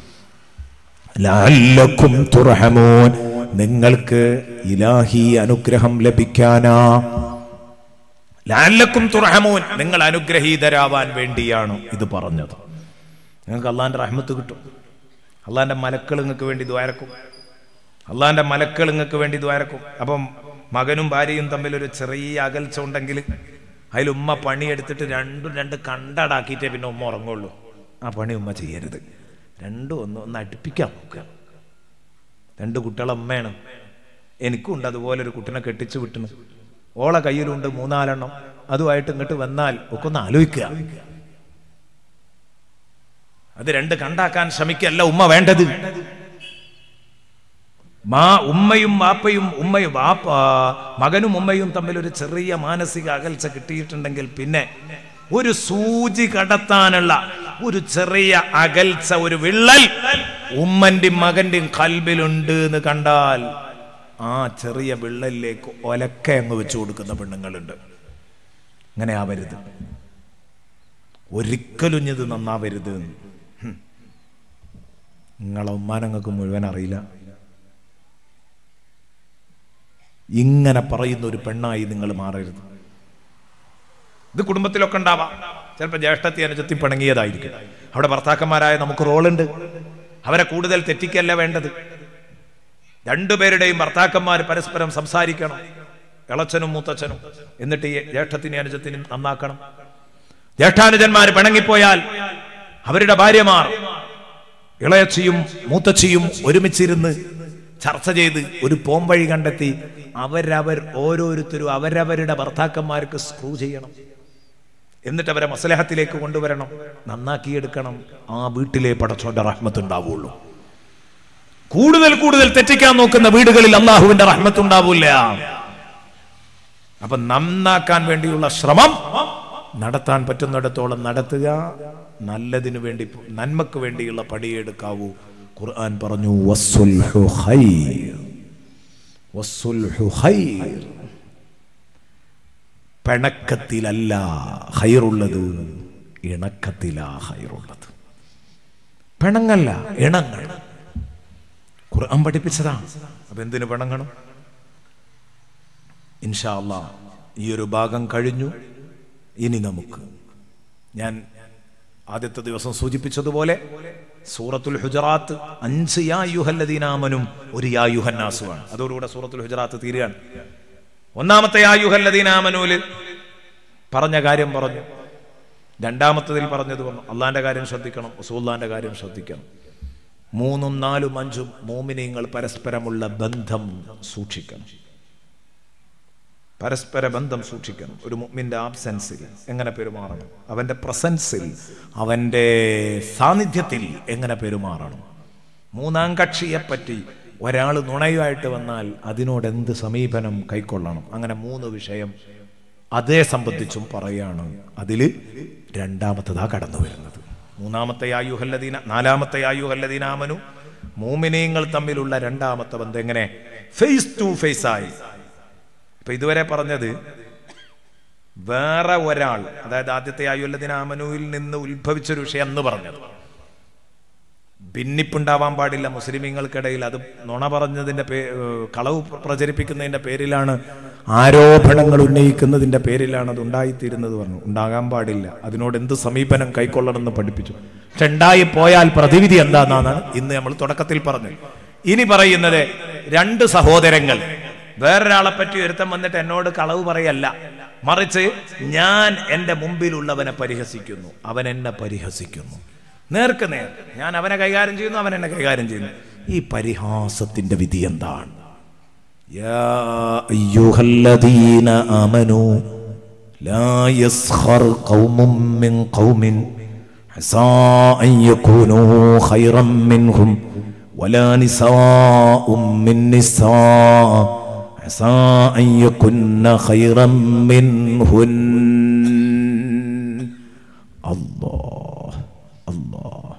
ലാലക്കും തുറഹമോൻ നിങ്ങൾക്ക് ഇലാഹി അനുഗ്രഹം ലഭിക്കാനാ ലാലക്കും തുറഹമോൻ നിങ്ങൾ അനുഗ്രഹീതരാവാൻ വേണ്ടിയാണ് ഇത് പറഞ്ഞത് നിങ്ങൾക്ക് അള്ളാന്റെ റഹ്മത്ത് കിട്ടും അള്ളാന്റെ മലക്കൾ നിങ്ങൾക്ക് വേണ്ടി ദ്വാരക്കും അള്ളാന്റെ മലക്കൾ നിങ്ങൾക്ക് വേണ്ടി ദ്വാരക്കും അപ്പം മകനും ഭാര്യയും തമ്മിൽ ഒരു ചെറിയ അകൽച്ച ഉണ്ടെങ്കിൽ അതിൽ ഉമ്മ പണിയെടുത്തിട്ട് രണ്ടും രണ്ട് കണ്ടടാക്കിയിട്ടേ പിന്നെ ഉമ്മ ഉറങ്ങുള്ളൂ ആ പണി ഉമ്മ ചെയ്യരുത് രണ്ടും ഒന്ന് ഒന്ന് അടുപ്പിക്കാൻ നോക്കുക രണ്ട് കുട്ടികളെ അമ്മയാണ് എനിക്കും ഉണ്ട് അതുപോലെ ഒരു കുട്ടിനെ കെട്ടിച്ചു വിട്ടണ് ഓള കയ്യിലുണ്ട് മൂന്നാലെണ്ണം അതുമായിട്ട് ഇങ്ങോട്ട് വന്നാൽ ഒക്കെ ഒന്ന് ആലോചിക്കുക അത് രണ്ട് കണ്ടാക്കാൻ ശ്രമിക്കല്ല ഉമ്മ വേണ്ടത് മാ ഉമ്മയും വാപ്പയും ഉമ്മയും വാപ്പ മകനും ഉമ്മയും തമ്മിൽ ഒരു ചെറിയ മാനസിക അകൽച്ച കിട്ടിയിട്ടുണ്ടെങ്കിൽ പിന്നെ ഒരു സൂചി കടത്താനുള്ള ഒരു ചെറിയ അകൽച്ച ഒരു വിള്ളൽ ഉമ്മന്റെയും മകന്റെയും കൽബിലുണ്ട് എന്ന് കണ്ടാൽ ആ ചെറിയ വിള്ളലിലേക്ക് ഒലക്ക അങ്ങ് വെച്ചു കൊടുക്കുന്ന പെണ്ണുങ്ങളുണ്ട് അങ്ങനെ ആവരുത് ഒരിക്കലും ഇത് നന്നാവരുത് ഹും. നിങ്ങളെ ഉമ്മാനങ്ങൾക്ക് മുഴുവൻ അറിയില്ല ഇങ്ങനെ പറയുന്ന ഒരു പെണ്ണായി നിങ്ങൾ മാറരുത് ഇത് കുടുംബത്തിലൊക്കെ ഉണ്ടാവാം ചിലപ്പോൾ ജ്യേഷ്ഠത്തി അനുജത്തി പിണങ്ങിയതായിരിക്കും അവിടെ ഭർത്താക്കന്മാരായ നമുക്ക് റോളുണ്ട് അവരെ കൂടുതൽ തെറ്റിക്കല്ല വേണ്ടത് രണ്ടുപേരുടെയും ഭർത്താക്കന്മാർ പരസ്പരം സംസാരിക്കണം ഇളച്ചനും മൂത്തച്ഛനും എന്നിട്ട് ഈ ജ്യേഷ്ഠത്തിനെ അനുജത്തിനും നന്നാക്കണം ജ്യേഷ്ഠാനുജന്മാർ പിണങ്ങിപ്പോയാൽ അവരുടെ ഭാര്യമാർ ഇളയച്ചിയും മൂത്തച്ചിയും ഒരുമിച്ചിരുന്ന് ചർച്ച ചെയ്ത് ഒരു പോംവഴി കണ്ടെത്തി അവരവർ ഓരോരുത്തരും അവരവരുടെ ഭർത്താക്കന്മാർക്ക് സ്ക്രൂ ചെയ്യണം എന്നിട്ട് അവരെ മസലഹത്തിലേക്ക് കൊണ്ടുവരണം നന്നാക്കിയെടുക്കണം ആ വീട്ടിലെ പടച്ചോന്റെ റഹ്മത്ത് ഉണ്ടാവുള്ളൂ കൂടുതൽ കൂടുതൽ തെറ്റിക്കാൻ നോക്കുന്ന വീടുകളിൽ അള്ളാഹുവിന്റെ റഹ്മത്ത് ഉണ്ടാവില്ല അപ്പൊ നന്നാക്കാൻ വേണ്ടിയുള്ള ശ്രമം നടത്താൻ പറ്റുന്നിടത്തോളം നടത്തുക നല്ലതിനു വേണ്ടി നന്മക്ക് വേണ്ടിയുള്ള പടിയെടുക്കാവൂ ഖുർആൻ പറഞ്ഞു വസ്സുൽഹു ഖൈർ വസ്സുൽഹു ഖൈർ പിണക്കത്തിലല്ല ഹൈറുള്ളത് ഇണക്കത്തിലാ ഹൈറുള്ളത് പിണങ്ങല്ല ഇണങ്ങൾ ഖുർആൻ പഠിപ്പിച്ചതാ അപ്പൊ എന്തിനു പിണങ്ങണം ഇൻഷാ അല്ലാ ഈ ഒരു ഭാഗം കഴിഞ്ഞു ഇനി നമുക്ക് ഞാൻ ആദ്യത്തെ ദിവസം സൂചിപ്പിച്ചതുപോലെ സൂറത്തുൽ ഹുജറാത്ത് അഞ്ച് യാ യുഹല്ലദീനാമനും ഒരു യാ യുഹന്നാസുമാണ് അതോടുകൂടെ സൂറത്തുൽ ഹുജറാത്ത് തീരുകയാണ് ഒന്നാമത്തെ യാ യുഹല്ലദീനാമനൂല് പറഞ്ഞ കാര്യം പറഞ്ഞു രണ്ടാമത്തതിൽ പറഞ്ഞത് പറഞ്ഞു അള്ളാന്റെ കാര്യം ശ്രദ്ധിക്കണം റസൂല്ലാന്റെ കാര്യം ശ്രദ്ധിക്കണം മൂന്നും നാലും അഞ്ചും മോമിനിയങ്ങൾ പരസ്പരമുള്ള ബന്ധം സൂക്ഷിക്കണം പരസ്പര ബന്ധം സൂക്ഷിക്കണം ഒരു മുമ്മിന്റെ ആബ്സെൻസിൽ എങ്ങനെ പെരുമാറണം അവന്റെ പ്രസൻസിൽ അവന്റെ സാന്നിധ്യത്തിൽ എങ്ങനെ പെരുമാറണം മൂന്നാം കക്ഷിയെ പറ്റി ഒരാൾ നുണയുമായിട്ട് വന്നാൽ അതിനോട് എന്ത് സമീപനം കൈക്കൊള്ളണം അങ്ങനെ മൂന്ന് വിഷയം അതേ സംബന്ധിച്ചും പറയാണ് അതിൽ രണ്ടാമത്തതാ കടന്നു വരുന്നത് മൂന്നാമത്തെ ആയുഹല്ലദീന നാലാമത്തെ ആയുഹല്ലദീനാമനു മൂമിനീങ്ങൾ തമ്മിലുള്ള രണ്ടാമത്തെ ബന്ധം എങ്ങനെ ഫേസ് ടു ഫേസ് ആയി ഇപ്പൊ ഇതുവരെ പറഞ്ഞത് വേറെ ഒരാൾ അതായത് ആദ്യത്തെ ആയുല്ലദിനാമനുവിൽ നിന്ന് ഉത്ഭവിച്ചൊരു വിഷയം എന്ന് പറഞ്ഞത് ഭിന്നിപ്പുണ്ടാവാൻ പാടില്ല മുസ്ലിമീങ്ങൾക്കിടയിൽ അത് നുണ പറഞ്ഞതിന്റെ പേ ഏഹ് കളവ് പ്രചരിപ്പിക്കുന്നതിന്റെ പേരിലാണ് ആരോപണങ്ങൾ ഉന്നയിക്കുന്നതിന്റെ പേരിലാണ് അത് ഉണ്ടായിത്തീരുന്നത് പറഞ്ഞു ഉണ്ടാകാൻ പാടില്ല അതിനോട് എന്ത് സമീപനം കൈക്കൊള്ളണമെന്ന് പഠിപ്പിച്ചു പക്ഷെ ഉണ്ടായി പോയാൽ പ്രതിവിധി എന്താണെന്നാണ് ഇന്ന് നമ്മൾ തുടക്കത്തിൽ പറഞ്ഞത് ഇനി പറയുന്നത് രണ്ട് സഹോദരങ്ങൾ വേറൊരാളെ പറ്റി ഒരുത്തം വന്നിട്ട് എന്നോട് കളവ് പറയല്ല മറിച്ച് ഞാൻ എൻ്റെ മുമ്പിലുള്ളവനെ പരിഹസിക്കുന്നു അവൻ എന്നെ പരിഹസിക്കുന്നു നേർക്ക് നേർ ഞാൻ അവനെ കൈകാര്യം ചെയ്യുന്നു അവൻ എന്നെ കൈകാര്യം ചെയ്യുന്നു ഈ പരിഹാസത്തിന്റെ വിധി എന്താണ് യാ അയ്യുഹല്ലദീന ആമനൂ ലാ യസ്ഖർ ഖൗമും മിൻ ഖൗമിൻ അസാ അൻ യകൂനൂ ഖൈറൻ മിൻഹും വലാ നിസാഉം മിൻ നിസാ അസാ അൻ യകുന്ന ഖൈറൻ മിൻഹുൻ അല്ലാഹ് അല്ലാഹ്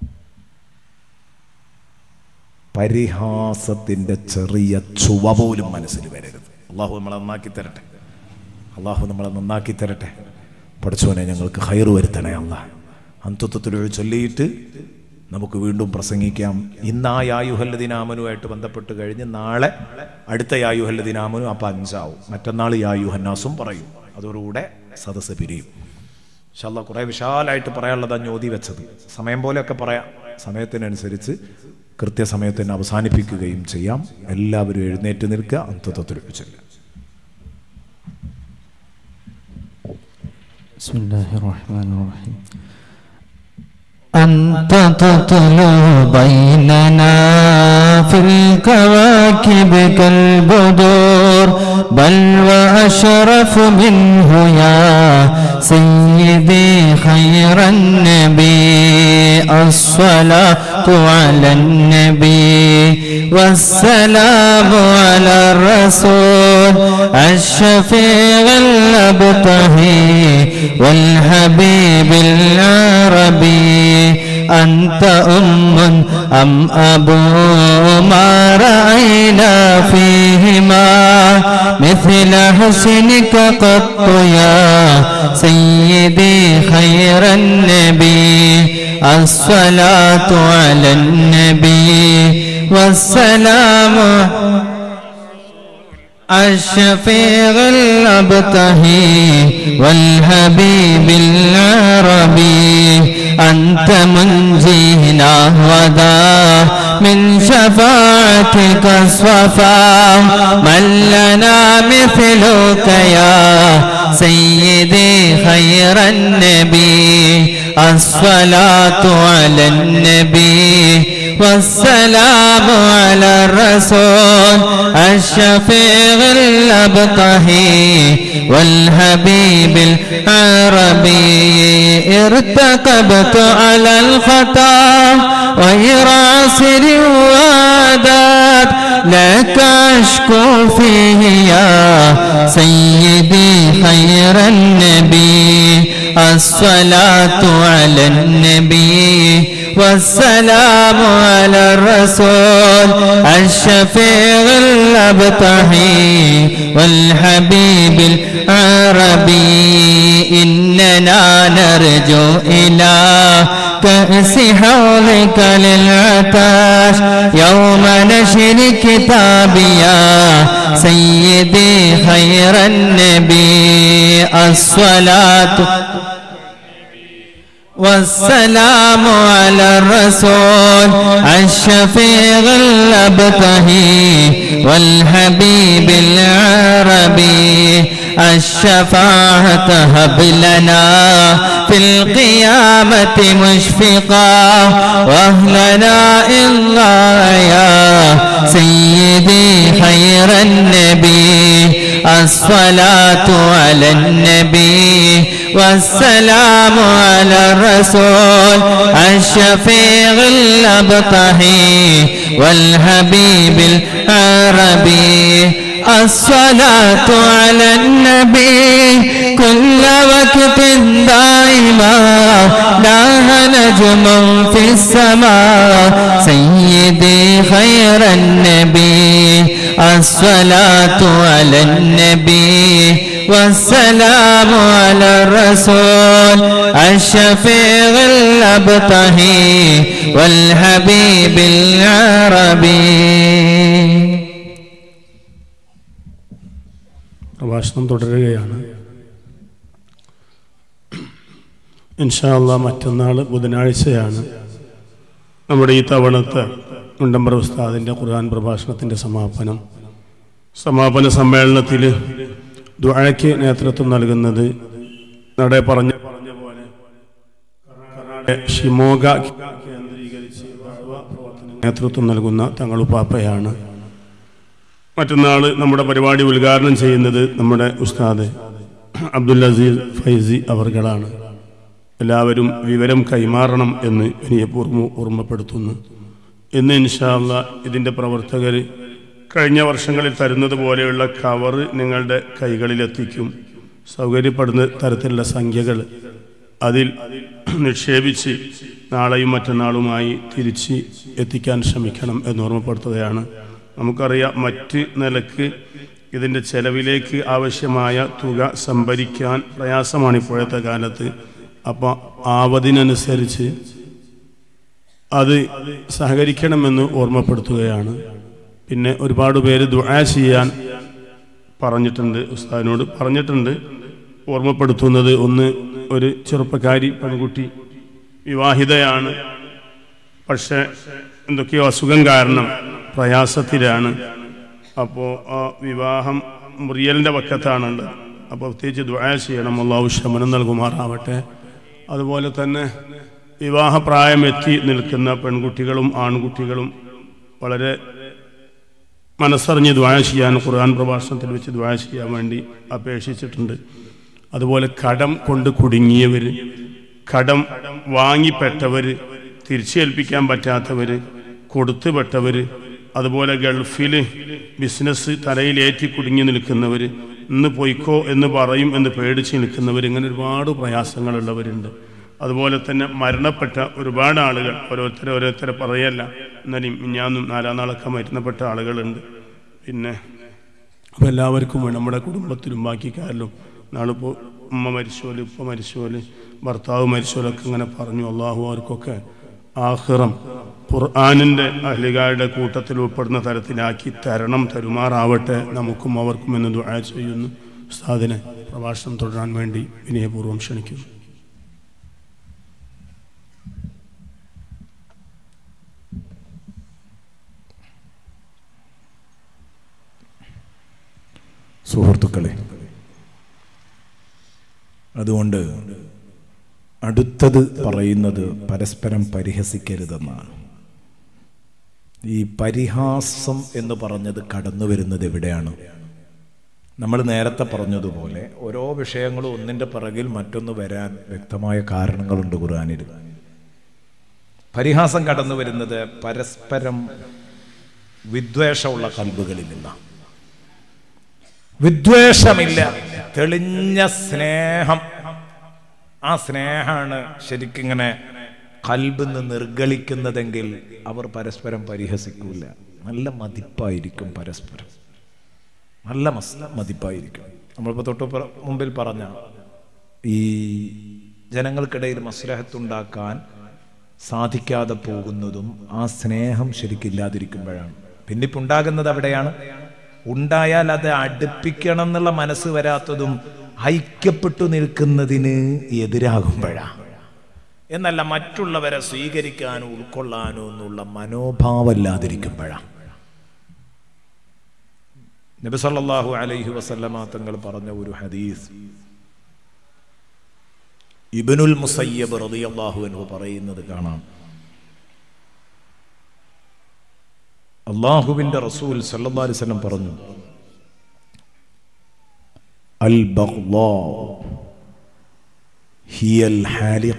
പരിഹാസത്തിന്റെ ചെറിയ ചുവ പോലും മനസ്സിൽ വരരുത് അള്ളാഹു നമ്മളെ നന്നാക്കി തരട്ടെ അള്ളാഹു നമ്മളെ നന്നാക്കി തരട്ടെ പഠിച്ചവനെ ഞങ്ങൾക്ക് ഹൈറ് വരുത്തണേ അല്ല അന്തത്വത്തിലൊഴി ചൊല്ലിയിട്ട് നമുക്ക് വീണ്ടും പ്രസംഗിക്കാം ഇന്ന് ആ യായുഹല്ലദിനാമനുമായിട്ട് ബന്ധപ്പെട്ട് കഴിഞ്ഞ് നാളെ അടുത്ത യായുഹല്ലദിനാമനും അപ്പം അഞ്ചാവും മറ്റന്നാൾ യായുഹന്നാസും പറയും അതോടുകൂടെ സദസ്സ് പിരിയും ഇൻഷാല്ല കുറെ വിശാലായിട്ട് പറയാനുള്ളതാണ് ഞോതി വെച്ചത് സമയം പോലെയൊക്കെ പറയാം സമയത്തിനനുസരിച്ച് കൃത്യസമയത്തിന് അവസാനിപ്പിക്കുകയും ചെയ്യാം എല്ലാവരും എഴുന്നേറ്റ് നിൽക്കുക അന്തത്വത്തിൽ വെച്ചില്ല بسم الله الرحمن الرحيم أنت تطلع بيننا في الكواكب كالبدور بل وأشرف منه يا سيدي خير النبي الصلاة على النبي والسلام على الرسول الشفيع الأبطهي والحبيب العربي أنت أم أم أبو ما رأينا فيهما مثل حسنك قط يا سيدي خير النبي الصلاة على النبي والسلام الشفيع الأبتهي والحبيب العربي أنت منجينا غدا من شفاعتك الصفا من لنا مثلك يا سيدي خير النبي الصلاة على النبي والسلام على الرسول الشفيع الأبطهي والحبيب العربي ارتكبت على الخطا غير عسر وعدات لك أشكو فيه يا سيدي خير النبي الصلاة على النبي والسلام على الرسول الشفيع الأبطحي والحبيب العربي إننا نرجو إلى كأس حوضك للعطاش يوم نشر كتابي يا سيدي خير النبي الصلاة والسلام على الرسول الشفيع الأبتهي والحبيب العربي الشفاعة هب لنا في القيامة مشفقا واهلنا إلا يا سيدي خير النبي الصلاة على النبي والسلام على الرسول الشفيع الأبطحي والحبيب العربي الصلاة على النبي كل وقت دائما لاها نجم في السماء سيدي خير النبي الصلاة على النبي والسلام على الرسول الشفيع الأبطهي والحبيب العربي പ്രഭാഷണം തുടരുകയാണ് ഇൻഷാല്ല മറ്റന്നാൾ ബുധനാഴ്ചയാണ് നമ്മുടെ ഈ തവണത്തെ മുണ്ടമ്പറ ഉസ്താദിൻ്റെ ഖുർആൻ പ്രഭാഷണത്തിൻ്റെ സമാപനം സമാപന സമ്മേളനത്തിൽ ദ്വാഴയ്ക്ക് നേതൃത്വം നൽകുന്നത് നടേ പറഞ്ഞ പറഞ്ഞ പോലെ കർണാടക ഷിമോഗ കേന്ദ്രീകരിച്ച് ദഅ്വ പ്രവർത്തനങ്ങൾക്ക് നേതൃത്വം നൽകുന്ന തങ്ങളുപ്പാപ്പയാണ് മറ്റന്നാൾ നമ്മുടെ പരിപാടി ഉദ്ഘാടനം ചെയ്യുന്നത് നമ്മുടെ ഉസ്താദ് അബ്ദുൽ അസീസ് ഫൈസി അവർകളാണ് എല്ലാവരും വിവരം കൈമാറണം എന്ന് വിനയപൂർവ്വം ഓർമ്മപ്പെടുത്തുന്നു ഇന്ന് ഇൻഷാല്ല ഇതിൻ്റെ പ്രവർത്തകർ കഴിഞ്ഞ വർഷങ്ങളിൽ തരുന്നത് പോലെയുള്ള കവറ് നിങ്ങളുടെ കൈകളിലെത്തിക്കും സൗകര്യപ്പെടുന്ന തരത്തിലുള്ള സംഖ്യകൾ അതിൽ നിക്ഷേപിച്ച് നാളെയും മറ്റന്നാളുമായി തിരിച്ച് എത്തിക്കാൻ ശ്രമിക്കണം എന്ന് ഓർമ്മപ്പെടുത്തുകയാണ് നമുക്കറിയാം മറ്റ് നിലക്ക് ഇതിൻ്റെ ചെലവിലേക്ക് ആവശ്യമായ തുക സംഭരിക്കാൻ പ്രയാസമാണ് ഇപ്പോഴത്തെ കാലത്ത് അപ്പോൾ ആവതിനനുസരിച്ച് അത് സഹകരിക്കണമെന്ന് ഓർമ്മപ്പെടുത്തുകയാണ് പിന്നെ ഒരുപാട് പേര് ദുആ ചെയ്യാൻ പറഞ്ഞിട്ടുണ്ട് ഉസ്താദിനോട് പറഞ്ഞിട്ടുണ്ട് ഓർമ്മപ്പെടുത്തുന്നത് ഒന്ന് ഒരു ചെറുപ്പക്കാരി പെൺകുട്ടി വിവാഹിതയാണ് പക്ഷെ എന്തൊക്കെയോ അസുഖം കാരണം പ്രയാസത്തിലാണ് അപ്പോൾ ആ വിവാഹം മുറിയലിൻ്റെ പക്കത്താണുള്ളത് അപ്പോൾ പ്രത്യേകിച്ച് ദ്വായ ചെയ്യണം അള്ളാഹു ശമനം നൽകുമാറാവട്ടെ അതുപോലെ തന്നെ വിവാഹപ്രായമെത്തി നിൽക്കുന്ന പെൺകുട്ടികളും ആൺകുട്ടികളും വളരെ മനസ്സറിഞ്ഞ് ദ്വാ ചെയ്യാൻ ഖുർആൻ പ്രഭാഷണത്തിൽ വെച്ച് ദ്വാ ചെയ്യാൻ വേണ്ടി അപേക്ഷിച്ചിട്ടുണ്ട് അതുപോലെ കടം കൊണ്ട് കുടുങ്ങിയവർ കടം വാങ്ങിപ്പെട്ടവർ തിരിച്ചേൽപ്പിക്കാൻ പറ്റാത്തവർ കൊടുത്തുപെട്ടവർ അതുപോലെ ഗൾഫിൽ ബിസിനസ് തലയിലേറ്റി കുടുങ്ങി നിൽക്കുന്നവർ ഇന്ന് പൊയ്ക്കോ എന്ന് പറയും എന്ന് പേടിച്ച് നിൽക്കുന്നവർ ഇങ്ങനെ ഒരുപാട് പ്രയാസങ്ങളുള്ളവരുണ്ട് അതുപോലെ തന്നെ മരണപ്പെട്ട ഒരുപാട് ആളുകൾ ഓരോരുത്തരെ ഓരോരുത്തരെ പറയല്ല എന്നാലും ഞാനും നാലാം നാളൊക്കെ മരണപ്പെട്ട ആളുകളുണ്ട് പിന്നെ അപ്പോൾ എല്ലാവർക്കും വേണം നമ്മുടെ കുടുംബത്തിലും ബാക്കിക്കാരിലും നാളിപ്പോൾ ഉമ്മ മരിച്ചോല് ഉപ്പ മരിച്ചോല് ഭർത്താവ് മരിച്ചോലൊക്കെ ഇങ്ങനെ പറഞ്ഞു അള്ളാഹു അവർക്കൊക്കെ ആഹ്റം ഖുർആാനിൻ്റെ അഹ്ലികാരുടെ കൂട്ടത്തിൽ ഉൾപ്പെടുന്ന തരത്തിലാക്കി തരണം തരുമാറാവട്ടെ നമുക്കും അവർക്കും എന്ന് ദുആ ചെയ്യുന്നു ഉസ്താദിനെ പ്രഭാഷണം തുടരാൻ വേണ്ടി വിനയപൂർവ്വം ക്ഷണിക്കുന്നു സുഹൃത്തുക്കളെ അതുകൊണ്ട് അടുത്തത് പറയുന്നത് പരസ്പരം പരിഹസിക്കരുതെന്നാണ് ഈ പരിഹാസം എന്ന് പറഞ്ഞത് കടന്നു വരുന്നത് എവിടെയാണ് നമ്മൾ നേരത്തെ പറഞ്ഞതുപോലെ ഓരോ വിഷയങ്ങളും ഒന്നിൻ്റെ പിറകിൽ മറ്റൊന്ന് വരാൻ വ്യക്തമായ കാരണങ്ങളുണ്ട് ഖുർആാനിൽ പരിഹാസം കടന്നു വരുന്നത് പരസ്പരം വിദ്വേഷമുള്ള കൽബുകളിൽ നിന്നാണ് വിദ്വേഷമില്ല തെളിഞ്ഞ സ്നേഹം ആ സ്നേഹമാണ് ശരിക്കിങ്ങനെ കൽബിന്ന് നിർഗളിക്കുന്നതെങ്കിൽ അവർ പരസ്പരം പരിഹസിക്കൂല നല്ല മതിപ്പായിരിക്കും പരസ്പരം നല്ല മസ് മതിപ്പായിരിക്കും നമ്മളിപ്പോൾ തൊട്ട് പ്ര- മുമ്പിൽ പറഞ്ഞ ഈ ജനങ്ങൾക്കിടയിൽ മസ്ലഹത്തുണ്ടാക്കാൻ സാധിക്കാതെ പോകുന്നതും ആ സ്നേഹം ശരിക്കില്ലാതിരിക്കുമ്പോഴാണ് പിന്നിപ്പ് ഉണ്ടാകുന്നത് അവിടെയാണ് ഉണ്ടായാൽ അത് അടുപ്പിക്കണം എന്നുള്ള മനസ്സ് വരാത്തതും ഐക്യപ്പെട്ടു നിൽക്കുന്നതിന് എതിരാകുമ്പോഴാണ് എന്നല്ല മറ്റുള്ളവരെ സ്വീകരിക്കാനോ ഉൾക്കൊള്ളാനോ എന്നുള്ള മനോഭാവമില്ലാതിരിക്കുമ്പോഴാണ് നബി സല്ലല്ലാഹു അലൈഹി വസല്ലമ തങ്ങൾ പറഞ്ഞ ഒരു ഹദീസ് ഇബ്നുൽ മുസയ്യബ് റളിയല്ലാഹു അൻഹു പറയുന്നത് കാണാം അള്ളാഹുവിന്റെ റസൂൽ സല്ലല്ലാഹു അലൈഹി വസല്ലം പറഞ്ഞു അൽ ബഗ്ളാ ഹിയൽ ഹാലിഖ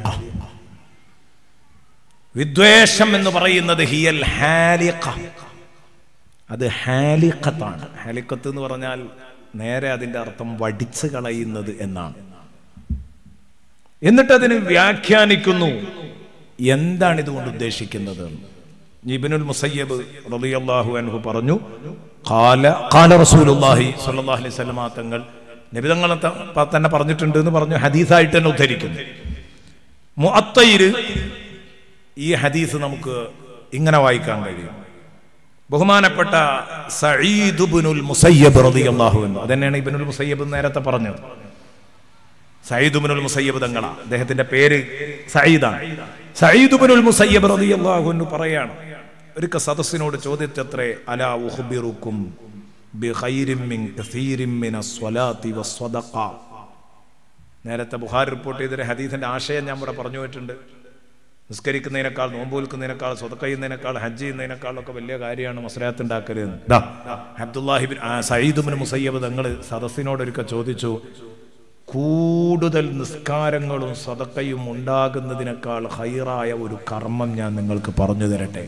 വിദ്വേഷം എന്ന് പറയുന്നത് ഹിയൽ ഹാലിഖ അത് ഹാലിഖത്താണ് ഹാലിഖത്ത് എന്ന് പറഞ്ഞാൽ നേരെ അതിന്റെ അർത്ഥം വടിച്ചു കളയുന്നത് എന്നാണ് എന്നിട്ട് അതിന് വ്യാഖ്യാനിക്കുന്നു എന്താണ് ഇതുകൊണ്ട് ഉദ്ദേശിക്കുന്നത് ഇബ്നുൽ മുസയ്യബ് റളിയല്ലാഹു അൻഹു പറഞ്ഞു ഖാല ഖാല റസൂലുള്ളാഹി സ്വല്ലല്ലാഹു അലൈഹി വസല്ലമ തങ്ങൾ നബി തങ്ങൾ ത- തന്നെ പറഞ്ഞിട്ടുണ്ട് എന്ന് പറഞ്ഞു ഹദീസായിട്ട് തന്നെ ഉദ്ധരിക്കുന്നു മുഅത്തയില് ഈ ഹദീസ് നമുക്ക് ഇങ്ങനെ വായിക്കാൻ കഴിയും ബഹുമാനപ്പെട്ട സഈദ് ഇബ്നുൽ മുസയ്യബ് റളിയല്ലാഹു അൻഹു അതന്നെയാണ് ഇബ്നുൽ മുസയ്യബ് നേരത്തെ പറഞ്ഞത് സയ്യിദ് ഇബ്നുൽ മുസയ്യബ് തങ്ങളാ അദ്ദേഹത്തിന്റെ പേര് സയ്യിദാണ് സയ്യിദ് ഇബ്നുൽ മുസയ്യബ് റളിയല്ലാഹു അൻഹു പറയാണ് ഒരിക്കൽ സദസ്സിനോട് ചോദിച്ചത്രേ അലാ ഉഖ്ബിറുക്കും ബിഖൈരിൻ മിൻ കസീരിൻ മിനസ് സ്വലാത്തി വസ്സദഖ നേരത്തെ ബുഹാരി റിപ്പോർട്ട് ചെയ്തൊരു ഹദീസിന്റെ ആശയം ഞാൻ ഇവിടെ പറഞ്ഞു പോയിട്ടുണ്ട് നിസ്കരിക്കുന്നതിനേക്കാൾ നോമ്പ് വിൽക്കുന്നതിനേക്കാൾ സ്വതക്ക ചെയ്യുന്നതിനേക്കാൾ ഹജ്ജ് ചെയ്യുന്നതിനേക്കാളൊക്കെ വലിയ കാര്യമാണ് മസ്ലാത്ത് ഉണ്ടാക്കല് എന്ന്. ദാ, അബ്ദുല്ലാഹിബിൻ ആ, സയ്യിദ് ബിൻ മുസയ്യബ് തങ്ങൾ സദസ്സിനോട് ഒരിക്കൽ ചോദിച്ചു കൂടുതൽ നിസ്കാരങ്ങളും സ്വതക്കയും ഉണ്ടാകുന്നതിനേക്കാൾ ഹൈറായ ഒരു കർമ്മം ഞാൻ നിങ്ങൾക്ക് പറഞ്ഞു തരട്ടെ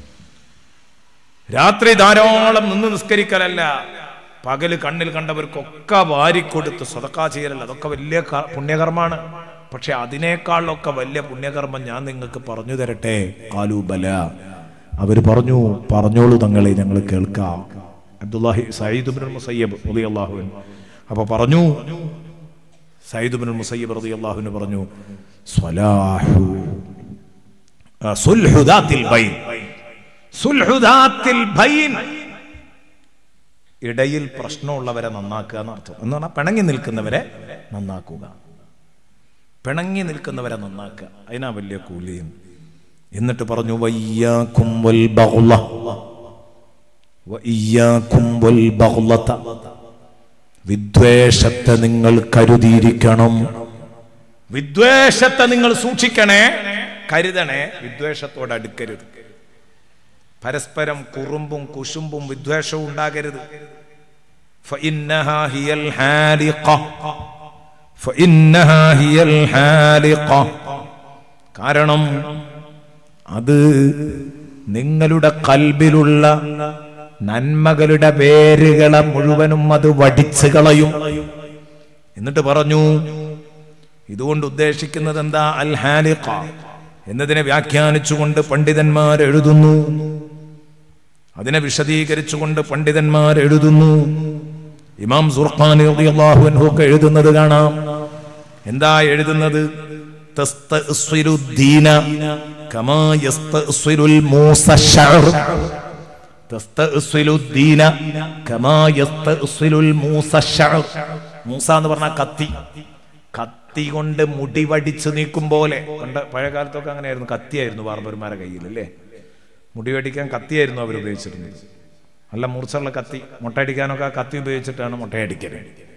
രാത്രി ധാരാളം നിന്ന് നിസ്കരിക്കലല്ല പകല് കണ്ണിൽ കണ്ടവർക്കൊക്കെ വാരിക്കൊടുത്ത് സ്വതക്ക ചെയ്യലല്ല അതൊക്കെ വലിയ ക- പുണ്യകർമ്മാണ് പക്ഷെ അതിനേക്കാളൊക്കെ വലിയ പുണ്യകർമ്മം ഞാൻ നിങ്ങൾക്ക് പറഞ്ഞു തരട്ടെ കാലു ബല അവര് പറഞ്ഞു പറഞ്ഞോളൂ തങ്ങളെ ഞങ്ങൾ കേൾക്കാം അബ്ദുല്ലാഹി സയ്യിദ് ബിൻ മുസയ്യബ് റളിയല്ലാഹു അൻഹു അപ്പൊ പറഞ്ഞു സയ്യിദ് ബിൻ മുസയ്യബ് റളിയല്ലാഹു പറഞ്ഞു സ്വലാഹു ആ, സുൽഹു ദാത്തിൽ ബൈൻ സുൽഹു ദാത്തിൽ ബൈൻ ഇടയിൽ പ്രശ്നമുള്ളവരെ നന്നാക്കുക എന്നർത്ഥം എന്ന് പറഞ്ഞാൽ പിണങ്ങി നിൽക്കുന്നവരെ നന്നാക്കുക പിണങ്ങി നിൽക്കുന്നവരെ നന്നാക്കുക അതിനാ വലിയ കൂലിയും എന്നിട്ട് പറഞ്ഞു വയ്യാക്കും വൽ ബഗ്ള. വയ്യാക്കും വൽ ബഗ്ളത. വിദ്വേഷത്തെ നിങ്ങൾ കരുതിയിരിക്കണം വിദ്വേഷത്തെ നിങ്ങൾ സൂക്ഷിക്കണേ കരുതണേ വിദ്വേഷത്തോട് അടുക്കരുത് പരസ്പരം കുറുമ്പും കുശുമ്പും വിദ്വേഷവും ഉണ്ടാകരുത് فإنها هي الحالقة فإنها هي الحالقة കാരണം അത് നിങ്ങളുടെ കൽബിലുള്ള നന്മകളുടെ വേരുകളെ മുഴുവനും അത് വടിച്ചു കളയും എന്നിട്ട് പറഞ്ഞു ഇതുകൊണ്ട് ഉദ്ദേശിക്കുന്നത് എന്താ അൽ ഹാലിഖ എന്നതിനെ വ്യാഖ്യാനിച്ചുകൊണ്ട് പണ്ഡിതന്മാർ എഴുതുന്നു അതിനെ വിശദീകരിച്ചുകൊണ്ട് പണ്ഡിതന്മാർ എഴുതുന്നു ഇമാം സുർഖാനി റളിയല്ലാഹു അൻഹു ഒക്കെ എഴുതുന്നത് കാണാം എന്താ എഴുതുന്നത് തസ്തഅ്സിലു ദീന കമാ യസ്തഅ്സിലുൽ മൂസ ശഅർ തസ്തഅ്സിലു ദീന കമാ യസ്തഅ്സിലുൽ മൂസ ശഅർ മൂസ എന്ന് പറഞ്ഞാൽ കത്തി കത്തി കൊണ്ട് മുടി വടിച്ചു നീക്കും പോലെ പണ്ട് പഴയ കാലത്തൊക്കെ അങ്ങനെയായിരുന്നു കത്തിയായിരുന്നു ബാർബർമാരെ കയ്യിൽ അല്ലേ മുടി വടിക്കാൻ കത്തിയായിരുന്നു അവർ ഉപയോഗിച്ചിരുന്നത് നല്ല മൂർച്ചയുള്ള കത്തി മുട്ടയടിക്കാനൊക്കെ ആ കത്തി ഉപയോഗിച്ചിട്ടാണ് മുട്ടയടിക്കൽ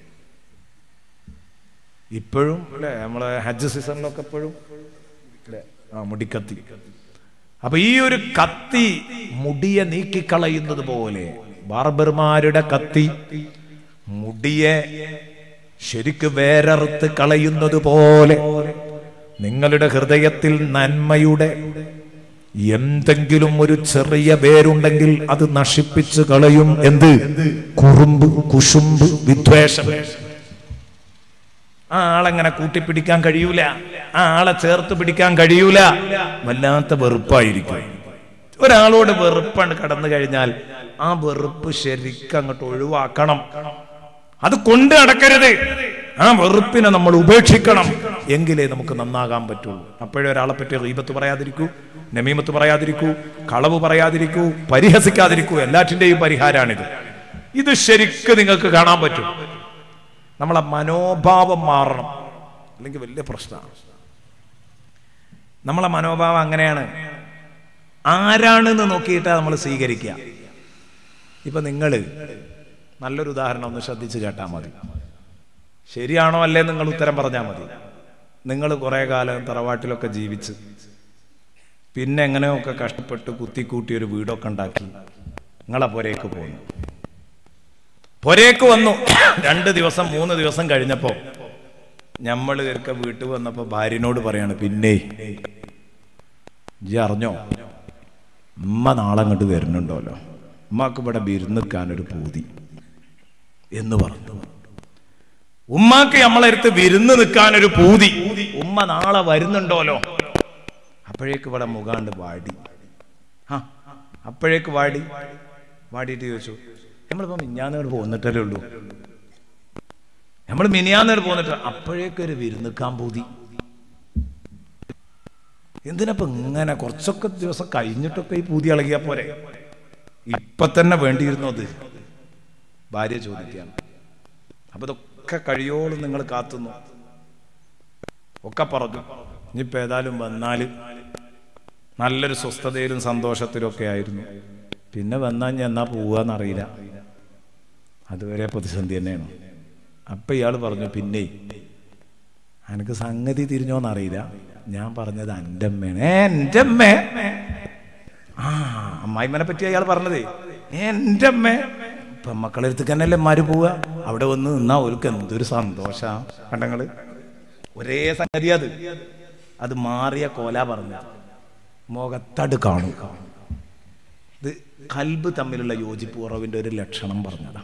ഇപ്പോഴും അല്ലേ നമ്മളെ ഹജ്ജ് സീസണിലൊക്കെ എപ്പോഴും അല്ലേ ആ മുടിക്കത്തി അപ്പൊ ഈ ഒരു കത്തി മുടിയെ നീക്കിക്കളയുന്നത് പോലെ ബാർബർമാരുടെ കത്തി മുടിയെ ശരിക്ക് വേരറുത്ത് കളയുന്നത് പോലെ നിങ്ങളുടെ ഹൃദയത്തിൽ നന്മയുടെ എന്തെങ്കിലും ഒരു ചെറിയ വേരുണ്ടെങ്കിൽ അത് നശിപ്പിച്ചു കളയും എന്ത് കുറുമ്പ് കുശുമ്പ് വിദ്വേഷം ആ ആളെങ്ങനെ കൂട്ടിപ്പിടിക്കാൻ കഴിയൂല ആ ആളെ ചേർത്ത് പിടിക്കാൻ കഴിയൂല വല്ലാത്ത വെറുപ്പായിരിക്കും ഒരാളോട് വെറുപ്പാണ് കടന്നു കഴിഞ്ഞാൽ ആ വെറുപ്പ് ശരിക്കും അങ്ങോട്ട് ഒഴിവാക്കണം അത് കൊണ്ട് നടക്കരുത് ആ വെറുപ്പിനെ നമ്മൾ ഉപേക്ഷിക്കണം എങ്കിലേ നമുക്ക് നന്നാകാൻ പറ്റുള്ളൂ അപ്പോഴേ ഒരാളെ പറ്റി റീബത്ത് പറയാതിരിക്കൂ നമീമത്ത് പറയാതിരിക്കൂ കളവ് പറയാതിരിക്കൂ പരിഹസിക്കാതിരിക്കൂ എല്ലാറ്റിന്റെയും പരിഹാരമാണിത് ഇത് ശരിക്ക് നിങ്ങൾക്ക് കാണാൻ പറ്റും നമ്മളെ മനോഭാവം മാറണം അല്ലെങ്കിൽ വലിയ പ്രശ്നമാണ് നമ്മളെ മനോഭാവം അങ്ങനെയാണ് ആരാണെന്ന് നോക്കിയിട്ടാണ് നമ്മൾ സ്വീകരിക്കുക ഇപ്പൊ നിങ്ങള് നല്ലൊരു ഉദാഹരണം ഒന്ന് ശ്രദ്ധിച്ച് കേട്ടാൽ മതി ശരിയാണോ അല്ലേ നിങ്ങൾ ഉത്തരം പറഞ്ഞാൽ മതി നിങ്ങൾ കുറെ കാലം തറവാട്ടിലൊക്കെ ജീവിച്ച് പിന്നെ എങ്ങനെയൊക്കെ കഷ്ടപ്പെട്ട് കുത്തിക്കൂട്ടി ഒരു വീടൊക്കെ ഉണ്ടാക്കി നിങ്ങളെ പുരയ്ക്ക് പോന്നു പുരയ്ക്ക് വന്നു രണ്ട് ദിവസം മൂന്ന് ദിവസം കഴിഞ്ഞപ്പോ ഞമ്മള് ഇതൊക്കെ വീട്ടിൽ വന്നപ്പോ ഭാര്യനോട് പറയാണ് പിന്നെ ഇജ്ജ് അറിഞ്ഞോ ഉമ്മ നാളെ അങ്ങോട്ട് വരുന്നുണ്ടല്ലോ ഉമ്മക്ക് ഇവിടെ വിരുന്നിക്കാൻ ഒരു പൂതി എന്ന് പറഞ്ഞു ഉമ്മാക്ക് നമ്മളെടുത്ത് വിരുന്ന് നിൽക്കാൻ ഒരു പൂതി ഉമ്മ നാളെ വരുന്നുണ്ടോലോ അപ്പോഴേക്ക് ഇവിടെ മുഖാണ്ട് വാടി ആ അപ്പോഴേക്ക് വാടി വാടിയിട്ട് ചോദിച്ചു നമ്മളിപ്പോ മിഞ്ഞാന്നോട് പോന്നിട്ടല്ലേ ഉള്ളൂ നമ്മൾ മിനിയാന്നോട് പോന്നിട്ട് അപ്പോഴേക്ക് ഒരു വിരുന്നിക്കാൻ പൂതി എന്തിനപ്പൊ ഇങ്ങനെ കുറച്ചൊക്കെ ദിവസം കഴിഞ്ഞിട്ടൊക്കെ ഈ പൂതി ഇളകിയാ പോരെ ഇപ്പൊ തന്നെ വേണ്ടിയിരുന്നു അത് ഭാര്യ ചോദിക്കുകയാണ് അപ്പൊ ഇതൊക്കെ കഴിയോളം നിങ്ങൾ കാത്തുന്നു ഒക്കെ പറഞ്ഞു ഇനിയിപ്പോ ഏതായാലും വന്നാല് നല്ലൊരു സ്വസ്ഥതയിലും സന്തോഷത്തിലും ഒക്കെ ആയിരുന്നു പിന്നെ വന്നാൽ ഞാൻ എന്നാ പോവാന്നറിയില്ല അതുവരെ പ്രതിസന്ധി തന്നെയാണ് അപ്പൊ ഇയാൾ പറഞ്ഞു പിന്നെ എനിക്ക് സംഗതി തിരിഞ്ഞോന്നറിയില്ല ഞാൻ പറഞ്ഞത് എൻ്റെ അമ്മയാണ് ഏ എൻ്റെ അമ്മ ആ അമ്മായിമ്മനെ പറ്റി അയാൾ പറഞ്ഞതേ എൻ്റെ അമ്മ ഇപ്പൊ മക്കളെ അടുത്ത് തന്നെയല്ലേ അമ്മാര് പോവുക അവിടെ വന്ന് നിന്നാ ഓർക്ക് എന്തൊരു സന്തോഷ കണ്ടങ്ങള് ഒരേ സംഗതി അത് അത് മാറിയ കോല പറഞ്ഞ മുഖത്തട് കാണും ഇത് കൽബ് തമ്മിലുള്ള യോജിപ്പ് കുറവിന്റെ ഒരു ലക്ഷണം പറഞ്ഞതാ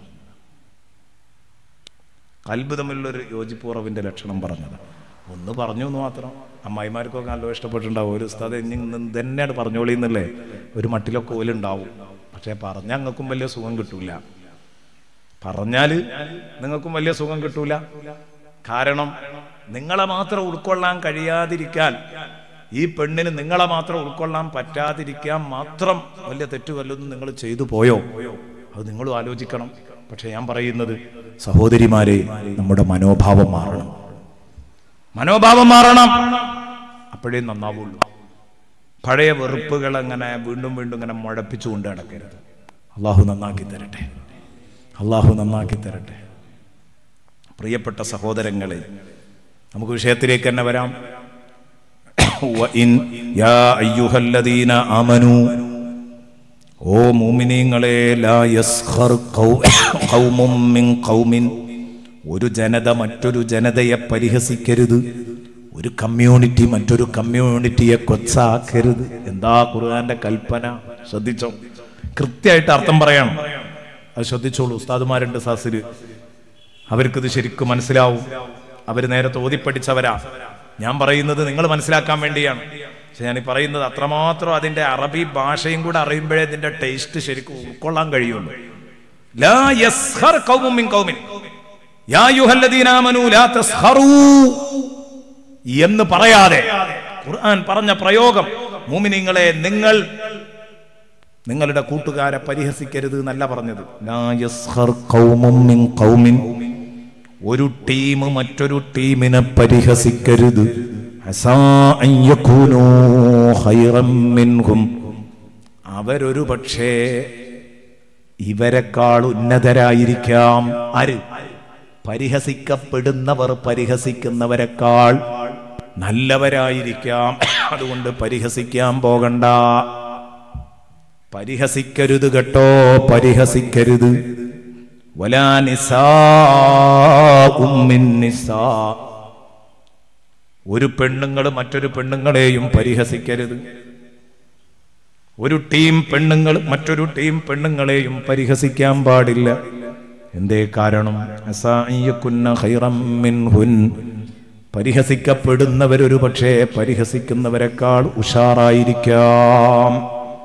കൽബ് തമ്മിലുള്ള ഒരു യോജിപ്പ് കുറവിന്റെ ലക്ഷണം പറഞ്ഞതാ ഒന്ന് പറഞ്ഞു എന്ന് മാത്രം അമ്മായിമാർക്കൊക്കെ നല്ല ഇഷ്ടപ്പെട്ടിട്ടുണ്ടാവും ഒരു ഉസ്താദ് ഇനി ഇന്ന് തന്നെയാണ് പറഞ്ഞോളിന്നല്ലേ ഒരു മട്ടിലൊക്കെ ഓലുണ്ടാവും പക്ഷെ പറഞ്ഞാൽ നിങ്ങൾക്കും വലിയ സുഖം കിട്ടൂല പറഞ്ഞാല് നിങ്ങൾക്കും വലിയ സുഖം കിട്ടൂല കാരണം നിങ്ങളെ മാത്രം ഉൾക്കൊള്ളാൻ കഴിയാതിരിക്കാൻ ഈ പെണ്ണിന് നിങ്ങളെ മാത്രം ഉൾക്കൊള്ളാൻ പറ്റാതിരിക്കാൻ മാത്രം വലിയ തെറ്റ് വല്ലതും നിങ്ങൾ ചെയ്തു പോയോ അത് നിങ്ങളും ആലോചിക്കണം പക്ഷെ ഞാൻ പറയുന്നത് സഹോദരിമാരെ നമ്മുടെ മനോഭാവം മാറണം മനോഭാവം മാറണം അപ്പോഴേ നന്നാവുള്ളൂ പഴയ വെറുപ്പുകൾ അങ്ങനെ വീണ്ടും വീണ്ടും ഇങ്ങനെ മുഴപ്പിച്ചുകൊണ്ട് നടക്കരുത് അള്ളാഹു നന്നാക്കി തരട്ടെ അള്ളാഹു നന്നാക്കി തരട്ടെ പ്രിയപ്പെട്ട സഹോദരങ്ങളെ നമുക്ക് വിഷയത്തിലേക്ക് തന്നെ വരാം وإن يا أيها الذين آمنوا ഓ മൂമിനീങ്ങളെ ലാ യസ്ഖർ ഖൗ- ഖൗമും മിൻ ഖൗമിൻ ഒരു ജനത മറ്റൊരു ജനതയെ പരിഹസിക്കരുത് ഒരു കമ്മ്യൂണിറ്റി മറ്റൊരു കമ്മ്യൂണിറ്റിയെ കൊച്ചാക്കരുത് എന്താ ഖുർആന്റെ കൽപ്പന ശ്രദ്ധിച്ചോ കൃത്യമായിട്ട് അർത്ഥം പറയണം അത് ശ്രദ്ധിച്ചോളൂ ഉസ്താദുമാരുണ്ട് സാസിര് അവർക്കിത് ശരിക്കും മനസ്സിലാവും അവർ നേരത്തെ ഓതിപ്പടിച്ചവരാ ഞാൻ പറയുന്നത് നിങ്ങൾ മനസ്സിലാക്കാൻ വേണ്ടിയാണ് പക്ഷെ ഞാൻ ഈ പറയുന്നത് അത്രമാത്രം അതിന്റെ അറബി ഭാഷയും കൂടെ അറിയുമ്പോഴേ ഇതിന്റെ ടേസ്റ്റ് ശരിക്കും ഉൾക്കൊള്ളാൻ കഴിയുള്ളൂ ലാ യസ്ഖർ ഖൗമും മിൻ ഖൗമിൻ യാ അയ്യുഹല്ലദീന ആമനൂ ലാ തസ്ഖറൂ എന്ന് പറയാതെ ഖുർആൻ പറഞ്ഞ പ്രയോഗം മൂമിനിങ്ങളെ നിങ്ങൾ നിങ്ങളുടെ കൂട്ടുകാരെ പരിഹസിക്കരുത് എന്നല്ല പറഞ്ഞത് ലാ യസ്ഖർ ഖൗമും മിൻ ഖൗമിൻ ഒരു ടീം മറ്റൊരു ടീമിനെ പരിഹസിക്കരുത് അസാ അൻ യകൂനൂ ഖൈറൻ മിൻഹും അവരൊരു പക്ഷേ ഇവരെക്കാൾ ഉന്നതരായിരിക്കാം ആര് പരിഹസിക്കപ്പെടുന്നവർ പരിഹസിക്കുന്നവരെക്കാൾ നല്ലവരായിരിക്കാം അതുകൊണ്ട് പരിഹസിക്കാൻ പോകണ്ട പരിഹസിക്കരുത് കേട്ടോ പരിഹസിക്കരുത് വലാ നിസാഉം മിൻ നിസാ ഒരു പെണ്ണുങ്ങൾ മറ്റൊരു പെണ്ണുങ്ങളെയും പരിഹസിക്കരുത് ഒരു ടീം പെണ്ണുങ്ങൾ മറ്റൊരു ടീം പെണ്ണുങ്ങളെയും പരിഹസിക്കാൻ പാടില്ല എന്തേ കാരണം അസാ അൻ യകുന്ന ഖൈറൻ മിൻഹുൻ പരിഹസിക്കപ്പെടുന്നവരൊരു പക്ഷേ പരിഹസിക്കുന്നവരെക്കാൾ ഉഷാറായിരിക്കാം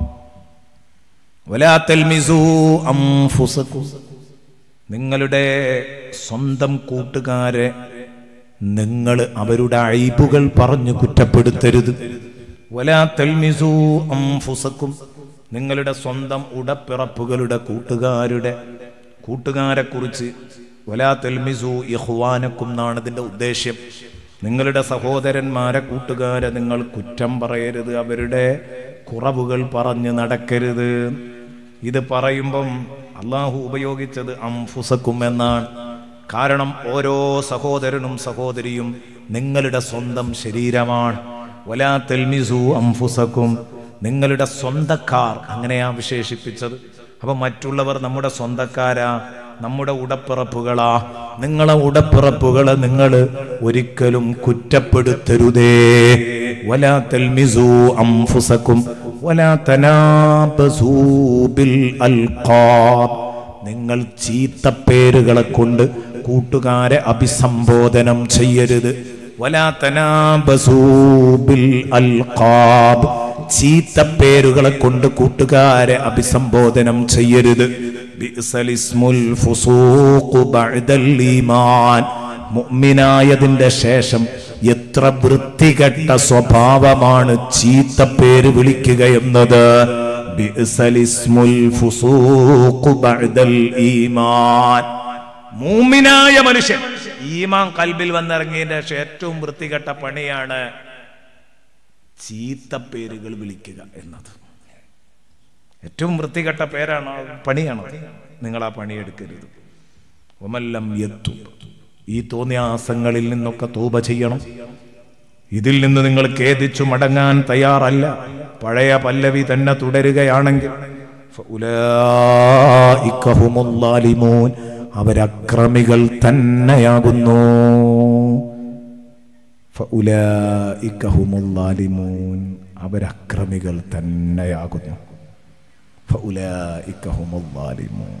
വലാ തൽമിസൂ അംഫുസക്കും നിങ്ങളുടെ സ്വന്തം കൂട്ടുകാരെ നിങ്ങൾ അവരുടെ അഴിബുകൾ പറഞ്ഞു കുറ്റപ്പെടുത്തരുത് വലാ തൽമിസൂ അംഫുസക്കും നിങ്ങളുടെ സ്വന്തം ഉടപ്പിറപ്പുകളുടെ കൂട്ടുകാരുടെ കൂട്ടുകാരെ കുറിച്ച് വലാ തെൽമിസു ഇഹ്വാനക്കും എന്നാണ് ഇതിന്റെ ഉദ്ദേശ്യം നിങ്ങളുടെ സഹോദരന്മാരെ കൂട്ടുകാരെ നിങ്ങൾ കുറ്റം പറയരുത് അവരുടെ കുറവുകൾ പറഞ്ഞ് നടക്കരുത് ഇത് പറയുമ്പം അള്ളാഹു ഉപയോഗിച്ചത് അംഫുസക്കും എന്നാണ് കാരണം ഓരോ സഹോദരനും സഹോദരിയും നിങ്ങളുടെ സ്വന്തം ശരീരമാണ് വലാ തെൽമിസു അംഫുസക്കും നിങ്ങളുടെ സ്വന്തക്കാർ അങ്ങനെയാ വിശേഷിപ്പിച്ചത് അപ്പൊ മറ്റുള്ളവർ നമ്മുടെ സ്വന്തക്കാരാ നമ്മുടെ ഉടപ്പിറപ്പുകളാ നിങ്ങളെ ഉടപ്പിറപ്പുകളെ നിങ്ങൾ ഒരിക്കലും കുറ്റപ്പെടുത്തരുതേ വലാ തൽമിസു അംഫുസക്കും വലാ തനാബസൂ ബിൽ അൽഖാബ് നിങ്ങൾ ചീത്തപ്പേരുകളെ കൊണ്ട് കൂട്ടുകാരെ അഭിസംബോധനം ചെയ്യരുത് വലാ തനാബസൂ ബിൽ അൽഖാബ് ചീത്തപ്പേരുകളെ കൊണ്ട് കൂട്ടുകാരെ അഭിസംബോധനം ചെയ്യരുത് ബിഅ്സലിസ്മുൽ ഫുസൂഖു ബഅദൽ ഈമാൻ മുഅ്മിനായതിന്റെ ശേഷം എത്ര വൃത്തികെട്ട സ്വഭാവമാണ് ചീത്തപ്പേര് വിളിക്കുക എന്നത് ബിഅ്സലിസ്മുൽ ഫുസൂഖു ബഅദൽ ഈമാൻ മൂമിനായ മനുഷ്യൻ ഈമാൻ കൽബിൽ വന്നിറങ്ങിയതിന്റെ ശേഷം ഏറ്റവും വൃത്തികെട്ട പണിയാണ് ചീത്തപ്പേരുകൾ വിളിക്കുക എന്നത് ഏറ്റവും വൃത്തികെട്ട പേരാണ് ആ പണിയാണ് നിങ്ങൾ ആ പണിയെടുക്കരുത് ഒമല്ലം എത്തു ഈ തോന്നിയാസങ്ങളിൽ നിന്നൊക്കെ തൂപ ചെയ്യണം ഇതിൽ നിന്ന് നിങ്ങൾ ഖേദിച്ചു മടങ്ങാൻ തയ്യാറല്ല പഴയ പല്ലവി തന്നെ തുടരുകയാണെങ്കിൽ ഫഉലായിക ഹുമുൽ ളാലിമൂൻ. അവരക്രമികൾ തന്നെയാകുന്നു ഫഉലായിക ഹുമുൽ ളാലിമൂൻ. അവരക്രമികൾ തന്നെയാകുന്നു ഫഉലായിക ഹുമുൽ ളാലിമൂൻ.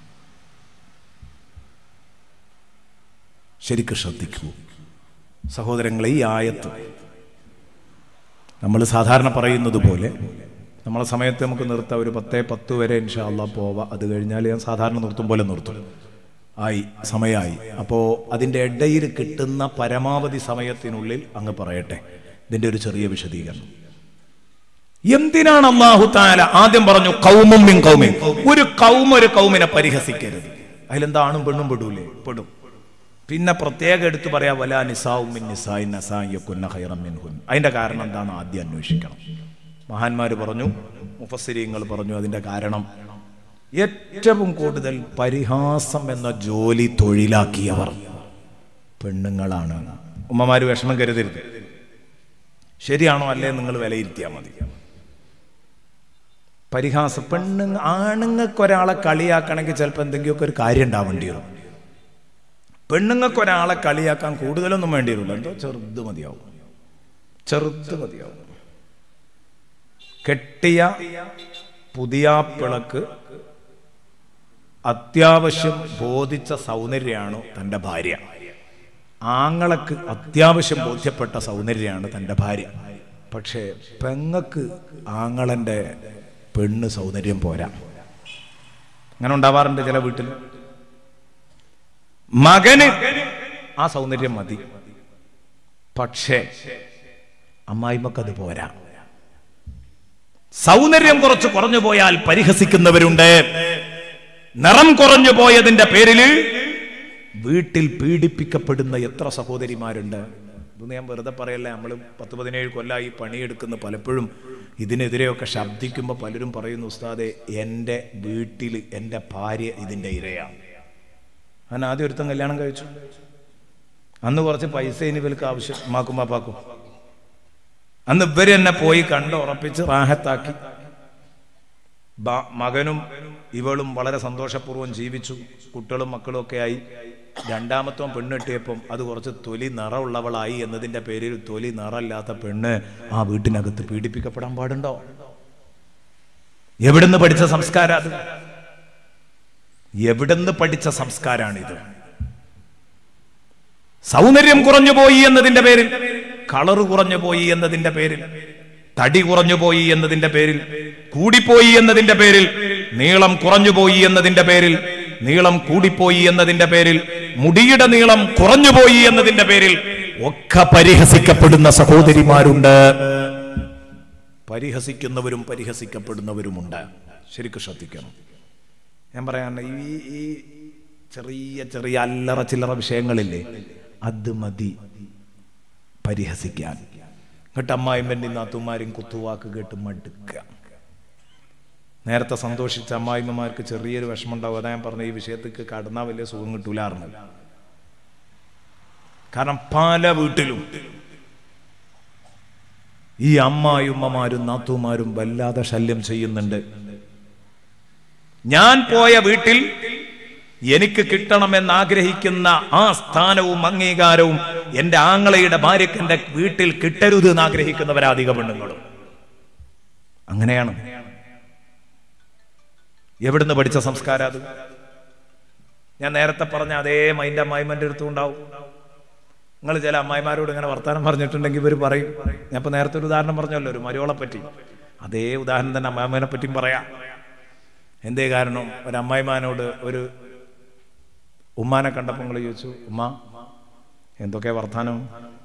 ശരിക്കും ശ്രദ്ധിക്കൂ സഹോദരങ്ങളെ ഈ ആയത്ത് നമ്മൾ സാധാരണ പറയുന്നത് പോലെ നമ്മളെ സമയത്ത് നമുക്ക് നിർത്താം ഒരു പത്തേ പത്ത് വരെ ഇൻഷാല്ല പോവാം അത് കഴിഞ്ഞാൽ ഞാൻ സാധാരണ നിർത്തും പോലെ നിർത്തും ആയി സമയമായി അപ്പോൾ അതിൻ്റെ ഇടയിൽ കിട്ടുന്ന പരമാവധി സമയത്തിനുള്ളിൽ അങ്ങ് പറയട്ടെ ഇതിൻ്റെ ഒരു ചെറിയ വിശദീകരണം എന്തിനാണ് അള്ളാഹു താല ആദ്യം പറഞ്ഞു കൗമും മിൻ കൗമിൻ ഒരു കൗമ ഒരു കൗമിനെ പരിഹസിക്കരുത് അതിലെന്താ ആണും പെണ്ണും പെടൂലേ പെടും പിന്നെ പ്രത്യേകം എടുത്തു പറയാ വലാ നിസാവും മിൻ നിസായിൻ നസായിയക്കുന്ന ഖൈറം മിൻഹുൻ അതിന്റെ കാരണം എന്താണ് ആദ്യം അന്വേഷിക്കണം മഹാന്മാര് പറഞ്ഞു മുഫസ്സിരീങ്ങൾ പറഞ്ഞു അതിന്റെ കാരണം ഏറ്റവും കൂടുതൽ പരിഹാസം എന്ന ജോലി തൊഴിലാക്കിയവർ പെണ്ണുങ്ങളാണ് ഉമ്മമാര് വിഷമം കരുതരുത് ശരിയാണോ അല്ലേ നിങ്ങൾ വിലയിരുത്തിയാൽ മതി പരിഹാസ പെണ്ണു ആണുങ്ങൾക്ക് ഒരാളെ കളിയാക്കണമെങ്കിൽ ചിലപ്പോൾ എന്തെങ്കിലുമൊക്കെ ഒരു കാര്യം ഉണ്ടാവേണ്ടി വരും പെണ്ണുങ്ങൾക്ക് ഒരാളെ കളിയാക്കാൻ കൂടുതലൊന്നും വേണ്ടി വരില്ല എന്തോ ചെറുത് മതിയാവും ചെറുത് മതിയാവും കെട്ടിയ പുതിയ പിളക്ക് അത്യാവശ്യം ബോധിച്ച സൗന്ദര്യമാണ് തൻ്റെ ഭാര്യ ആങ്ങളക്ക് അത്യാവശ്യം ബോധ്യപ്പെട്ട സൗന്ദര്യമാണ് തൻ്റെ ഭാര്യ പക്ഷേ പെങ്ങക്ക് ആങ്ങളൻ്റെ പെണ്ണ് സൗന്ദര്യം പോരാ അങ്ങനെ ഉണ്ടാവാറുണ്ട് ചില വീട്ടിൽ മകന് ആ സൗന്ദര്യം മതി പക്ഷേ അമ്മായിമ്മക്കത് പോരാ സൗന്ദര്യം കുറച്ച് കുറഞ്ഞു പോയാൽ പരിഹസിക്കുന്നവരുണ്ട് നിറം കുറഞ്ഞു പോയതിന്റെ പേരിൽ വീട്ടിൽ പീഡിപ്പിക്കപ്പെടുന്ന എത്ര സഹോദരിമാരുണ്ട് ഇതൊന്നും ഞാൻ വെറുതെ പറയല്ല നമ്മൾ പത്ത് പതിനേഴ് കൊല്ലമായി പണിയെടുക്കുന്ന പലപ്പോഴും ഇതിനെതിരെയൊക്കെ ശബ്ദിക്കുമ്പോൾ പലരും പറയുന്നു ഉസ്താദെ എൻ്റെ വീട്ടിൽ എൻ്റെ ഭാര്യ ഇതിൻ്റെ ഇരയാണ് ഞാൻ ആദ്യം ഒരുത്തൻ കല്യാണം കഴിച്ചു അന്ന് കുറച്ച് പൈസ ഇനി ഇവർക്ക് ആവശ്യം മാക്കും പാപ്പാക്കും അന്ന് ഇവര് തന്നെ പോയി കണ്ട് ഉറപ്പിച്ച് റാഹത്താക്കി ബ- മകനും ഇവളും വളരെ സന്തോഷപൂർവ്വം ജീവിച്ചു കുട്ടികളും മക്കളും ഒക്കെ ആയി രണ്ടാമത്തവൻ പെണ്ണെട്ടിയപ്പം അത് കുറച്ച് തൊലി നിറമുള്ളവളായി എന്നതിന്റെ പേരിൽ തൊലി നിറമില്ലാത്ത പെണ്ണ് ആ വീട്ടിനകത്ത് പീഡിപ്പിക്കപ്പെടാൻ പാടുണ്ടോ എവിടുന്ന് പഠിച്ച സംസ്കാരം അത് എവിടുന്ന് പഠിച്ച സംസ്കാരാണിത് സൗന്ദര്യം കുറഞ്ഞു പോയി എന്നതിന്റെ പേരിൽ കളറ് കുറഞ്ഞു പോയി എന്നതിന്റെ പേരിൽ തടി കുറഞ്ഞു പോയി എന്നതിന്റെ പേരിൽ കൂടിപ്പോയി എന്നതിന്റെ പേരിൽ നീളം കുറഞ്ഞു പോയി എന്നതിന്റെ പേരിൽ നീളം കൂടിപ്പോയി എന്നതിന്റെ പേരിൽ മുടിയുടെ നീളം കുറഞ്ഞുപോയി എന്നതിന്റെ പേരിൽ ഒക്കെ പരിഹസിക്കപ്പെടുന്ന സഹോദരിമാരുണ്ട് പരിഹസിക്കുന്നവരും പരിഹസിക്കപ്പെടുന്നവരുമുണ്ട് ശരിക്കും ശ്രദ്ധിക്കണം ഞാൻ പറയാൻ ഈ ഈ ചെറിയ ചെറിയ അല്ലറ ചില്ലറ വിഷയങ്ങളില്ലേ അത് മതി പരിഹസിക്കാൻ എന്നിട്ട് അമ്മായിമ്മൻ്റെ നാത്തുമാരും കുത്തുവാക്ക് കേട്ട് മടുക്കുക നേരത്തെ സന്തോഷിച്ച അമ്മായിമ്മമാർക്ക് ചെറിയൊരു വിഷമം ഉണ്ടാവും അതാ ഞാൻ പറഞ്ഞ ഈ വിഷയത്തേക്ക് കടന്നാൽ വലിയ സുഖം കിട്ടൂലാർന്നു കാരണം പല വീട്ടിലും ഈ അമ്മായിമ്മമാരും നാത്തുമാരും വല്ലാതെ ശല്യം ചെയ്യുന്നുണ്ട് ഞാൻ പോയ വീട്ടിൽ എനിക്ക് കിട്ടണമെന്ന് ആഗ്രഹിക്കുന്ന ആ സ്ഥാനവും അംഗീകാരവും എന്റെ ആങ്ങളയുടെ ഭാര്യക്ക് എന്റെ വീട്ടിൽ കിട്ടരുത് എന്ന് ആഗ്രഹിക്കുന്നവരാ അധിക പെണ്ണുങ്ങളും അങ്ങനെയാണ് എവിടുന്ന് പഠിച്ച സംസ്കാരം അത് ഞാൻ നേരത്തെ പറഞ്ഞ അതേ മൈൻഡ് അമ്മായിമാരുടെ അടുത്തും ഉണ്ടാവും നിങ്ങൾ ചില അമ്മായിമാരോട് ഇങ്ങനെ വർത്താനം പറഞ്ഞിട്ടുണ്ടെങ്കിൽ ഇവർ പറയും ഞാൻ ഇപ്പൊ നേരത്തെ ഒരു ഉദാഹരണം പറഞ്ഞല്ലോ ഒരു മരിയോളെ പറ്റി അതേ ഉദാഹരണം തന്നെ അമ്മായിമാനെ പറ്റിയും പറയാം എന്തേ കാരണം ഒരു അമ്മായിമാനോട് ഒരു ഉമ്മാനെ കണ്ടപ്പോൾ നിങ്ങൾ ചോദിച്ചു ഉമ്മ എന്തൊക്കെ വർത്താനം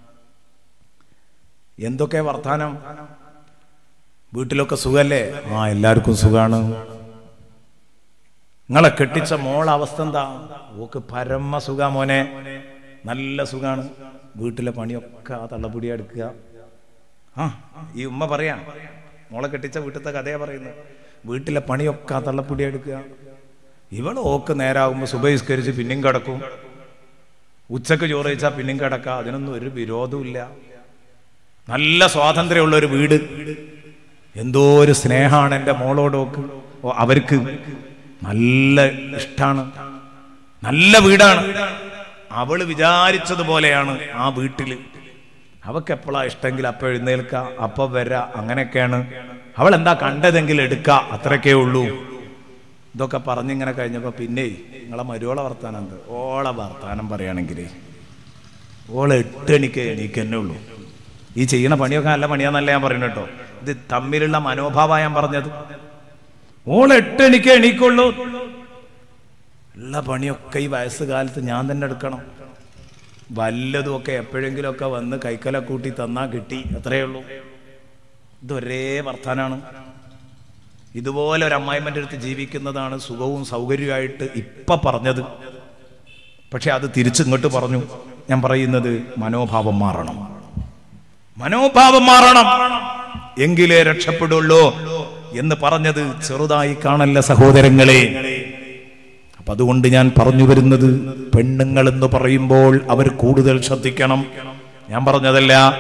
എന്തൊക്കെ വർത്താനം വീട്ടിലൊക്കെ സുഖല്ലേ ആ എല്ലാവർക്കും സുഖാണ് നിങ്ങളെ കെട്ടിച്ച മോളെ അവസ്ഥ എന്താ ഓക്ക് പരമ സുഖ മോനെ നല്ല സുഖാണ് വീട്ടിലെ പണിയൊക്കെ ആ തള്ളപ്പൊടി എടുക്കുക ആ ഈ ഉമ്മ പറയാ മോളെ കെട്ടിച്ച വീട്ടിലത്തെ കഥയാ പറയുന്നത് വീട്ടിലെ പണിയൊക്കെ ആ തള്ളപ്പൊടി എടുക്കുക ഇവള് ഓക്ക് നേരാകുമ്പോൾ സുബഹിസ്കരിച്ച് പിന്നെയും കിടക്കും ഉച്ചക്ക് ചോറ് കഴിച്ചാൽ പിന്നെയും കിടക്കുക അതിനൊന്നും ഒരു വിരോധമില്ല നല്ല സ്വാതന്ത്ര്യമുള്ള ഒരു വീട് എന്തോ ഒരു സ്നേഹമാണ് എൻ്റെ മോളോടൊക്കെ ഓ, അവർക്ക് നല്ല ഇഷ്ടാണ് നല്ല വീടാണ് അവള് വിചാരിച്ചതുപോലെയാണ് ആ വീട്ടില് അവക്ക് എപ്പോഴാ ഇഷ്ടമെങ്കിൽ അപ്പൊ എഴുന്നേൽക്ക അപ്പൊ വരാ അങ്ങനെയൊക്കെയാണ് അവൾ എന്താ കണ്ടതെങ്കിൽ എടുക്ക അത്രക്കേ ഉള്ളൂ ഇതൊക്കെ പറഞ്ഞിങ്ങനെ കഴിഞ്ഞപ്പോ പിന്നെ നിങ്ങളെ മരുവോളെ വർത്താനം എന്ത് ഓളെ വർത്താനം പറയുകയാണെങ്കിൽ ഓളെ എട്ട് എണിക്ക് എണീക്ക് തന്നെ ഉള്ളൂ ഈ ചെയ്യണ പണിയൊക്കെ നല്ല പണിയാന്നല്ല ഞാൻ പറയുന്നത് കേട്ടോ ഇത് തമ്മിലുള്ള മനോഭാവ ഞാൻ പറഞ്ഞത് ഓളെ എട്ട് എണിക്ക് എണീക്കുള്ളൂ ഉള്ള പണിയൊക്കെ ഈ വയസ്സുകാലത്ത് ഞാൻ തന്നെ എടുക്കണം വല്ലതുമൊക്കെ എപ്പോഴെങ്കിലുമൊക്കെ വന്ന് കൈക്കല കൂട്ടി തന്നാ കിട്ടി അത്രയേ ഉള്ളൂ ഇതൊരേ വർത്താനാണ് ഇതുപോലെ ഒരു അമ്മായിമ്മൻ്റെ അടുത്ത് ജീവിക്കുന്നതാണ് സുഖവും സൗകര്യമായിട്ട് ഇപ്പൊ പറഞ്ഞത് പക്ഷെ അത് തിരിച്ചിങ്ങോട്ട് പറഞ്ഞു ഞാൻ പറയുന്നത് മനോഭാവം മാറണം മനോഭാവം മാറണം എങ്കിലേ രക്ഷപ്പെടുള്ളൂ എന്ന് പറഞ്ഞത് ചെറുതായി കാണല്ല സഹോദരങ്ങളെ അപ്പൊ അതുകൊണ്ട് ഞാൻ പറഞ്ഞു വരുന്നത് പെണ്ണുങ്ങൾ എന്ന് പറയുമ്പോൾ അവർ കൂടുതൽ ശ്രദ്ധിക്കണം ഞാൻ പറഞ്ഞതല്ല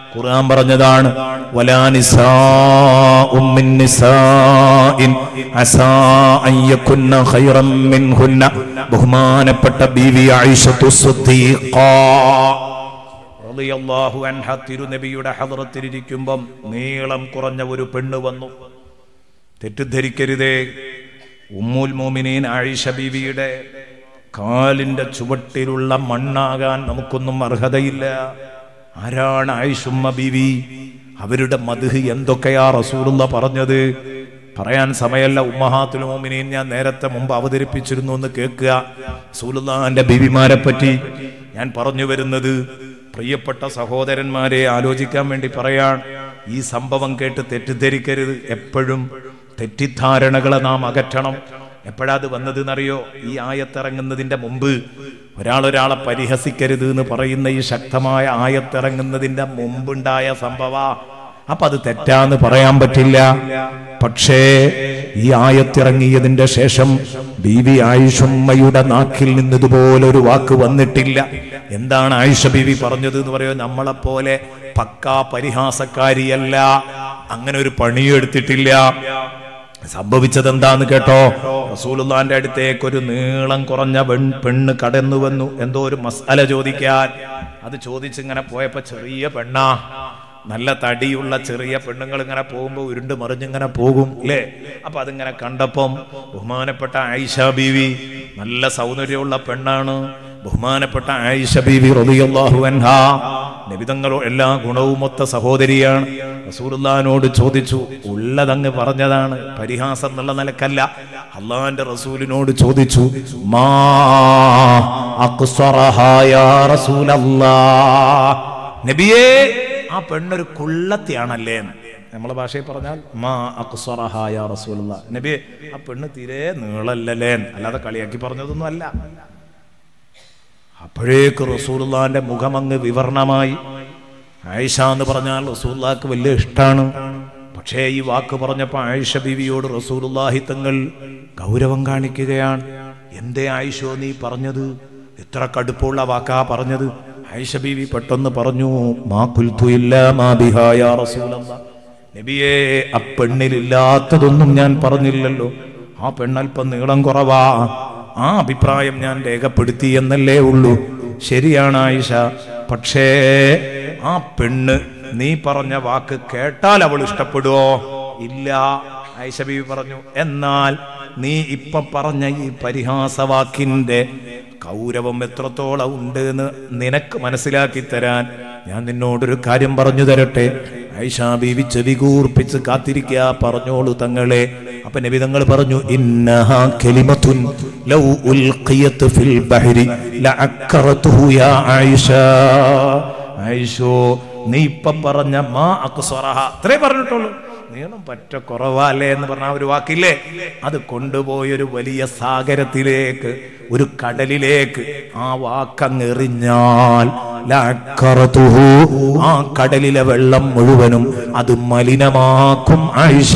ഖുർആൻ പറഞ്ഞതാണ് വലാ നിസാഉം മിൻ നിസാഇൻ അസാ അൻ യകുന്ന ഖൈറൻ മിൻഹുന്ന ബഹുമാനപ്പെട്ട ബീവി ആയിഷത്തു സിദ്ദീഖ റളിയല്ലാഹു അൻഹ തിരുനബിയുടെ ഹദ്റത്തിലിരിക്കുമ്പം നീളം കുറഞ്ഞ ഒരു പെണ്ണ് വന്നു തെറ്റിദ്ധരിക്കരുതേ ഉമ്മുൽ മോമിനീൻ ആയിഷ ബീവിയുടെ കാലിന്റെ ചുവട്ടിലുള്ള മണ്ണാകാൻ നമുക്കൊന്നും അർഹതയില്ല ആരാണ് ആയിഷുമ്മ ബീവി അവരുടെ മധുഹ് എന്തൊക്കെയാ റസൂലുള്ള പറഞ്ഞത് പറയാൻ സമയമല്ല ഉമ്മഹാത്തുൽ മോമിനീൻ ഞാൻ നേരത്തെ മുമ്പ് അവതരിപ്പിച്ചിരുന്നു എന്ന് കേൾക്കുക റസൂലുള്ളാന്റെ ബീവിമാരെ പറ്റി ഞാൻ പറഞ്ഞു വരുന്നത് പ്രിയപ്പെട്ട സഹോദരന്മാരെ ആലോചിക്കാൻ വേണ്ടി പറയാൻ ഈ സംഭവം കേട്ട് തെറ്റിദ്ധരിക്കരുത് എപ്പോഴും തെറ്റിദ്ധാരണകളെ നാം അകറ്റണം എപ്പോഴാ അത് വന്നതെന്നറിയോ ഈ ആയത്തിറങ്ങുന്നതിന്റെ മുമ്പ് ഒരാൾ ഒരാളെ പരിഹസിക്കരുത് എന്ന് പറയുന്ന ഈ ശക്തമായ ആയത്തിറങ്ങുന്നതിന്റെ മുമ്പുണ്ടായ സംഭവ അപ്പൊ അത് തെറ്റാന്ന് പറയാൻ പറ്റില്ല പക്ഷേ ഈ ആയത്തിറങ്ങിയതിന്റെ ശേഷം ബീവി ആയിഷുമ്മയുടെ നാക്കിൽ നിന്ന് ഇതുപോലെ ഒരു വാക്ക് വന്നിട്ടില്ല എന്താണ് ആയിഷ ബീവി പറഞ്ഞത് എന്ന് പറയോ നമ്മളെ പോലെ പക്കാ പരിഹാസക്കാരിയല്ല അങ്ങനെ ഒരു പണിയെടുത്തിട്ടില്ല സംഭവിച്ചത് എന്താന്ന് കേട്ടോ റസൂലുള്ളാന്റെ അടുത്തേക്ക് ഒരു നീളം കുറഞ്ഞ പെൺ പെണ്ണ് കടന്നു വന്നു എന്തോ ഒരു മസാല ചോദിക്കാൻ അത് ചോദിച്ചിങ്ങനെ പോയപ്പോ ചെറിയ പെണ്ണാ നല്ല തടിയുള്ള ചെറിയ പെണ്ണുങ്ങൾ ഇങ്ങനെ പോകുമ്പോൾ ഉരുണ്ട് മറിഞ്ഞിങ്ങനെ പോകും അല്ലേ അപ്പൊ അതിങ്ങനെ കണ്ടപ്പം ബഹുമാനപ്പെട്ട ആയിഷ ബീവി നല്ല സൗന്ദര്യമുള്ള പെണ്ണാണ് ബഹുമാനപ്പെട്ട ആയിഷ ബീവി റളിയല്ലാഹു അൻഹാ നബിതങ്ങളോ എല്ലാ ഗുണവും ഒത്ത സഹോദരിയാണ് റസൂലുള്ളാഹിനോട് ചോദിച്ചു ഉള്ളതങ്ങ് പറഞ്ഞതാണ് പരിഹാസം എന്നുള്ള നിലക്കല്ല അള്ളാഹിന്റെ റസൂലിനോട് ചോദിച്ചു മാ അഖ്സറഹാ യാ റസൂലല്ലാഹ് നബിയേ ആ പെണ്ണൊരു കുള്ളത്തിയാണല്ലേ എന്ന്. നമ്മളെ ഭാഷയിൽ പറഞ്ഞാൽ മാ അഖ്സറഹായ റസൂലുള്ള നബി ആ പെണ്ണ് തീരെ നീളല്ലല്ലേ അല്ലാതെ കളിയാക്കി പറഞ്ഞതൊന്നും അല്ല അപ്പോഴേക്ക് റസൂലുള്ളാന്റെ മുഖമങ്ങ് വിവരണമായി ആയിഷ എന്ന് പറഞ്ഞാൽ റസൂലുള്ളാക്ക് വലിയ ഇഷ്ടമാണ് പക്ഷേ ഈ വാക്ക് പറഞ്ഞപ്പോൾ ആയിഷ ബീവിയോട് റസൂലുള്ളാഹി തങ്ങൾ ഗൗരവം കാണിക്കുകയാണ് എന്തേ ആയിഷോ നീ പറഞ്ഞത് എത്ര കടുപ്പമുള്ള വാക്കാ പറഞ്ഞത് ആയിഷ ബീവി പെട്ടെന്ന് പറഞ്ഞു മാ കുൽത്തു ഇല്ല മാ ബിഹായ റസൂലല്ലാ നബിയേ ആ പെണ്ണിലില്ലാത്തതൊന്നും ഞാൻ പറഞ്ഞില്ലല്ലോ ആ പെണ്ണൽപ്പം നീളം കുറവാ ആ അഭിപ്രായം ഞാൻ രേഖപ്പെടുത്തി എന്നല്ലേ ഉള്ളൂ ശരിയാണ് ആയിഷ പക്ഷേ ആ പെണ്ണ് നീ പറഞ്ഞ വാക്ക് കേട്ടാൽ അവൾ ഇഷ്ടപ്പെടുവോ ഇല്ല ആയിഷ ബീവി പറഞ്ഞു എന്നാൽ നീ ഇപ്പൊ പറഞ്ഞ ഈ പരിഹാസവാക്കിന്റെ കൗരവം എത്രത്തോളം ഉണ്ട് എന്ന് നിനക്ക് മനസ്സിലാക്കി തരാൻ ഞാൻ നിന്നോടൊരു കാര്യം പറഞ്ഞു തരട്ടെ ഐഷാ ബീവി ചെവി കൂർപ്പിച്ച് കാത്തിരിക്കുക പറഞ്ഞോളൂ തങ്ങളെ അപ്പൊ നബി തങ്ങൾ പറഞ്ഞു ഇന്നഹാ കലിമത്തുൻ ലൗ ഉൽഖിയത് ഫിൽ ബഹരി ലഅക്കറതുഹു യാ ആയിഷ ആയിഷോ നീ ഇപ്പം പറഞ്ഞ മാ അക്സറഹ അത്രേ പറഞ്ഞിട്ടുള്ളൂ നീളം പറ്റ കുറവല്ലേ എന്ന് പറഞ്ഞ ആ ഒരു വാക്കില്ലേ അത് കൊണ്ടുപോയി ഒരു വലിയ സാഗരത്തിലേക്ക് ഒരു കടലിലേക്ക് ആ വാക്കങ്ങെറിഞ്ഞാൽ ലഅക്കറതുഹു, ആ കടലിലെ വെള്ളം മുഴുവനും അത് മലിനമാക്കും ആയിഷ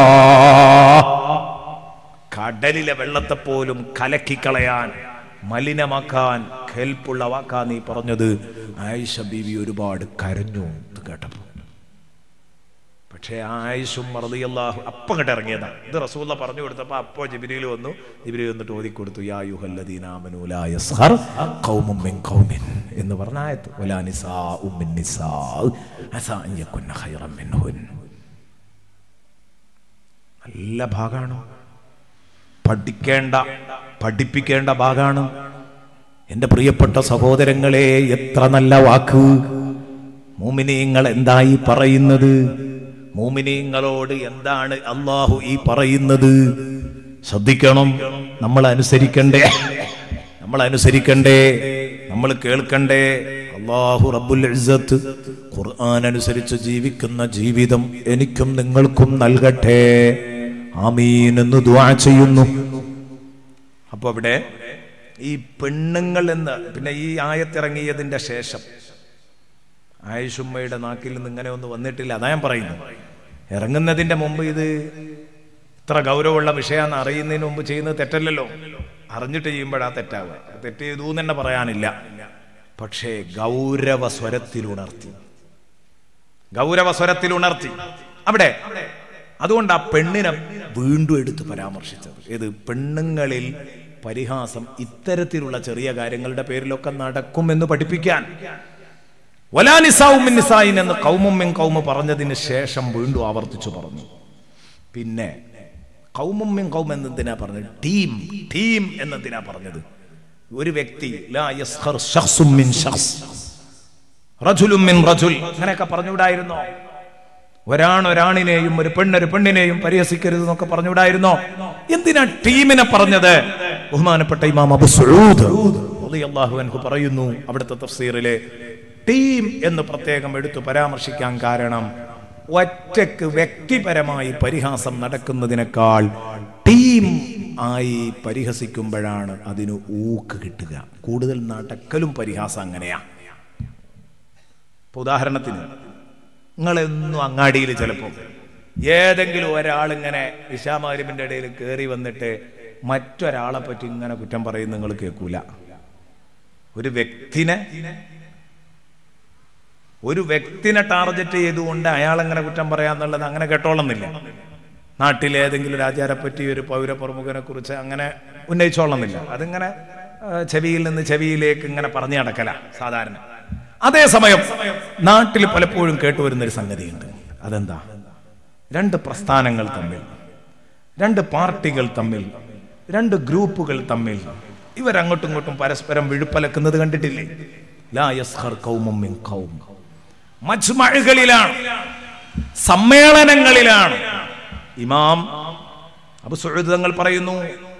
കടലിലെ വെള്ളത്തെ പോലും കലക്കിക്കളയാൻ മലിനമാക്കാൻ കെൽപ്പുള്ള വാക്കാ നീ പറഞ്ഞത് ആയിഷ ബീവി ഒരുപാട് കരഞ്ഞു ഇത് കേട്ടപ്പോ പക്ഷേ ആയിഷും മറദിയല്ലാഹു അപ്പം കണ്ട് ഇറങ്ങിയതാണ് ഇത് റസൂല്ല പറഞ്ഞു കൊടുത്തപ്പോൾ അപ്പോൾ ജിബിരിയിൽ വന്നു ജിബിരി വന്നിട്ട് ഓതി കൊടുത്തു യാ യുഹല്ലദീനാമനു ലാ യസ്ഖർ ഖൗമും മിൻ ഖൗമിൻ എന്ന് പറഞ്ഞ ആയത്ത് വലാ നിസാഉം മിൻ നിസാ അസാ അൻ യകുന്ന ഖൈറൻ മിൻഹുൻ നല്ല ഭാഗമാണ് പഠിക്കേണ്ട പഠിപ്പിക്കേണ്ട ഭാഗമാണ് എൻ്റെ പ്രിയപ്പെട്ട സഹോദരങ്ങളെ എത്ര നല്ല വാക്ക് മൂമിനീങ്ങൾ എന്തായി പറയുന്നത് മൂമിനീങ്ങളോട് എന്താണ് അള്ളാഹു ഈ പറയുന്നത് ശ്രദ്ധിക്കണം നമ്മൾ അനുസരിക്കണ്ടേ നമ്മൾ അനുസരിക്കണ്ടേ നമ്മൾ കേൾക്കണ്ടേ അള്ളാഹു റബ്ബുൽ ഇസ്സത്ത് ഖുർആൻ അനുസരിച്ച് ജീവിക്കുന്ന ജീവിതം എനിക്കും നിങ്ങൾക്കും നൽകട്ടെ ആമീൻ എന്ന് ദുആ ചെയ്യുന്നു അപ്പൊ അവിടെ ഈ പെണ്ണുങ്ങൾ എന്ന് പിന്നെ ഈ ആയത്തിറങ്ങിയതിന്റെ ശേഷം ആയിഷുമ്മയുടെ നാക്കിൽ നിന്ന് ഇങ്ങനെ ഒന്നും വന്നിട്ടില്ല അതാ ഞാൻ പറയുന്നു ഇറങ്ങുന്നതിന്റെ മുമ്പ് ഇത് ഇത്ര ഗൗരവമുള്ള വിഷയമാണെന്ന് അറിയുന്നതിന് മുമ്പ് ചെയ്യുന്നത് തെറ്റല്ലല്ലോ അറിഞ്ഞിട്ട് ചെയ്യുമ്പോഴാ തെറ്റാവുക തെറ്റ് ചെയ്തു എന്ന് തന്നെ പറയാനില്ല പക്ഷേ ഗൗരവ സ്വരത്തിലുണർത്തി ഗൗരവസ്വരത്തിൽ ഉണർത്തി അവിടെ അതുകൊണ്ട് ആ പെണ്ണിനെ വീണ്ടും എടുത്ത് പരാമർശിച്ചത് ഏത് പെണ്ണുങ്ങളിൽ പരിഹാസം ഇത്തരത്തിലുള്ള ചെറിയ കാര്യങ്ങളുടെ പേരിലൊക്കെ നടക്കുമെന്ന് പഠിപ്പിക്കാൻ വലാനിസാവുമിൻ നിസായിൻ എന്ന് കൗമുമ്മിൻ കൗമ പറഞ്ഞതിന് ശേഷം വീണ്ടും ആവർത്തിച്ചു പറഞ്ഞു പിന്നെ കൗമുമ്മിൻ കൗം എന്നതിനാ പറഞ്ഞത് ടീം ടീം എന്നതിനാ പറഞ്ഞത് ഒരു വ്യക്തി ലാ യസ്ഖർ ശഖ്സും മിൻ ശഖ്സ് റജുലും മിൻ റജുൽ അങ്ങനെയൊക്കെ പറഞ്ഞുവിടായിരുന്നോ ഒരാൺ ഒരാണിനെയും ഒരു പെണ്ണൊരു പെണ്ണിനെയും പരിഹസിക്കരുത് എന്നൊക്കെ പറഞ്ഞുവിടായിരുന്നോ എന്തിനാ ടീമിനെ പറഞ്ഞത് ബഹുമാനപ്പെട്ട ഇമാം അബു സഊദ് റളിയല്ലാഹു അൻഹു പറയുന്നു അവിടുത്തെ തഫ്സീറിലെ ടീം എന്ന് പ്രത്യേകം എടുത്തു പരാമർശിക്കാൻ കാരണം ഒറ്റക്ക് വ്യക്തിപരമായി പരിഹാസം നടക്കുന്നതിനേക്കാൾ ടീം ആയി പരിഹസിക്കുമ്പോഴാണ് അതിന് ഊക്ക് കിട്ടുക കൂടുതൽ നടക്കലും പരിഹാസം അങ്ങനെയാ ഇപ്പൊ ഉദാഹരണത്തിന് നിങ്ങളെന്നും അങ്ങാടിയിൽ ചിലപ്പോൾ ഏതെങ്കിലും ഒരാൾ ഇങ്ങനെ ഇഷാമാരിമിന്റെ ഇടയിൽ കയറി വന്നിട്ട് മറ്റൊരാളെ പറ്റി ഇങ്ങനെ കുറ്റം പറയും നിങ്ങൾ കേൾക്കൂല ഒരു വ്യക്തിനെ ഒരു വ്യക്തിനെ ടാർഗറ്റ് ചെയ്തുകൊണ്ട് അയാൾ എങ്ങനെ കുറ്റം പറയാന്നുള്ളത് അങ്ങനെ കേട്ടോളുന്നില്ല നാട്ടിലെ ഏതെങ്കിലും ഒരു ആചാരെ പറ്റി ഒരു പൗരപ്രമുഖനെ കുറിച്ച് അങ്ങനെ ഉന്നയിച്ചോളുന്നില്ല അതിങ്ങനെ ആ, ചെവിയിൽ നിന്ന് ചെവിയിലേക്ക് ഇങ്ങനെ പറഞ്ഞു നടക്കല സാധാരണ അതേസമയം നാട്ടിൽ പലപ്പോഴും കേട്ടുവരുന്ന ഒരു സംഗതിയുണ്ട് അതെന്താ രണ്ട് പ്രസ്ഥാനങ്ങൾ തമ്മിൽ രണ്ട് പാർട്ടികൾ തമ്മിൽ രണ്ട് ഗ്രൂപ്പുകൾ തമ്മിൽ ഇവരങ്ങോട്ടും ഇങ്ങോട്ടും പരസ്പരം വിഴുപ്പലക്കുന്നത് കണ്ടിട്ടില്ലേ ലാ യസ്ഖർ ഖൗമും മിൻ ഖൗം മജ്മഅകളിലാണ് സമ്മേളനങ്ങളിലാണ് ഇമാം അബു സുഹൃദ് തങ്ങൾ പറയുന്നു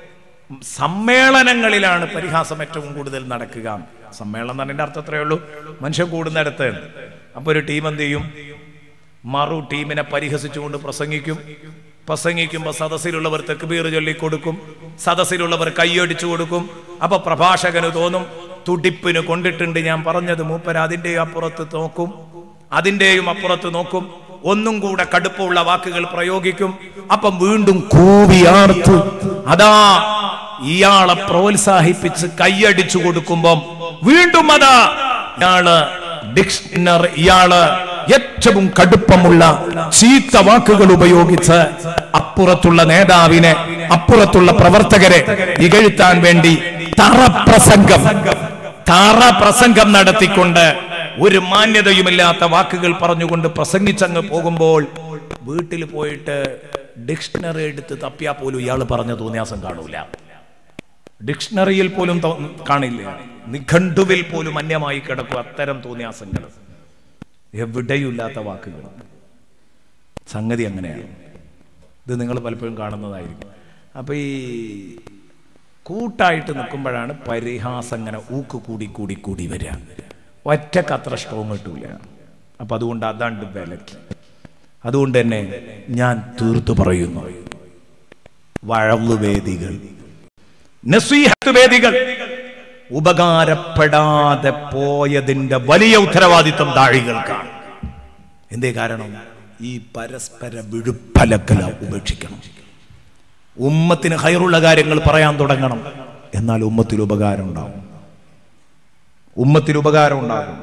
സമ്മേളനങ്ങളിലാണ് പരിഹാസം ഏറ്റവും കൂടുതൽ നടക്കുക സമ്മേളനം എന്ന് പറഞ്ഞതിന്റെ അർത്ഥം അത്രയേ ഉള്ളൂ മനുഷ്യൻ കൂടുന്നിടത്ത് അപ്പൊ ഒരു ടീം എന്ത് ചെയ്യും മറു ടീമിനെ പരിഹസിച്ചുകൊണ്ട് പ്രസംഗിക്കും പ്രസംഗിക്കുമ്പോൾ സദസ്സിലുള്ളവർ തെക്കുബീർ ചൊല്ലിക്കൊടുക്കും സദസ്സിലുള്ളവർ കൈയടിച്ചു കൊടുക്കും അപ്പൊ പ്രഭാഷകന് തോന്നും തുടിപ്പിന് കൊണ്ടിട്ടുണ്ട് ഞാൻ പറഞ്ഞത് മൂപ്പര് അതിന്റെയും അപ്പുറത്ത് നോക്കും അതിന്റെയും അപ്പുറത്ത് നോക്കും ഒന്നും കൂടെ കടുപ്പമുള്ള വാക്കുകൾ പ്രയോഗിക്കും അപ്പം വീണ്ടും കൂവിയാർത്തു അതാ ഇയാളെ പ്രോത്സാഹിപ്പിച്ച് കൈയടിച്ചു കൊടുക്കുമ്പം വീണ്ടും അതാ ഇയാള് ഡിക്ഷണറി ഇയാള് ഏറ്റവും കടുപ്പമുള്ള ചീത്ത വാക്കുകൾ ഉപയോഗിച്ച് അപ്പുറത്തുള്ള നേതാവിനെ അപ്പുറത്തുള്ള പ്രവർത്തകരെ ഇകഴ്ത്താൻ വേണ്ടി തറപ്രസംഗം തറപ്രസംഗം നടത്തിക്കൊണ്ട് ഒരു മാന്യതയുമില്ലാത്ത വാക്കുകൾ പറഞ്ഞുകൊണ്ട് പ്രസംഗിച്ചങ്ങ് പോകുമ്പോൾ വീട്ടിൽ പോയിട്ട് ഡിക്ഷണറി എടുത്ത് തപ്പിയാ പോലും ഇയാൾ പറഞ്ഞ തോന്നിയാസം കാണൂല ഡിക്ഷണറിയിൽ പോലും തോ- കാണില്ല നിഘണ്ടുവിൽ പോലും അന്യമായി കിടക്കും അത്തരം തോന്നിയാസങ്ങൾ എവിടെയുമില്ലാത്ത വാക്കുകൾ സംഗതി അങ്ങനെയാണ് ഇത് നിങ്ങൾ പലപ്പോഴും കാണുന്നതായിരിക്കും അപ്പൊ ഈ കൂട്ടായിട്ട് നിൽക്കുമ്പോഴാണ് പരിഹാസം ഇങ്ങനെ ഊക്ക് കൂടി കൂടി കൂടി വരിക ഒറ്റക്ക് അത്ര സ്ട്രോങ് കിട്ടൂല അപ്പൊ അതുകൊണ്ട് അതാണ്ട് വിലക്ക് അതുകൊണ്ട് തന്നെ ഞാൻ തീർത്തു പറയുന്നു വഴവുവേദികൾ നസീഹത്ത് വേദികൾ ഉപകാരപ്പെടാതെ പോയതിന്റെ വലിയ ഉത്തരവാദിത്വം താഴികൾക്കാണ് എന്തേ കാരണം ഈ പരസ്പര വിഴുപ്പലക്കല ഉപേക്ഷിക്കണം ഉമ്മത്തിന് ഹൈറുള്ള കാര്യങ്ങൾ പറയാൻ തുടങ്ങണം എന്നാൽ ഉമ്മത്തിൽ ഉപകാരം ഉണ്ടാവും ഉമ്മത്തിൽ ഉപകാരം ഉണ്ടാകും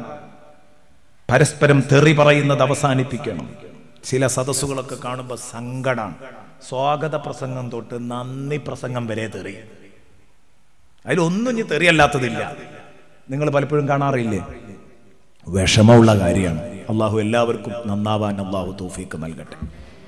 പരസ്പരം തെറി പറയുന്നത് അവസാനിപ്പിക്കണം ചില സദസ്സുകളൊക്കെ കാണുമ്പോൾ സങ്കടമാണ് സ്വാഗത പ്രസംഗം തൊട്ട് നന്ദി പ്രസംഗം വരെ തെറി അതിലൊന്നും ഇനി തെറിയല്ലാത്തതില്ല നിങ്ങൾ പലപ്പോഴും കാണാറില്ലേ വിഷമമുള്ള കാര്യമാണ് അള്ളാഹു എല്ലാവർക്കും നന്നാവാൻ അള്ളാഹു തോഫീക്ക് നൽകട്ടെ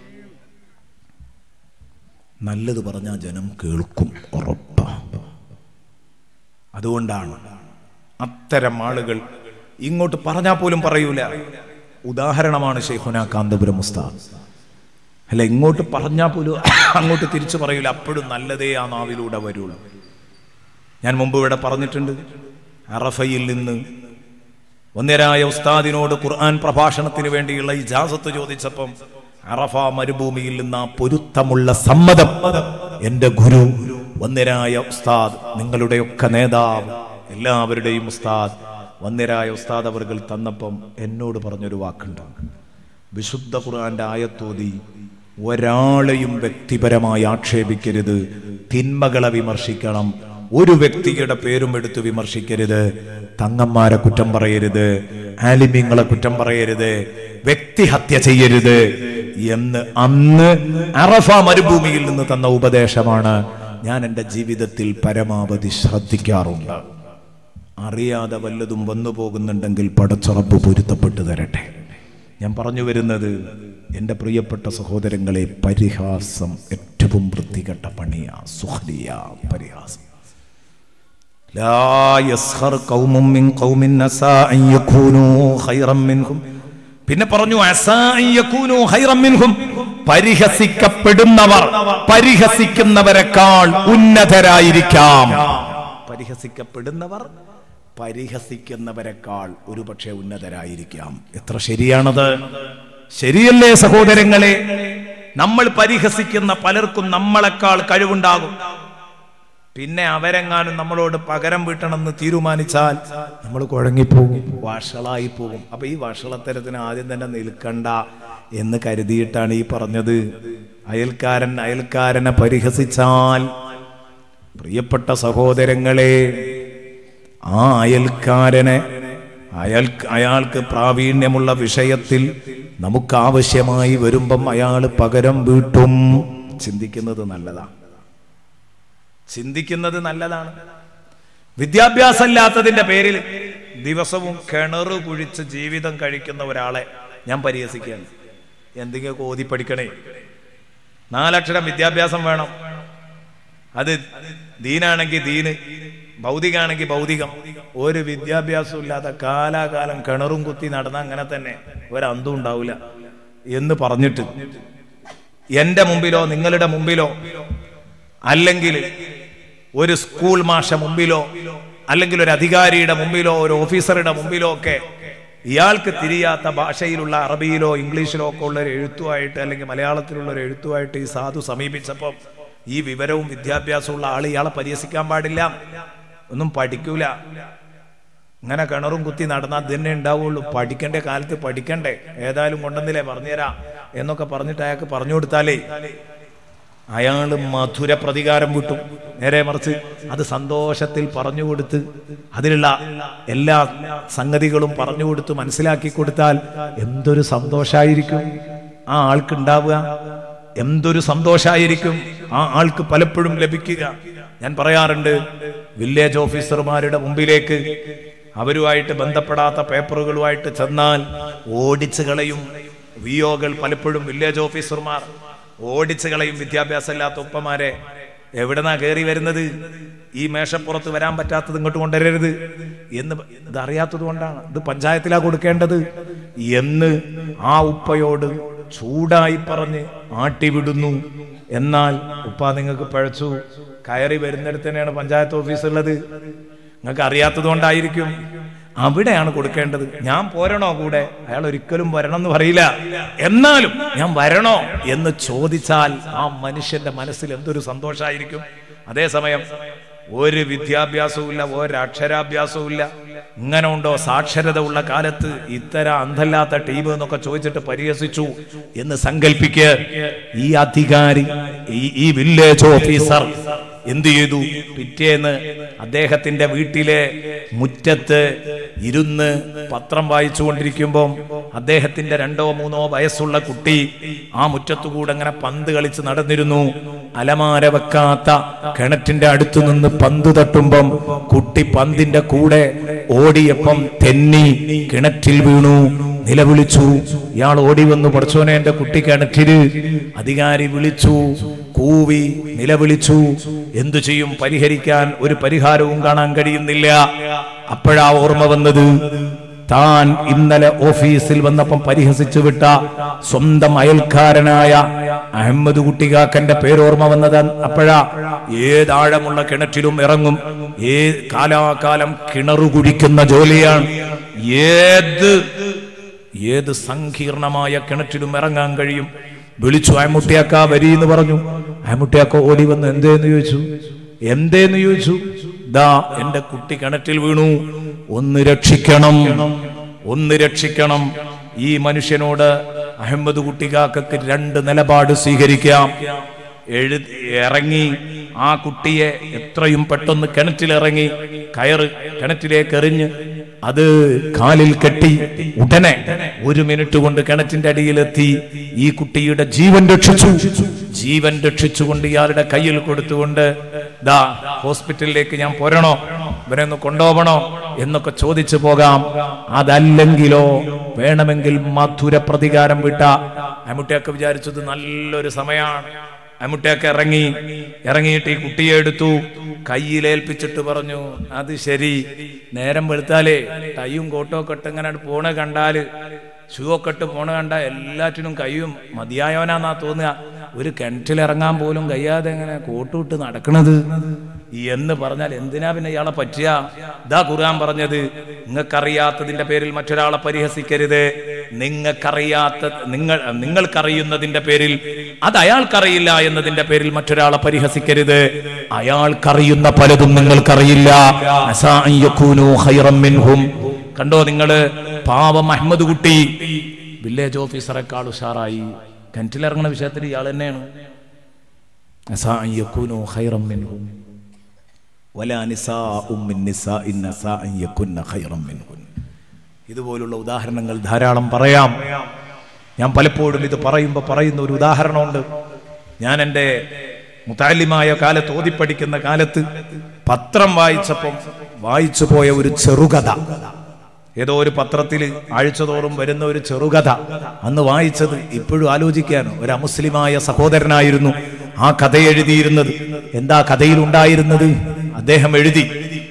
നല്ലത് പറഞ്ഞാൽ ജനം കേൾക്കും ഉറപ്പാ അതുകൊണ്ടാണ് അത്തരം ആളുകൾ ഇങ്ങോട്ട് പറഞ്ഞാൽ പോലും പറയൂല ഉദാഹരണമാണ് ഷെയ്ഖുന കാന്തപുരം ഉസ്താദ് അല്ല ഇങ്ങോട്ട് പറഞ്ഞാൽ പോലും അങ്ങോട്ട് തിരിച്ചു പറയൂല അപ്പോഴും നല്ലതേ ആ നാവിലൂടെ വരുള്ളൂ ഞാൻ മുമ്പ് ഇവിടെ പറഞ്ഞിട്ടുണ്ട് അറഫയിൽ നിന്ന് ഒന്നരായ ഉസ്താദിനോട് ഖുർആൻ പ്രഭാഷണത്തിന് വേണ്ടിയുള്ള ഇജാസത്ത് ചോദിച്ചപ്പം അറഫ മരുഭൂമിയിൽ നിന്ന് ആ പൊരുത്തമുള്ള സമ്മതം എന്റെ ഗുരു ഒന്നരായ ഉസ്താദ് നിങ്ങളുടെയൊക്കെ നേതാവ് എല്ലാവരുടെയും ഉസ്താദ് വന്യരായ ഉസ്താദ് അവർകൾ തന്നപ്പം എന്നോട് പറഞ്ഞൊരു വാക്കുണ്ട് വിശുദ്ധ ഖുർആന്റെ ആയത്തോതി ഒരാളെയും വ്യക്തിപരമായി ആക്ഷേപിക്കരുത് തിന്മകളെ വിമർശിക്കണം ഒരു വ്യക്തിയുടെ പേരും എടുത്ത് വിമർശിക്കരുത് തങ്ങന്മാരെ കുറ്റം പറയരുത് ആലിമ്യങ്ങളെ കുറ്റം പറയരുത് വ്യക്തിഹത്യ ചെയ്യരുത് എന്ന് അന്ന് അറഫ മരുഭൂമിയിൽ നിന്ന് തന്ന ഉപദേശമാണ് ഞാൻ എൻ്റെ ജീവിതത്തിൽ പരമാവധി ശ്രദ്ധിക്കാറുണ്ട് അറിയാതെ വല്ലതും വന്നു പോകുന്നുണ്ടെങ്കിൽ പടച്ചുറപ്പ് പൊരുത്തപ്പെട്ടു തരട്ടെ ഞാൻ പറഞ്ഞു വരുന്നത് എൻ്റെ പ്രിയപ്പെട്ട സഹോദരങ്ങളെ പരിഹാസം ഏറ്റവും വൃത്തികെട്ട പണിയാ സുഹലിയ പരിഹാസം لا يسخر قوم من قوم عسى أن يكونوا خيرا منهم പിന്നെ പറഞ്ഞു അസാ അൻ യകൂനു ഖൈറൻ മിൻഹും പരിഹസിക്കപ്പെടുന്നവർ പരിഹസിക്കുന്നവരെക്കാൾ ഉന്നതരായിരിക്കാം പരിഹസിക്കപ്പെടുന്നവർ പരിഹസിക്കുന്നവരെക്കാൾ ഒരുപക്ഷെ ഉന്നതരായിരിക്കാം എത്ര ശരിയാണത് ശരിയല്ലേ സഹോദരങ്ങളെ നമ്മൾ പരിഹസിക്കുന്ന പലർക്കും നമ്മളെക്കാൾ കഴിവുണ്ടാകും പിന്നെ അവരെങ്ങാനും നമ്മളോട് പകരം വീട്ടണമെന്ന് തീരുമാനിച്ചാൽ നമ്മൾ കുഴങ്ങിപ്പോകും വഷളായി പോകും അപ്പൊ ഈ വഷളത്തരത്തിന് ആദ്യം തന്നെ നിൽക്കണ്ട എന്ന് കരുതിയിട്ടാണ് ഈ പറഞ്ഞത് അയൽക്കാരൻ അയൽക്കാരനെ പരിഹസിച്ചാൽ പ്രിയപ്പെട്ട സഹോദരങ്ങളെ ആ അയൽക്കാരനെ അയാൾ അയാൾക്ക് പ്രാവീണ്യമുള്ള വിഷയത്തിൽ നമുക്ക് ആവശ്യമായി വരുമ്പം അയാൾ പകരം വീട്ടും ചിന്തിക്കുന്നത് നല്ലതാണ് ചിന്തിക്കുന്നത് നല്ലതാണ് വിദ്യാഭ്യാസം ഇല്ലാത്തതിന്റെ പേരിൽ ദിവസവും കിണറ് കുഴിച്ച് ജീവിതം കഴിക്കുന്ന ഒരാളെ ഞാൻ പരിഹസിക്കുകയാണ് എന്തെങ്കിലും ഓതി പഠിക്കണേ നാലക്ഷരം വിദ്യാഭ്യാസം വേണം അത് ദീനാണെങ്കിൽ ദീന് ഭൗതികാണെങ്കിൽ ഭൗതികം ഒരു വിദ്യാഭ്യാസവും ഇല്ലാത്ത കാലാകാലം കിണറും കുത്തി നടന്ന അങ്ങനെ തന്നെ ഒരന്തും ഉണ്ടാവില്ല എന്ന് പറഞ്ഞിട്ട് എന്റെ മുമ്പിലോ നിങ്ങളുടെ മുമ്പിലോ അല്ലെങ്കിൽ ഒരു സ്കൂൾ മാഷ മുമ്പിലോ അല്ലെങ്കിൽ ഒരു അധികാരിയുടെ മുമ്പിലോ ഒരു ഓഫീസറുടെ മുമ്പിലോ ഒക്കെ ഇയാൾക്ക് തിരിയാത്ത ഭാഷയിലുള്ള അറബിയിലോ ഇംഗ്ലീഷിലോ ഒക്കെ ഉള്ള ഒരു എഴുത്തുമായിട്ട് അല്ലെങ്കിൽ മലയാളത്തിലുള്ള ഒരു എഴുത്തുമായിട്ട് ഈ സാധു സമീപിച്ചപ്പോൾ ഈ വിവരവും വിദ്യാഭ്യാസവും ഉള്ള ആൾ ഇയാളെ പരിഹസിക്കാൻ പാടില്ല ഒന്നും പഠിക്കൂല ഇങ്ങനെ കിണറും കുത്തി നടന്നാൽ തന്നെ ഉണ്ടാവുള്ളൂ പഠിക്കേണ്ട കാലത്ത് പഠിക്കണ്ടേ ഏതായാലും കൊണ്ടെന്നില്ലേ പറഞ്ഞുതരാം എന്നൊക്കെ പറഞ്ഞിട്ട് അയാൾക്ക് പറഞ്ഞു കൊടുത്താലേ അയാൾ മധുര പ്രതികാരം വിട്ടു നേരെ മറിച്ച് അത് സന്തോഷത്തിൽ പറഞ്ഞു കൊടുത്ത് അതിലുള്ള എല്ലാ സംഗതികളും പറഞ്ഞു കൊടുത്ത് മനസ്സിലാക്കി കൊടുത്താൽ എന്തൊരു സന്തോഷായിരിക്കും ആ ആൾക്ക് ഉണ്ടാവുക എന്തൊരു സന്തോഷായിരിക്കും ആ ആൾക്ക് പലപ്പോഴും ലഭിക്കുക ഞാൻ പറയാറുണ്ട് വില്ലേജ് ഓഫീസർമാരുടെ മുമ്പിലേക്ക് അവരുമായിട്ട് ബന്ധപ്പെടാത്ത പേപ്പറുകളുമായിട്ട് ചെന്നാൽ ഓടിച്ചു കളയും വിഒകൾ പലപ്പോഴും വില്ലേജ് ഓഫീസർമാർ ഓടിച്ചു കളയും വിദ്യാഭ്യാസം ഇല്ലാത്ത ഉപ്പമാരെ എവിടെന്നാ കയറി വരുന്നത് ഈ മേശപ്പുറത്ത് വരാൻ പറ്റാത്തത് ഇങ്ങോട്ട് കൊണ്ടുവരരുത് എന്ന് ഇത് അറിയാത്തത് കൊണ്ടാണ് ഇത് പഞ്ചായത്തിലാ കൊടുക്കേണ്ടത് എന്ന് ആ ഉപ്പയോട് ചൂടായി പറഞ്ഞ് ആട്ടിവിടുന്നു എന്നാൽ ഉപ്പ നിങ്ങൾക്ക് പഴച്ചു കയറി വരുന്നിടത്ത് തന്നെയാണ് പഞ്ചായത്ത് ഓഫീസ് ഉള്ളത് നിങ്ങൾക്ക് അറിയാത്തത് കൊണ്ടായിരിക്കും അവിടെയാണ് കൊടുക്കേണ്ടത് ഞാൻ പോരണോ കൂടെ അയാൾ ഒരിക്കലും വരണം എന്ന് പറയില്ല എന്നാലും ഞാൻ വരണോ എന്ന് ചോദിച്ചാൽ ആ മനുഷ്യന്റെ മനസ്സിൽ എന്തൊരു സന്തോഷമായിരിക്കും അതേസമയം ഒരു വിദ്യാഭ്യാസവും ഇല്ല ഒരു അക്ഷരാഭ്യാസവും ഇല്ല ഇങ്ങനെ ഉണ്ടോ സാക്ഷരത ഉള്ള കാലത്ത് ഇത്തരം അന്ധല്ലാത്ത ടീം എന്നൊക്കെ ചോദിച്ചിട്ട് പരിഹസിച്ചു എന്ന് സങ്കല്പിക്ക് ഈ അധികാരി ഈ- ഈ വില്ലേജ് ഓഫീസർ എന്തു ചെയ്തു പിറ്റേന്ന് അദ്ദേഹത്തിന്റെ വീട്ടിലെ മുറ്റത്ത് ഇരുന്ന് പത്രം വായിച്ചു കൊണ്ടിരിക്കുമ്പോൾ അദ്ദേഹത്തിന്റെ രണ്ടോ മൂന്നോ വയസ്സുള്ള കുട്ടി ആ മുറ്റത്തുകൂടെ അങ്ങനെ പന്ത് കളിച്ച് നടന്നിരുന്നു അലമാര വെക്കാത്ത കിണറ്റിന്റെ അടുത്ത് നിന്ന് പന്ത് തട്ടുമ്പം കുട്ടി പന്തിന്റെ കൂടെ ഓടിയപ്പം തെന്നി കിണറ്റിൽ വീണു നിലവിളിച്ചു ഇയാൾ ഓടി വന്നു പഠിച്ചോനെ എന്റെ കുട്ടി കിണറ്റില് അധികാരി വിളിച്ചു കൂവി നിലവിളിച്ചു എന്തു ചെയ്യും പരിഹരിക്കാൻ ഒരു പരിഹാരവും കാണാൻ കഴിയുന്നില്ല അപ്പോഴാ ഓർമ്മ വന്നത് താൻ ഇന്നലെ ഓഫീസിൽ വന്നപ്പം പരിഹസിച്ചു വിട്ട സ്വന്തം അയൽക്കാരനായ അഹമ്മദ് കുട്ടികാക്കന്റെ പേരോർമ്മ വന്നത് അപ്പോഴാ ഏതാഴമുള്ള കിണറ്റിലും ഇറങ്ങും ഏ കാലാകാലം കിണറു കുഴിക്കുന്ന ജോലിയാണ് ഏത് ഏത് സങ്കീർണമായ കിണറ്റിലും ഇറങ്ങാൻ കഴിയും വിളിച്ചു അയമുട്ടിയാക്ക വരി എന്ന് പറഞ്ഞു അയമുട്ടിയാക്ക ഓടി വന്ന് എന്തേന്ന് ചോദിച്ചു എന്തേന്ന് ചോദിച്ചു ദാ എന്റെ കുട്ടി കിണറ്റിൽ വീണു ഒന്ന് രക്ഷിക്കണം ഒന്ന് രക്ഷിക്കണം ഈ മനുഷ്യനോട് അഹമ്മദ് കുട്ടികാക്കക്ക് രണ്ട് നിലപാട് സ്വീകരിക്കാം എഴു ഇറങ്ങി ആ കുട്ടിയെ എത്രയും പെട്ടെന്ന് കിണറ്റിലിറങ്ങി കയറ് കിണറ്റിലേക്ക് എറിഞ്ഞ് അത് കാലിൽ കെട്ടി ഉടനെ ഒരു മിനിറ്റ് കൊണ്ട് കിണറ്റിന്റെ അടിയിലെത്തി ഈ കുട്ടിയുടെ ജീവൻ രക്ഷിച്ചു ജീവൻ രക്ഷിച്ചുകൊണ്ട് ഇയാളുടെ കയ്യിൽ കൊടുത്തുകൊണ്ട് ദാ ഹോസ്പിറ്റലിലേക്ക് ഞാൻ പോരണോ ഇവരെ ഒന്ന് കൊണ്ടുപോകണോ എന്നൊക്കെ ചോദിച്ചു പോകാം അതല്ലെങ്കിലോ വേണമെങ്കിൽ മധുര പ്രതികാരം വിട്ട അമുട്ടിയൊക്കെ വിചാരിച്ചത് നല്ലൊരു സമയമാണ് അമുട്ടിയൊക്കെ ഇറങ്ങി ഇറങ്ങിയിട്ട് ഈ കുട്ടിയെ എടുത്തു കയ്യിലേൽപ്പിച്ചിട്ട് പറഞ്ഞു അത് ശരി നേരം വെളുത്താലേ ടൈയും കോട്ടും ഒക്കെ ഇട്ട് ഇങ്ങനെ പോണ കണ്ടാല് ഷൂ ഒക്കെ ഇട്ട് പോണ കണ്ട എല്ലാറ്റിനും കയ്യും മതിയായവനാന്നാ തോന്നുക ഒരു കിണറ്റിലിറങ്ങാൻ പോലും കഴിയാതെ എങ്ങനെ കോട്ടുവിട്ട് നടക്കണത് എന്ന് പറഞ്ഞാൽ എന്തിനാ പിന്നെ ഇയാളെ പറ്റിയ ഇതാ ഖുർആൻ പറഞ്ഞത് നിങ്ങൾക്കറിയാത്തതിന്റെ പേരിൽ മറ്റൊരാളെ പരിഹസിക്കരുത് നിങ്ങൾക്കറിയാത്ത നിങ്ങൾ നിങ്ങൾക്കറിയുന്നതിന്റെ പേരിൽ അത് അയാൾക്കറിയില്ല എന്നതിന്റെ പേരിൽ മറ്റൊരാളെ പരിഹസിക്കരുത് അയാൾക്കറിയുന്ന പലതും നിങ്ങൾക്കറിയില്ല അസാ അൻ യകൂനു ഖൈറൻ മിൻഹും. കണ്ടോ നിങ്ങള് പാവം അഹമ്മദ് കുട്ടി വില്ലേജ് ഓഫീസറെക്കാൾ ഉഷാറായി കിണറ്റിലിറങ്ങുന്ന വിഷയത്തിൽ ഇയാൾ തന്നെയാണ് അസാ അൻ യകൂനു ഖൈറൻ മിൻഹും. വലാ നിസാഉം മിൻ നിസാഇൻ അസാ അൻ യകുന്ന ഖൈറൻ മിൻഹുൻ. ഇതുപോലുള്ള ഉദാഹരണങ്ങൾ ധാരാളം പറയാം ഞാൻ പലപ്പോഴും ഇത് പറയുമ്പോൾ പറയുന്ന ഒരു ഉദാഹരണമുണ്ട് ഞാൻ എൻ്റെ മുത്താലിമായ കാലത്ത് ഓതിപ്പടിക്കുന്ന കാലത്ത് പത്രം വായിച്ചപ്പം വായിച്ചു പോയ ഒരു ചെറുകഥ ഏതോ ഒരു പത്രത്തിൽ ആഴ്ചതോറും വരുന്ന ഒരു ചെറുകഥ അന്ന് വായിച്ചത് ഇപ്പോഴും ആലോചിക്കാനോ ഒരു അമുസ്ലിമായ സഹോദരനായിരുന്നു ആ കഥ എഴുതിയിരുന്നത് എന്താ കഥയിൽ ഉണ്ടായിരുന്നത് അദ്ദേഹം എഴുതി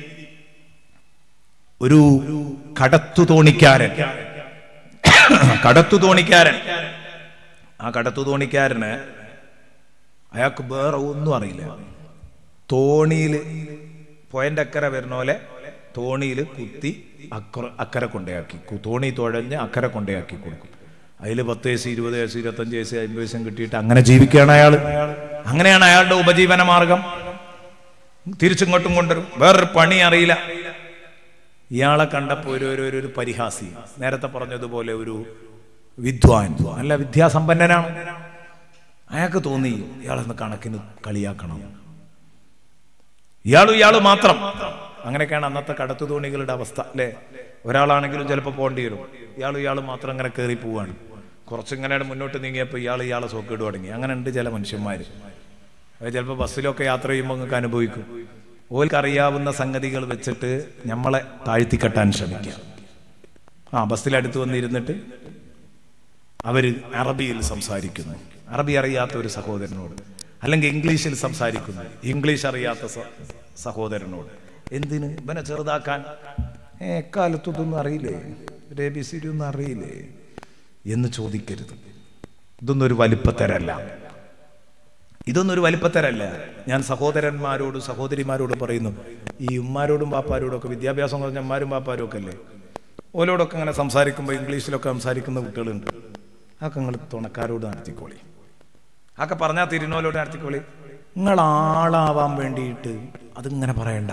ഒരു കടത്തു തോണിക്കാരൻ കടത്തു തോണിക്കാരൻ ആ കടത്തു തോണിക്കാരന് അയാൾക്ക് വേറെ ഒന്നും അറിയില്ല തോണിയിൽ പോയന്റെ അക്കരെ വരുന്ന പോലെ തോണിയിൽ കുത്തി അക്കര അക്കരെ കൊണ്ടയാക്കി കു- തോണി തുഴഞ്ഞ് അക്കരെ കൊണ്ടയാക്കി കൊടുക്കും അതിൽ പത്ത് വയസ്സ് ഇരുപത് വയസ്സ് ഇരുപത്തഞ്ച് വയസ്സ് അമ്പത് വയസ്സും കിട്ടിയിട്ട് അങ്ങനെ ജീവിക്കുകയാണ് അയാൾ അങ്ങനെയാണ് അയാളുടെ ഉപജീവന മാർഗം തിരിച്ചിങ്ങോട്ടും കൊണ്ടുവരും വേറൊരു പണി അറിയില്ല ഇയാളെ കണ്ടപ്പോൾ ഒരു ഒരു- ഒരു ഒരു പരിഹാസി നേരത്തെ പറഞ്ഞതുപോലെ ഒരു വിദ്വാൻ നല്ല വിദ്യാസമ്പന്നനാണ് അയാൾക്ക് തോന്നി ഇയാളെന്ന് കണക്കിന് കളിയാക്കണം ഇയാളും ഇയാളും മാത്രം അങ്ങനെയൊക്കെയാണ് അന്നത്തെ കടത്തു തോണികളുടെ അവസ്ഥ അല്ലേ ഒരാളാണെങ്കിലും ചിലപ്പോൾ പോകേണ്ടി വരും ഇയാളും ഇയാളും മാത്രം അങ്ങനെ കയറി പോവാണ് കുറച്ചിങ്ങനെ മുന്നോട്ട് നീങ്ങിയപ്പോൾ ഇയാൾ ഇയാളെ സോക്കിട്ട് തുടങ്ങി അങ്ങനെ ഉണ്ട് ചില മനുഷ്യന്മാർ അത് ചിലപ്പോൾ ബസ്സിലൊക്കെ യാത്ര ചെയ്യുമ്പോൾ നിങ്ങൾക്ക് അനുഭവിക്കും ഓൽക്ക് അറിയാവുന്ന സംഗതികൾ വെച്ചിട്ട് നമ്മളെ താഴ്ത്തിക്കെട്ടാൻ ശ്രമിക്കുക ആ ബസ്സിലടുത്ത് വന്നിരുന്നിട്ട് അവര് അറബിയിൽ സംസാരിക്കുന്നു അറബി അറിയാത്ത ഒരു സഹോദരനോട് അല്ലെങ്കിൽ ഇംഗ്ലീഷിൽ സംസാരിക്കുന്നു ഇംഗ്ലീഷ് അറിയാത്ത സ- സഹോദരനോട് എന്തിന് ഇവനെ ചെറുതാക്കാൻ ഏ എക്കാലത്തും ഇതൊന്നും അറിയില്ലേ ഒരു എ ബി സി ഡി ഒന്നും അറിയില്ലേ എന്ന് ചോദിക്കരുത് ഇതൊന്നും ഒരു വലിപ്പത്തരല്ല ഇതൊന്നും ഒരു വലിപ്പത്തരല്ല ഞാൻ സഹോദരന്മാരോടും സഹോദരിമാരോടും പറയുന്നു ഈ ഉമ്മാരോടും പാപ്പാരോടും ഒക്കെ വിദ്യാഭ്യാസം കുറഞ്ഞ ഉമ്മാരും പാപ്പാരും ഒക്കെ അല്ലേ ഓലോടൊക്കെ അങ്ങനെ സംസാരിക്കുമ്പോൾ ഇംഗ്ലീഷിലൊക്കെ സംസാരിക്കുന്ന കുട്ടികളുണ്ട് അതൊക്കെ നിങ്ങൾ തുണക്കാരോട് നടത്തിക്കോളി അതൊക്കെ പറഞ്ഞാൽ തിരുനോലോട് നടത്തിക്കോളി നിങ്ങൾ ആളാവാൻ വേണ്ടിയിട്ട് അതിങ്ങനെ പറയണ്ട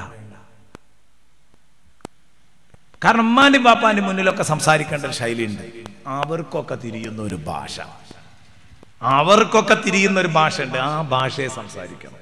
കാരണം ഉമ്മാന്റെ പാപ്പാന്റെ മുന്നിലൊക്കെ സംസാരിക്കേണ്ട ഒരു ശൈലിയുണ്ട് അവർക്കൊക്കെ തിരിയുന്ന ഒരു ഭാഷ അവർക്കൊക്കെ തിരിയുന്ന ഒരു ഭാഷയുണ്ട് ആ ഭാഷയെ സംസാരിക്കണം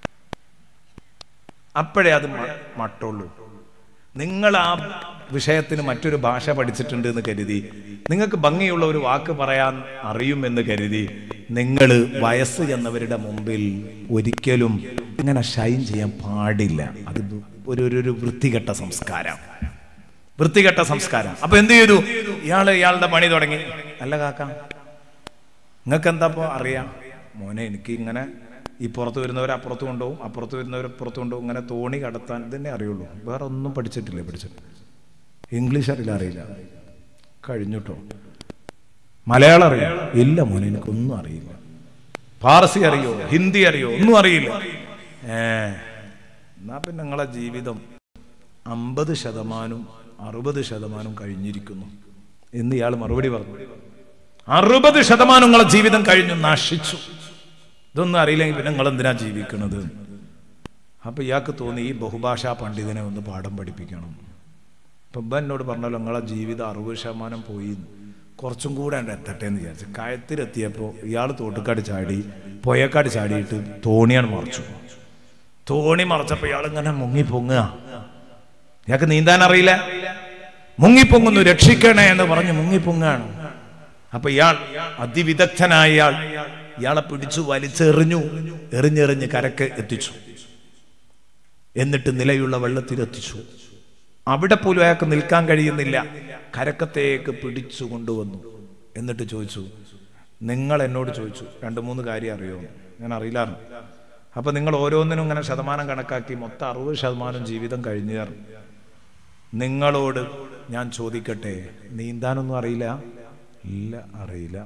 അപ്പോഴേ അത് മ- മട്ടുള്ളൂ നിങ്ങൾ ആ വിഷയത്തിന് മറ്റൊരു ഭാഷ പഠിച്ചിട്ടുണ്ട് എന്ന് കരുതി നിങ്ങൾക്ക് ഭംഗിയുള്ള ഒരു വാക്ക് പറയാൻ അറിയുമെന്ന് കരുതി നിങ്ങൾ വയസ്സ് ചെന്നവരുടെ മുമ്പിൽ ഒരിക്കലും ഇങ്ങനെ ഷൈൻ ചെയ്യാൻ പാടില്ല അത് ഒരു ഒരു- ഒരു വൃത്തികെട്ട സംസ്കാരം വൃത്തികെട്ട സംസ്കാരം അപ്പൊ എന്ത് ചെയ്തു ഇയാള് ഇയാളുടെ പണി തുടങ്ങി അല്ല കാക്ക നിങ്ങൾക്ക് എന്താ ഇപ്പൊ അറിയാം മോനെ എനിക്ക് ഇങ്ങനെ ഈ പുറത്ത് വരുന്നവർ അപ്പുറത്ത് കൊണ്ടുപോകും അപ്പുറത്ത് വരുന്നവർ പുറത്ത് കൊണ്ടുപോകും ഇങ്ങനെ തോണി കടത്താൻ ഇതന്നെ അറിയുള്ളൂ വേറെ ഒന്നും പഠിച്ചിട്ടില്ല പഠിച്ചിട്ട് ഇംഗ്ലീഷ് അറിയില്ല അറിയില്ല കഴിഞ്ഞിട്ടോ മലയാളം അറിയോ ഇല്ല മോനെ എനിക്കൊന്നും അറിയില്ല പാർസി അറിയോ ഹിന്ദി അറിയോ ഒന്നും അറിയില്ല ഏ എന്നാ പിന്നെ നിങ്ങളെ ജീവിതം അമ്പത് ശതമാനം അറുപത് ശതമാനം കഴിഞ്ഞിരിക്കുന്നു എന്ന് ഇയാൾ മറുപടി പറഞ്ഞു അറുപത് ശതമാനം നിങ്ങളെ ജീവിതം കഴിഞ്ഞു നശിച്ചു ഇതൊന്നും അറിയില്ലെങ്കിൽ പിന്നെ നിങ്ങൾ എന്തിനാ ജീവിക്കുന്നത് അപ്പൊ ഇയാൾക്ക് തോന്നി ഈ ബഹുഭാഷാ പണ്ഡിതനെ ഒന്ന് പാഠം പഠിപ്പിക്കണം ഇപ്പൊ ഇബ്ബ എന്നോട് പറഞ്ഞല്ലോ നിങ്ങളെ ജീവിതം അറുപത് ശതമാനം പോയി എന്ന്. കുറച്ചും കൂടെ ഉണ്ട് എത്തട്ടെ എന്ന് വിചാരിച്ചു കയത്തിലെത്തിയപ്പോൾ ഇയാൾ തോട്ടുകാട് ചാടി പുഴക്കാട് ചാടിയിട്ട് തോണിയാണ് മറിച്ചു തോണി മറിച്ചപ്പോൾ ഇയാൾ ഇങ്ങനെ മുങ്ങി പൊങ്ങുക ഇയാൾക്ക് നീന്താൻ അറിയില്ല മുങ്ങിപ്പൊങ്ങുന്നു രക്ഷിക്കണേ എന്ന് പറഞ്ഞ് മുങ്ങിപ്പൊങ്ങാണ് അപ്പൊ ഇയാൾ അതിവിദഗ്ധനായ ഇയാൾ ഇയാളെ പിടിച്ചു വലിച്ചെറിഞ്ഞു എറിഞ്ഞെറിഞ്ഞ് കരക്ക് എത്തിച്ചു എന്നിട്ട് നിലയുള്ള വെള്ളത്തിൽ എത്തിച്ചു അവിടെ പോലും അയാൾക്ക് നിൽക്കാൻ കഴിയുന്നില്ല കരക്കത്തേക്ക് പിടിച്ചു കൊണ്ടുവന്നു എന്നിട്ട് ചോദിച്ചു നിങ്ങൾ എന്നോട് ചോദിച്ചു രണ്ട് മൂന്ന് കാര്യം അറിയോ ഞാൻ അറിയില്ലായിരുന്നു അപ്പൊ നിങ്ങൾ ഓരോന്നിനും ഇങ്ങനെ ശതമാനം കണക്കാക്കി മൊത്തം അറുപത് ശതമാനം ജീവിതം കഴിഞ്ഞേർ നിങ്ങളോട് ഞാൻ ചോദിക്കട്ടെ നീന്താനൊന്നും അറിയില്ല ഇല്ല അറിയില്ല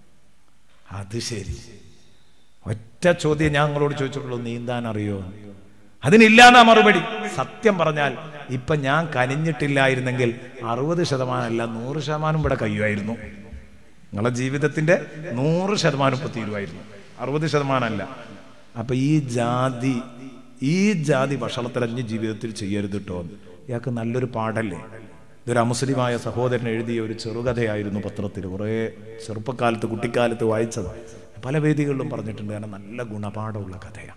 അത് ശരി ഒറ്റ ചോദ്യം ഞാൻ നിങ്ങളോട് ചോദിച്ചിട്ടുള്ളൂ നീന്താൻ അറിയോ അതിനില്ലാന്നാ മറുപടി സത്യം പറഞ്ഞാൽ ഇപ്പൊ ഞാൻ കനിഞ്ഞിട്ടില്ലായിരുന്നെങ്കിൽ അറുപത് ശതമാനമല്ല നൂറ് ശതമാനം ഇവിടെ കഴിയുമായിരുന്നു നിങ്ങളെ ജീവിതത്തിന്റെ നൂറ് ശതമാനം ഇപ്പൊ തീരുമായിരുന്നു അറുപത് ശതമാനമല്ല അപ്പൊ ഈ ജാതി ഈ ജാതി വഷളത്തിലഞ്ഞ് ജീവിതത്തിൽ ചെയ്യരുത് കേട്ടോ ഇയാൾക്ക് നല്ലൊരു പാടല്ലേ ഇതൊരു അമുസ്ലിമായ സഹോദരൻ എഴുതിയ ഒരു ചെറുകഥയായിരുന്നു പത്രത്തിൽ കുറേ ചെറുപ്പക്കാലത്ത് കുട്ടിക്കാലത്ത് വായിച്ചത് പല വേദികളിലും പറഞ്ഞിട്ടുണ്ട് കാരണം നല്ല ഗുണപാഠമുള്ള കഥയാണ്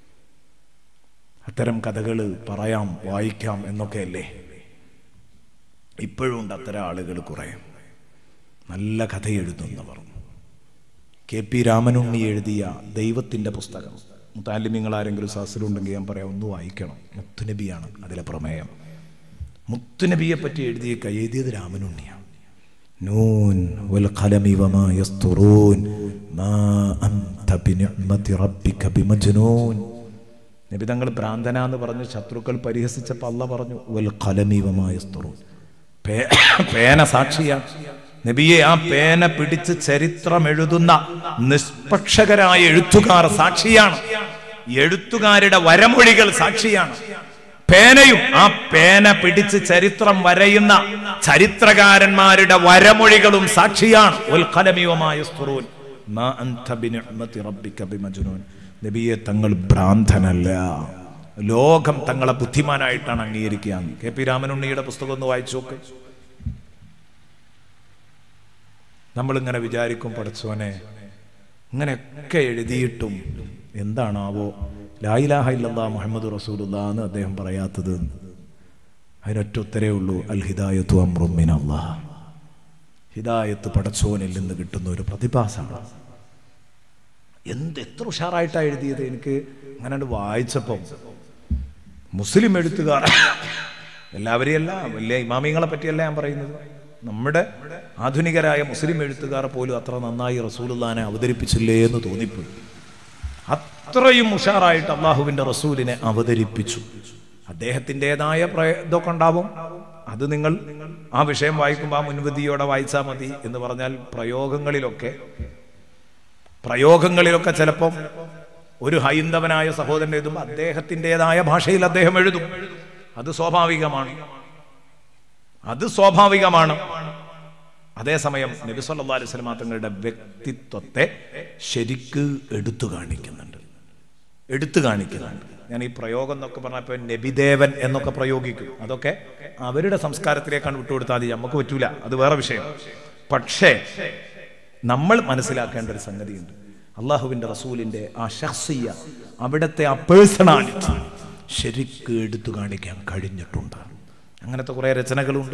അത്തരം കഥകൾ പറയാം വായിക്കാം എന്നൊക്കെയല്ലേ ഇപ്പോഴും ഉണ്ട് അത്തരം ആളുകൾ കുറേ നല്ല കഥ എഴുതുന്നവർ കെ പി രാമനുണ്ണി എഴുതിയ ദൈവത്തിൻ്റെ പുസ്തകം മുത്താലിമ്യങ്ങൾ ആരെങ്കിലും സാഹസിലുണ്ടെങ്കിൽ ഞാൻ പറയാം ഒന്ന് വായിക്കണം മുത്തുനബിയാണ് അതിലെ പ്രമേയം മുത്തുനബിയെ പറ്റി എഴുതിയ എഴുതിയത് രാമനുണ്ണിയാണ് നൂൻ വൽ ഖലമി വമാ യസ്തുറൂൻ മാ അൻത ബിനിഅ്മതി റബ്ബിക ബിമജ്നൂൻ നബി തങ്ങൾ ഭ്രാന്തന എന്ന് പറഞ്ഞ് ശത്രുക്കൾ പരിഹസിച്ചപ്പോൾ അല്ല പറഞ്ഞു വൽ ഖലമി വമാ യസ്തുറൂൻ പേ- പേന സാക്ഷിയാണ് നബിയെ ആ പേന പിടിച്ച് ചരിത്രം എഴുതുന്ന നിഷ്പക്ഷകരായ എഴുത്തുകാർ സാക്ഷിയാണ് എഴുത്തുകാരുടെ വരമൊഴികൾ സാക്ഷിയാണ് പേനയും ആ പേന പിടിച്ച് ചരിത്രം വരയുന്ന ചരിത്രകാരന്മാരുടെ വരമൊഴികളും സാക്ഷിയാണ് ഉൽഖലമിയുമായ സ്തുറൂൻ മാ അൻത ബിനിഅ്മതി റബ്ബിക ബിമജ്നൂൻ നബിയെ തങ്ങൾ ഭ്രാന്തനല്ല ലോകം തങ്ങളെ ബുദ്ധിമാനായിട്ടാണ് അംഗീകരിക്കുക കെ പി രാമനുണ്ണിയുടെ പുസ്തകം ഒന്ന് വായിച്ചു നോക്ക് നമ്മളിങ്ങനെ വിചാരിക്കും പഠിച്ചോനെ ഇങ്ങനെയൊക്കെ എഴുതിയിട്ടും എന്താണാവോ ലായിലാഹ ഇല്ലല്ലാ മുഹമ്മദ് റസൂലുള്ള എന്ന് അദ്ദേഹം പറയാത്തത് അതിനൊറ്റ ഉത്തരേ ഉള്ളൂ അൽ ഹിദായത്തു അമ്രുമിൻ അള്ളാഹ് ഹിദായത്ത് പടച്ചോനിൽ നിന്ന് കിട്ടുന്ന ഒരു പ്രതിഭാസമാണ് എന്ത് എത്ര ഉഷാറായിട്ടാണ് എഴുതിയത് എനിക്ക് അങ്ങനെ വായിച്ചപ്പം മുസ്ലിം എഴുത്തുകാർ എല്ലാവരെയും അല്ല വലിയ ഇമാമിങ്ങളെ പറ്റിയല്ല ഞാൻ പറയുന്നത് നമ്മുടെ ആധുനികരായ മുസ്ലിം എഴുത്തുകാർ പോലും അത്ര നന്നായി റസൂലുല്ലാനെ അവതരിപ്പിച്ചില്ലേ എന്ന് തോന്നിപ്പോയി അത്രയും ഉഷാറായിട്ട് അള്ളാഹുവിന്റെ റസൂലിനെ അവതരിപ്പിച്ചു അദ്ദേഹത്തിൻ്റെതായ ഇതൊക്കെ ഉണ്ടാവും അത് നിങ്ങൾ ആ വിഷയം വായിക്കുമ്പോൾ ആ മുൻവിധിയോടെ വായിച്ചാൽ മതി എന്ന് പറഞ്ഞാൽ പ്രയോഗങ്ങളിലൊക്കെ പ്രയോഗങ്ങളിലൊക്കെ ചിലപ്പം ഒരു ഹൈന്ദവനായ സഹോദരൻ എഴുതുമ്പോൾ അദ്ദേഹത്തിൻ്റെതായ ഭാഷയിൽ അദ്ദേഹം എഴുതും അത് സ്വാഭാവികമാണ് അത് സ്വാഭാവികമാണ് അതേസമയം നബി സല്ലല്ലാഹു അലൈഹി വസല്ലം തങ്ങളുടെ വ്യക്തിത്വത്തെ ശരിക്ക് എടുത്തു കാണിക്കുന്നുണ്ട് എടുത്തു കാണിക്കുന്നുണ്ട് ഞാൻ ഈ പ്രയോഗം എന്നൊക്കെ പറഞ്ഞപ്പോൾ നബിദേവൻ എന്നൊക്കെ പ്രയോഗിക്കും അതൊക്കെ അവരുടെ സംസ്കാരത്തിലേക്കാണ് വിട്ടുകൊടുത്താൽ മതി നമുക്ക് പറ്റൂല അത് വേറെ വിഷയം പക്ഷേ നമ്മൾ മനസ്സിലാക്കേണ്ട ഒരു സംഗതിയുണ്ട് അള്ളാഹുവിന്റെ റസൂലിന്റെ ആ ഷഹ്സിയ അവിടുത്തെ ആ പേഴ്സണാലിറ്റി ശരിക്ക് എടുത്തു കാണിക്കാൻ കഴിഞ്ഞിട്ടുണ്ട് അങ്ങനത്തെ കുറെ രചനകളുണ്ട്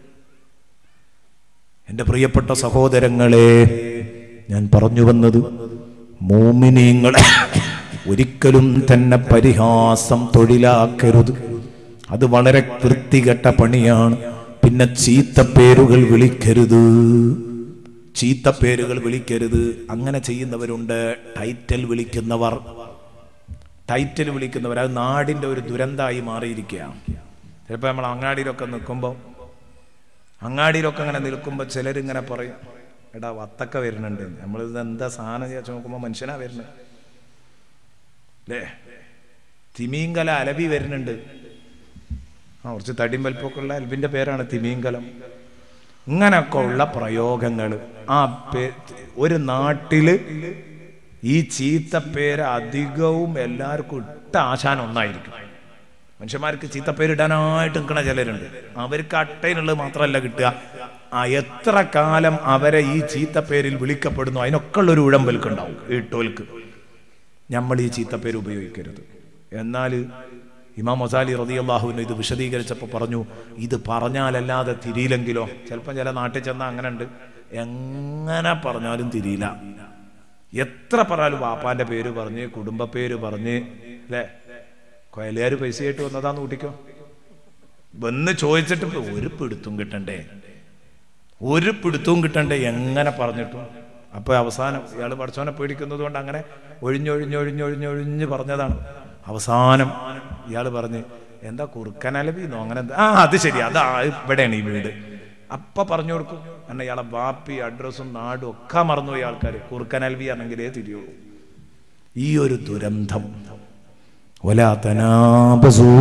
എൻ്റെ പ്രിയപ്പെട്ട സഹോദരങ്ങളെ ഞാൻ പറഞ്ഞു വന്നത് മോമിനീങ്ങളെ ഒരിക്കലും തന്നെ പരിഹാസം തൊഴിലാക്കരുത് അത് വളരെ വൃത്തികെട്ട പണിയാണ് പിന്നെ ചീത്തപ്പേരുകൾ വിളിക്കരുത് ചീത്തപ്പേരുകൾ വിളിക്കരുത് അങ്ങനെ ചെയ്യുന്നവരുണ്ട് ടൈറ്റൽ വിളിക്കുന്നവർ ടൈറ്റൽ വിളിക്കുന്നവർ അത് നാടിൻ്റെ ഒരു ദുരന്തമായി മാറിയിരിക്കുകയാണ് ചിലപ്പോൾ നമ്മൾ അങ്ങാടിയിലൊക്കെ നിൽക്കുമ്പോൾ അങ്ങാടിയിലൊക്കെ അങ്ങനെ നിൽക്കുമ്പോൾ ചിലരിങ്ങനെ പറയും എടാ വത്തക്ക വരുന്നുണ്ട് നമ്മളിത് എന്താ സാധനം ചേച്ച് നോക്കുമ്പോൾ മനുഷ്യനാ വരുന്നത് അല്ലേ തിമീങ്കല അലവി വരുന്നുണ്ട് ആ കുറച്ച് തടിയും വലിപ്പമൊക്കെ ഉള്ള അൽബിന്റെ പേരാണ് തിമീങ്കലം ഇങ്ങനൊക്കെ ഉള്ള പ്രയോഗങ്ങൾ ആ പേ ഒരു നാട്ടില് ഈ ചീത്ത പേര് അധികവും എല്ലാവർക്കും ഇട്ട ആശാനം ഒന്നായിരിക്കും മനുഷ്യന്മാർക്ക് ചീത്തപ്പേരിടാനായിട്ട് നിൽക്കണ ചിലരുണ്ട് അവർക്ക് അട്ടയിനുള്ളത് മാത്രമല്ല കിട്ടുക ആ എത്ര കാലം അവരെ ഈ ചീത്തപ്പേരിൽ വിളിക്കപ്പെടുന്നു അതിനൊക്കെ ഉള്ളൊരു ഉഴമ്പൽക്കുണ്ടാവും ഇട്ടോൽക്ക് നമ്മൾ ഈ ചീത്തപ്പേര് ഉപയോഗിക്കരുത് എന്നാൽ ഇമാം മൊസാലി റതി അള്ളാഹുവിന് ഇത് വിശദീകരിച്ചപ്പോൾ പറഞ്ഞു ഇത് പറഞ്ഞാലല്ലാതെ തിരിയില്ലെങ്കിലോ ചിലപ്പോൾ ചില നാട്ടിൽ ചെന്നാൽ അങ്ങനെ ഉണ്ട് എങ്ങനെ പറഞ്ഞാലും തിരിയില്ല എത്ര പറഞ്ഞാലും വാപ്പാന്റെ പേര് പറഞ്ഞ് കുടുംബ പേര് പറഞ്ഞ് അല്ലേ കൊയലുകാർ പൈസയായിട്ട് വന്നതാന്ന് കൂട്ടിക്കോ വന്ന് ചോദിച്ചിട്ട് ഇപ്പൊ ഒരു പിടുത്തും കിട്ടണ്ടേ ഒരു പിടുത്തവും കിട്ടണ്ടേ എങ്ങനെ പറഞ്ഞിട്ടും അപ്പൊ അവസാനം ഇയാൾ പഠിച്ചവനെ പേടിക്കുന്നത് കൊണ്ട് അങ്ങനെ ഒഴിഞ്ഞൊഴിഞ്ഞൊഴിഞ്ഞൊഴിഞ്ഞൊഴിഞ്ഞ് പറഞ്ഞതാണ് അവസാനം ഇയാൾ പറഞ്ഞ് എന്താ കുറുക്കനലവിന്നോ അങ്ങനെ എന്താ ആ അത് ശരി അതാ ഇവിടെയാണ് ഈ വീട് അപ്പൊ പറഞ്ഞു കൊടുക്കും കാരണം ഇയാളെ ബാപ്പി അഡ്രസ്സും നാടും ഒക്കെ മറന്നുപോയി ആൾക്കാർ കുറുക്കനൽവി ആണെങ്കിലേ തിരിയുള്ളൂ ഈ ഒരു ദുരന്തം ولا تنابزوا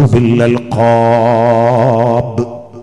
بالألقاب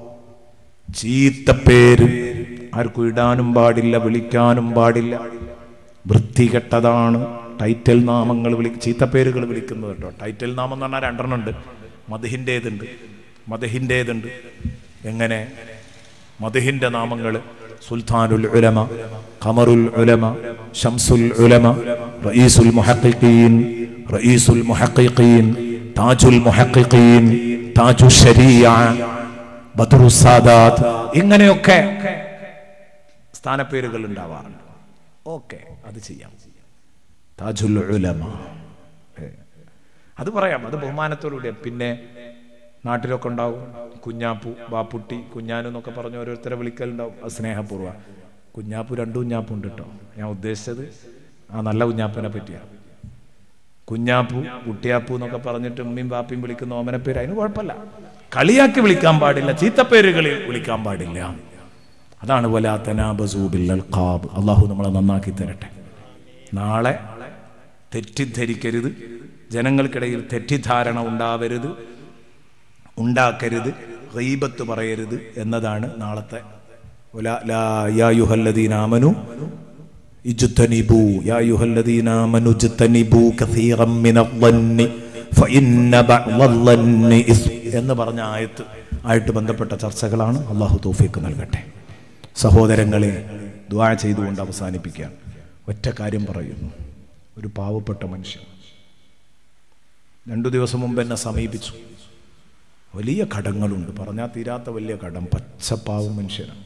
ചീത്തപ്പേര് ആർക്കും ഇടാനും പാടില്ല വിളിക്കാനും പാടില്ല വൃത്തികെട്ടതാണ് ടൈറ്റൽ നാമങ്ങൾ വിളി ചീത്തപ്പേരുകൾ വിളിക്കുന്നത് കേട്ടോ ടൈറ്റൽ നാമം എന്ന് പറഞ്ഞാൽ രണ്ടെണ്ണം ഉണ്ട് മധുഹിൻ്റേതുണ്ട് മധുഹിൻ്റേതുണ്ട് എങ്ങനെ മധുഹിൻ്റെ നാമങ്ങൾ സുൽത്താനുൽ ഉലമ ഖമറുൽ ഉലമ ഷംസുൽ ഉലമ റഈസുൽ മുഹഖിഖീൻ റഈസുൽ മുഹഖിഖീൻ താജുൽ മുഹഖിഖീൻ താജു ശരീഅ ബദറു സാദാത്ത് ഇങ്ങനെയൊക്കെ സ്ഥാനപ്പേരുകൾ ഉണ്ടാവാറുണ്ട് ഓക്കെ അത് ചെയ്യാം താജുൽ ഉലമ ഏ. അത് പറയാം അത് ബഹുമാനത്തോടുകൂടിയ പിന്നെ നാട്ടിലൊക്കെ ഉണ്ടാവും കുഞ്ഞാപ്പു ബാപ്പുട്ടി കുഞ്ഞാനു എന്നൊക്കെ പറഞ്ഞ് ഓരോരുത്തരെ വിളിക്കലുണ്ടാവും അത് സ്നേഹപൂർവ്വം കുഞ്ഞാപ്പു രണ്ടു കുഞ്ഞാപ്പു ഉണ്ട് കേട്ടോ ഞാൻ ഉദ്ദേശിച്ചത് ആ നല്ല കുഞ്ഞാപ്പനെ പറ്റിയാണ് കുഞ്ഞാപ്പു കുട്ടിയാപ്പു എന്നൊക്കെ പറഞ്ഞിട്ട് ഉമ്മയും ബാപ്പയും വിളിക്കുന്ന ഓമന പേര് അതിന് കുഴപ്പമില്ല കളിയാക്കി വിളിക്കാൻ പാടില്ല ചീത്തപ്പേരുകളിൽ വിളിക്കാൻ പാടില്ല അതാണ് പോലെ അൽഖാബ് അള്ളാഹു നമ്മളെ നന്നാക്കി തരട്ടെ നാളെ തെറ്റിദ്ധരിക്കരുത് ജനങ്ങൾക്കിടയിൽ തെറ്റിദ്ധാരണ ഉണ്ടാവരുത് ഉണ്ടാക്കരുത് ഗീബത്ത് പറയരുത് എന്നതാണ് നാളത്തെ ഉലാ- ലാ- യാ യുഹല്ലദീനാമനു ഇജ്തനിബൂ യാ യുഹല്ലദീനാമനു ഇജ്തനിബൂ കസീറം മിനദ്ദന്നി ഫഇന്ന ബഅ്ദദ്ദന്നി ഇസ്ം എന്ന് പറഞ്ഞ ആയത്ത് ആയിട്ട് ബന്ധപ്പെട്ട ചർച്ചകളാണ് അള്ളാഹു തൗഫീക്ക് നൽകട്ടെ സഹോദരങ്ങളെ ദ്വാ ചെയ്തുകൊണ്ട് അവസാനിപ്പിക്കുകയാണ് ഒറ്റ കാര്യം പറയുന്നു ഒരു പാവപ്പെട്ട മനുഷ്യൻ രണ്ടു ദിവസം മുമ്പ് എന്നെ സമീപിച്ചു വലിയ കടങ്ങളുണ്ട് പറഞ്ഞാൽ തീരാത്ത വലിയ കടം പച്ചപ്പാവും മനുഷ്യനാണ്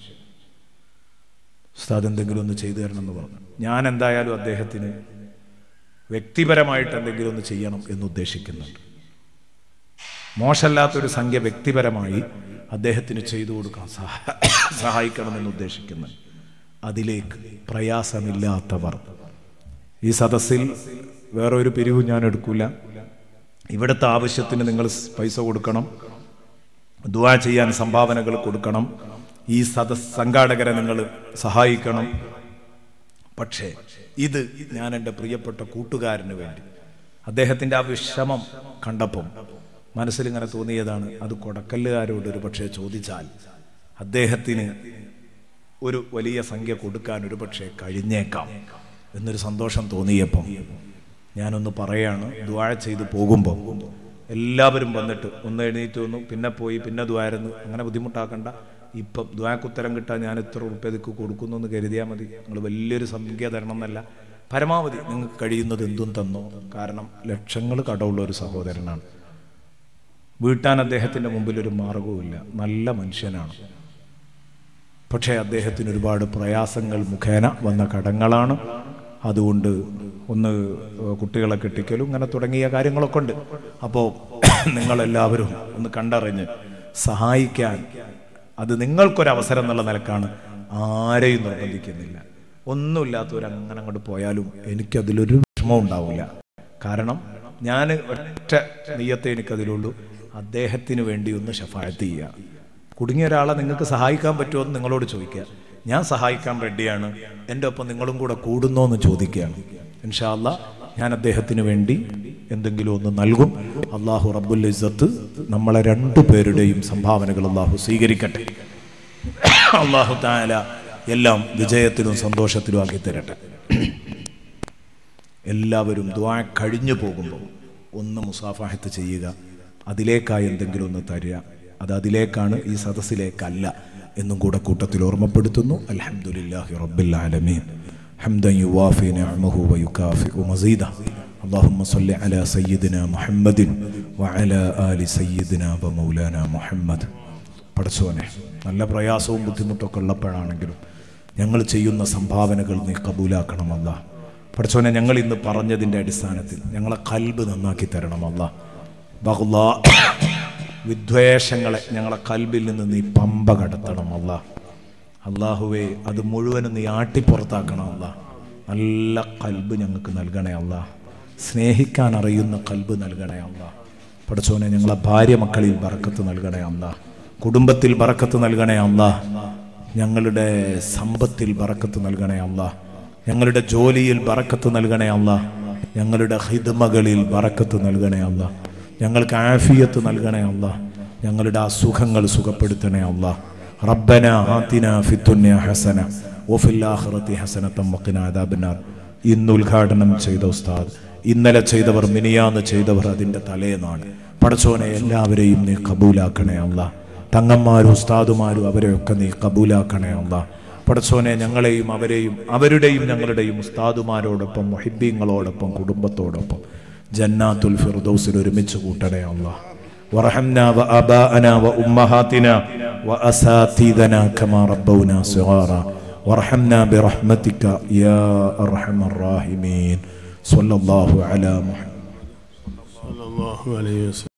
ഉസ്താദ് എന്തെങ്കിലും ഒന്ന് ചെയ്തു തരണം എന്ന് പറഞ്ഞു ഞാൻ എന്തായാലും അദ്ദേഹത്തിന് വ്യക്തിപരമായിട്ട് എന്തെങ്കിലും ഒന്ന് ചെയ്യണം എന്ന് ഉദ്ദേശിക്കുന്നുണ്ട് മോശമല്ലാത്തൊരു സംഖ്യ വ്യക്തിപരമായി അദ്ദേഹത്തിന് ചെയ്തു കൊടുക്കാൻ സഹ- സഹായിക്കണമെന്ന് ഉദ്ദേശിക്കുന്നുണ്ട് അതിലേക്ക് പ്രയാസമില്ലാത്തവർ ഈ സദസ്സിൽ വേറെ ഒരു പിരിവ് ഞാൻ എടുക്കൂല ഇവിടുത്തെ ആവശ്യത്തിന് നിങ്ങൾ പൈസ കൊടുക്കണം ദുവാ ചെയ്യാൻ സംഭാവനകൾ കൊടുക്കണം ഈ സദസ് സംഘാടകരെ നിങ്ങൾ സഹായിക്കണം പക്ഷേ ഇത് ഞാൻ എൻ്റെ പ്രിയപ്പെട്ട കൂട്ടുകാരന് വേണ്ടി അദ്ദേഹത്തിൻ്റെ ആ വിഷമം കണ്ടപ്പം മനസ്സിലിങ്ങനെ തോന്നിയതാണ് അത് കൊടക്കല്ലുകാരോട് ഒരു പക്ഷേ ചോദിച്ചാൽ അദ്ദേഹത്തിന് ഒരു വലിയ സംഖ്യ കൊടുക്കാൻ ഒരു പക്ഷേ കഴിഞ്ഞേക്കാം എന്നൊരു സന്തോഷം തോന്നിയപ്പം ഞാനൊന്ന് പറയാണ് ദ്വാഴ ചെയ്ത് പോകുമ്പോൾ എല്ലാവരും വന്നിട്ട് ഒന്ന് എഴുന്നേറ്റ് വന്നു പിന്നെ പോയി പിന്നെ ദ്വാരന്ന് അങ്ങനെ ബുദ്ധിമുട്ടാക്കണ്ട ഇപ്പം ദ്വാക്കുത്തരം കിട്ടാൻ ഞാൻ ഇത്ര ഉറുപ്പ്യതിക്ക് കൊടുക്കുന്നു എന്ന് കരുതിയാൽ മതി നിങ്ങൾ വലിയൊരു സംഖ്യ തരണം എന്നല്ല പരമാവധി നിങ്ങൾക്ക് കഴിയുന്നത് എന്തും തന്നോ കാരണം ലക്ഷങ്ങൾ കടമുള്ള ഒരു സഹോദരനാണ് വീട്ടാൻ അദ്ദേഹത്തിൻ്റെ മുമ്പിൽ ഒരു മാർഗവുമില്ല നല്ല മനുഷ്യനാണ് പക്ഷേ അദ്ദേഹത്തിന് ഒരുപാട് പ്രയാസങ്ങൾ മുഖേന വന്ന കടങ്ങളാണ് അതുകൊണ്ട് ഒന്ന് കുട്ടികളെ കെട്ടിക്കലും ഇങ്ങനെ തുടങ്ങിയ കാര്യങ്ങളൊക്കെ ഉണ്ട് അപ്പോൾ നിങ്ങളെല്ലാവരും ഒന്ന് കണ്ടറിഞ്ഞ് സഹായിക്കാൻ അത് നിങ്ങൾക്കൊരവസരം എന്നുള്ള നിലക്കാണ് ആരെയും നിർബന്ധിക്കുന്നില്ല ഒന്നുമില്ലാത്തവർ അങ്ങനെ അങ്ങോട്ട് പോയാലും എനിക്കതിലൊരു വിഷമം ഉണ്ടാവില്ല കാരണം ഞാൻ ഒറ്റ നെയ്യത്തെ എനിക്കതിലുള്ളൂ അദ്ദേഹത്തിന് വേണ്ടി ഒന്ന് ഷഫായത്ത് ചെയ്യുക കുടുങ്ങിയ ഒരാളെ നിങ്ങൾക്ക് സഹായിക്കാൻ പറ്റുമോ എന്ന് നിങ്ങളോട് ചോദിക്കുക ഞാൻ സഹായിക്കാൻ റെഡിയാണ് എൻ്റെ ഒപ്പം നിങ്ങളും കൂടെ കൂടുന്നോ എന്ന് ചോദിക്കുകയാണ് ഇൻഷാല്ല ഞാൻ അദ്ദേഹത്തിന് വേണ്ടി എന്തെങ്കിലും ഒന്ന് നൽകും അള്ളാഹു റബ്ബുൽ ഇസ്സത്ത് നമ്മളെ രണ്ടു പേരുടെയും സംഭാവനകൾ അള്ളാഹു സ്വീകരിക്കട്ടെ അള്ളാഹു താല എല്ലാം വിജയത്തിലും സന്തോഷത്തിലും ആക്കി തരട്ടെ എല്ലാവരും ദ്വാ കഴിഞ്ഞു പോകുമ്പോൾ ഒന്ന് മുസാഫാഹത്ത് ചെയ്യുക അതിലേക്കായി എന്തെങ്കിലും ഒന്ന് തരിക അത് അതിലേക്കാണ് ഈ സദസ്സിലേക്കല്ല എന്നും കൂടെ കൂട്ടത്തിൽ ഓർമ്മപ്പെടുത്തുന്നു അൽഹംദുലില്ലാഹി റബ്ബിൽ ആലമീൻ ഹംദൻ യുവാഫി നിഅമഹു വയുകാഫിഉ മസീദ اللهم صل على سيدنا محمد وعلى آل سيدنا ومولانا محمد പഠിച്ചോനെ നല്ല പ്രയാസവും ബുദ്ധിമുട്ടൊക്കെ ഉള്ളപ്പോഴാണെങ്കിലും ഞങ്ങൾ ചെയ്യുന്ന സംഭാവനകൾ നീ കബൂലാക്കണമല്ല പഠിച്ചോനെ ഞങ്ങൾ ഇന്ന് പറഞ്ഞതിൻ്റെ അടിസ്ഥാനത്തിൽ ഞങ്ങളെ കൽബ് നന്നാക്കി തരണമല്ല ബഹുലാ വിദ്വേഷങ്ങളെ ഞങ്ങളെ കൽബിൽ നിന്ന് നീ പമ്പ കടത്തണമല്ല അള്ളാഹുവേ അത് മുഴുവനും നീ ആട്ടിപ്പുറത്താക്കണം അല്ല നല്ല കൽബ് ഞങ്ങൾക്ക് നൽകണേ അല്ല സ്നേഹിക്കാൻ അറിയുന്ന കൽബ് നൽകണേ അല്ല പഠിച്ചോനെ ഞങ്ങളെ ഭാര്യ മക്കളിൽ ബറക്കത്ത് നൽകണേ അല്ല കുടുംബത്തിൽ ബറക്കത്ത് നൽകണേ അല്ല ഞങ്ങളുടെ സമ്പത്തിൽ ബറക്കത്ത് നൽകണേ അല്ല ഞങ്ങളുടെ ജോലിയിൽ ബറക്കത്ത് നൽകണേ അല്ല ഞങ്ങളുടെ ഹിദ്മകളിൽ ബറക്കത്ത് നൽകണേ അല്ല ഞങ്ങൾക്ക് ആഫിയത്ത് നൽകണേ അല്ല ഞങ്ങളുടെ അസുഖങ്ങൾ സുഖപ്പെടുത്തണേ അല്ല റബ്ബന ആതിന ഫിദ്ദുന്യ ഹസന വഫിൽ ആഖിറതി ഹസനതം വഖിന അദാബന്നാർ ഇന്ന് ഉദ്ഘാടനം ചെയ്ത ഉസ്താദ് ഇന്നലെ ചെയ്തവർ മിനിയാന്ന് ചെയ്തവർ അതിൻ്റെ തലേന്നാണ് പടച്ചോനെ എല്ലാവരെയും നീ കബൂലാക്കണേ അല്ല തങ്ങന്മാരും ഉസ്താദുമാരും അവരെയൊക്കെ നീ കബൂലാക്കണേ അല്ല പടച്ചോനെ ഞങ്ങളെയും അവരെയും അവരുടെയും ഞങ്ങളുടെയും ഉസ്താദുമാരോടൊപ്പം മൊഹിബീങ്ങളോടൊപ്പം കുടുംബത്തോടൊപ്പം ജന്നാത്തുൽ ഫിർദൗസിൽ ഒരുമിച്ച് കൂട്ടണേ അല്ല وارحمنا وآباءنا وأمهاتنا وأساتذنا كما ربونا صغارا وارحمنا برحمتك يا أرحم الراحمين صلى الله على محمد സല്ലല്ലാഹു അലൈഹി വസല്ലം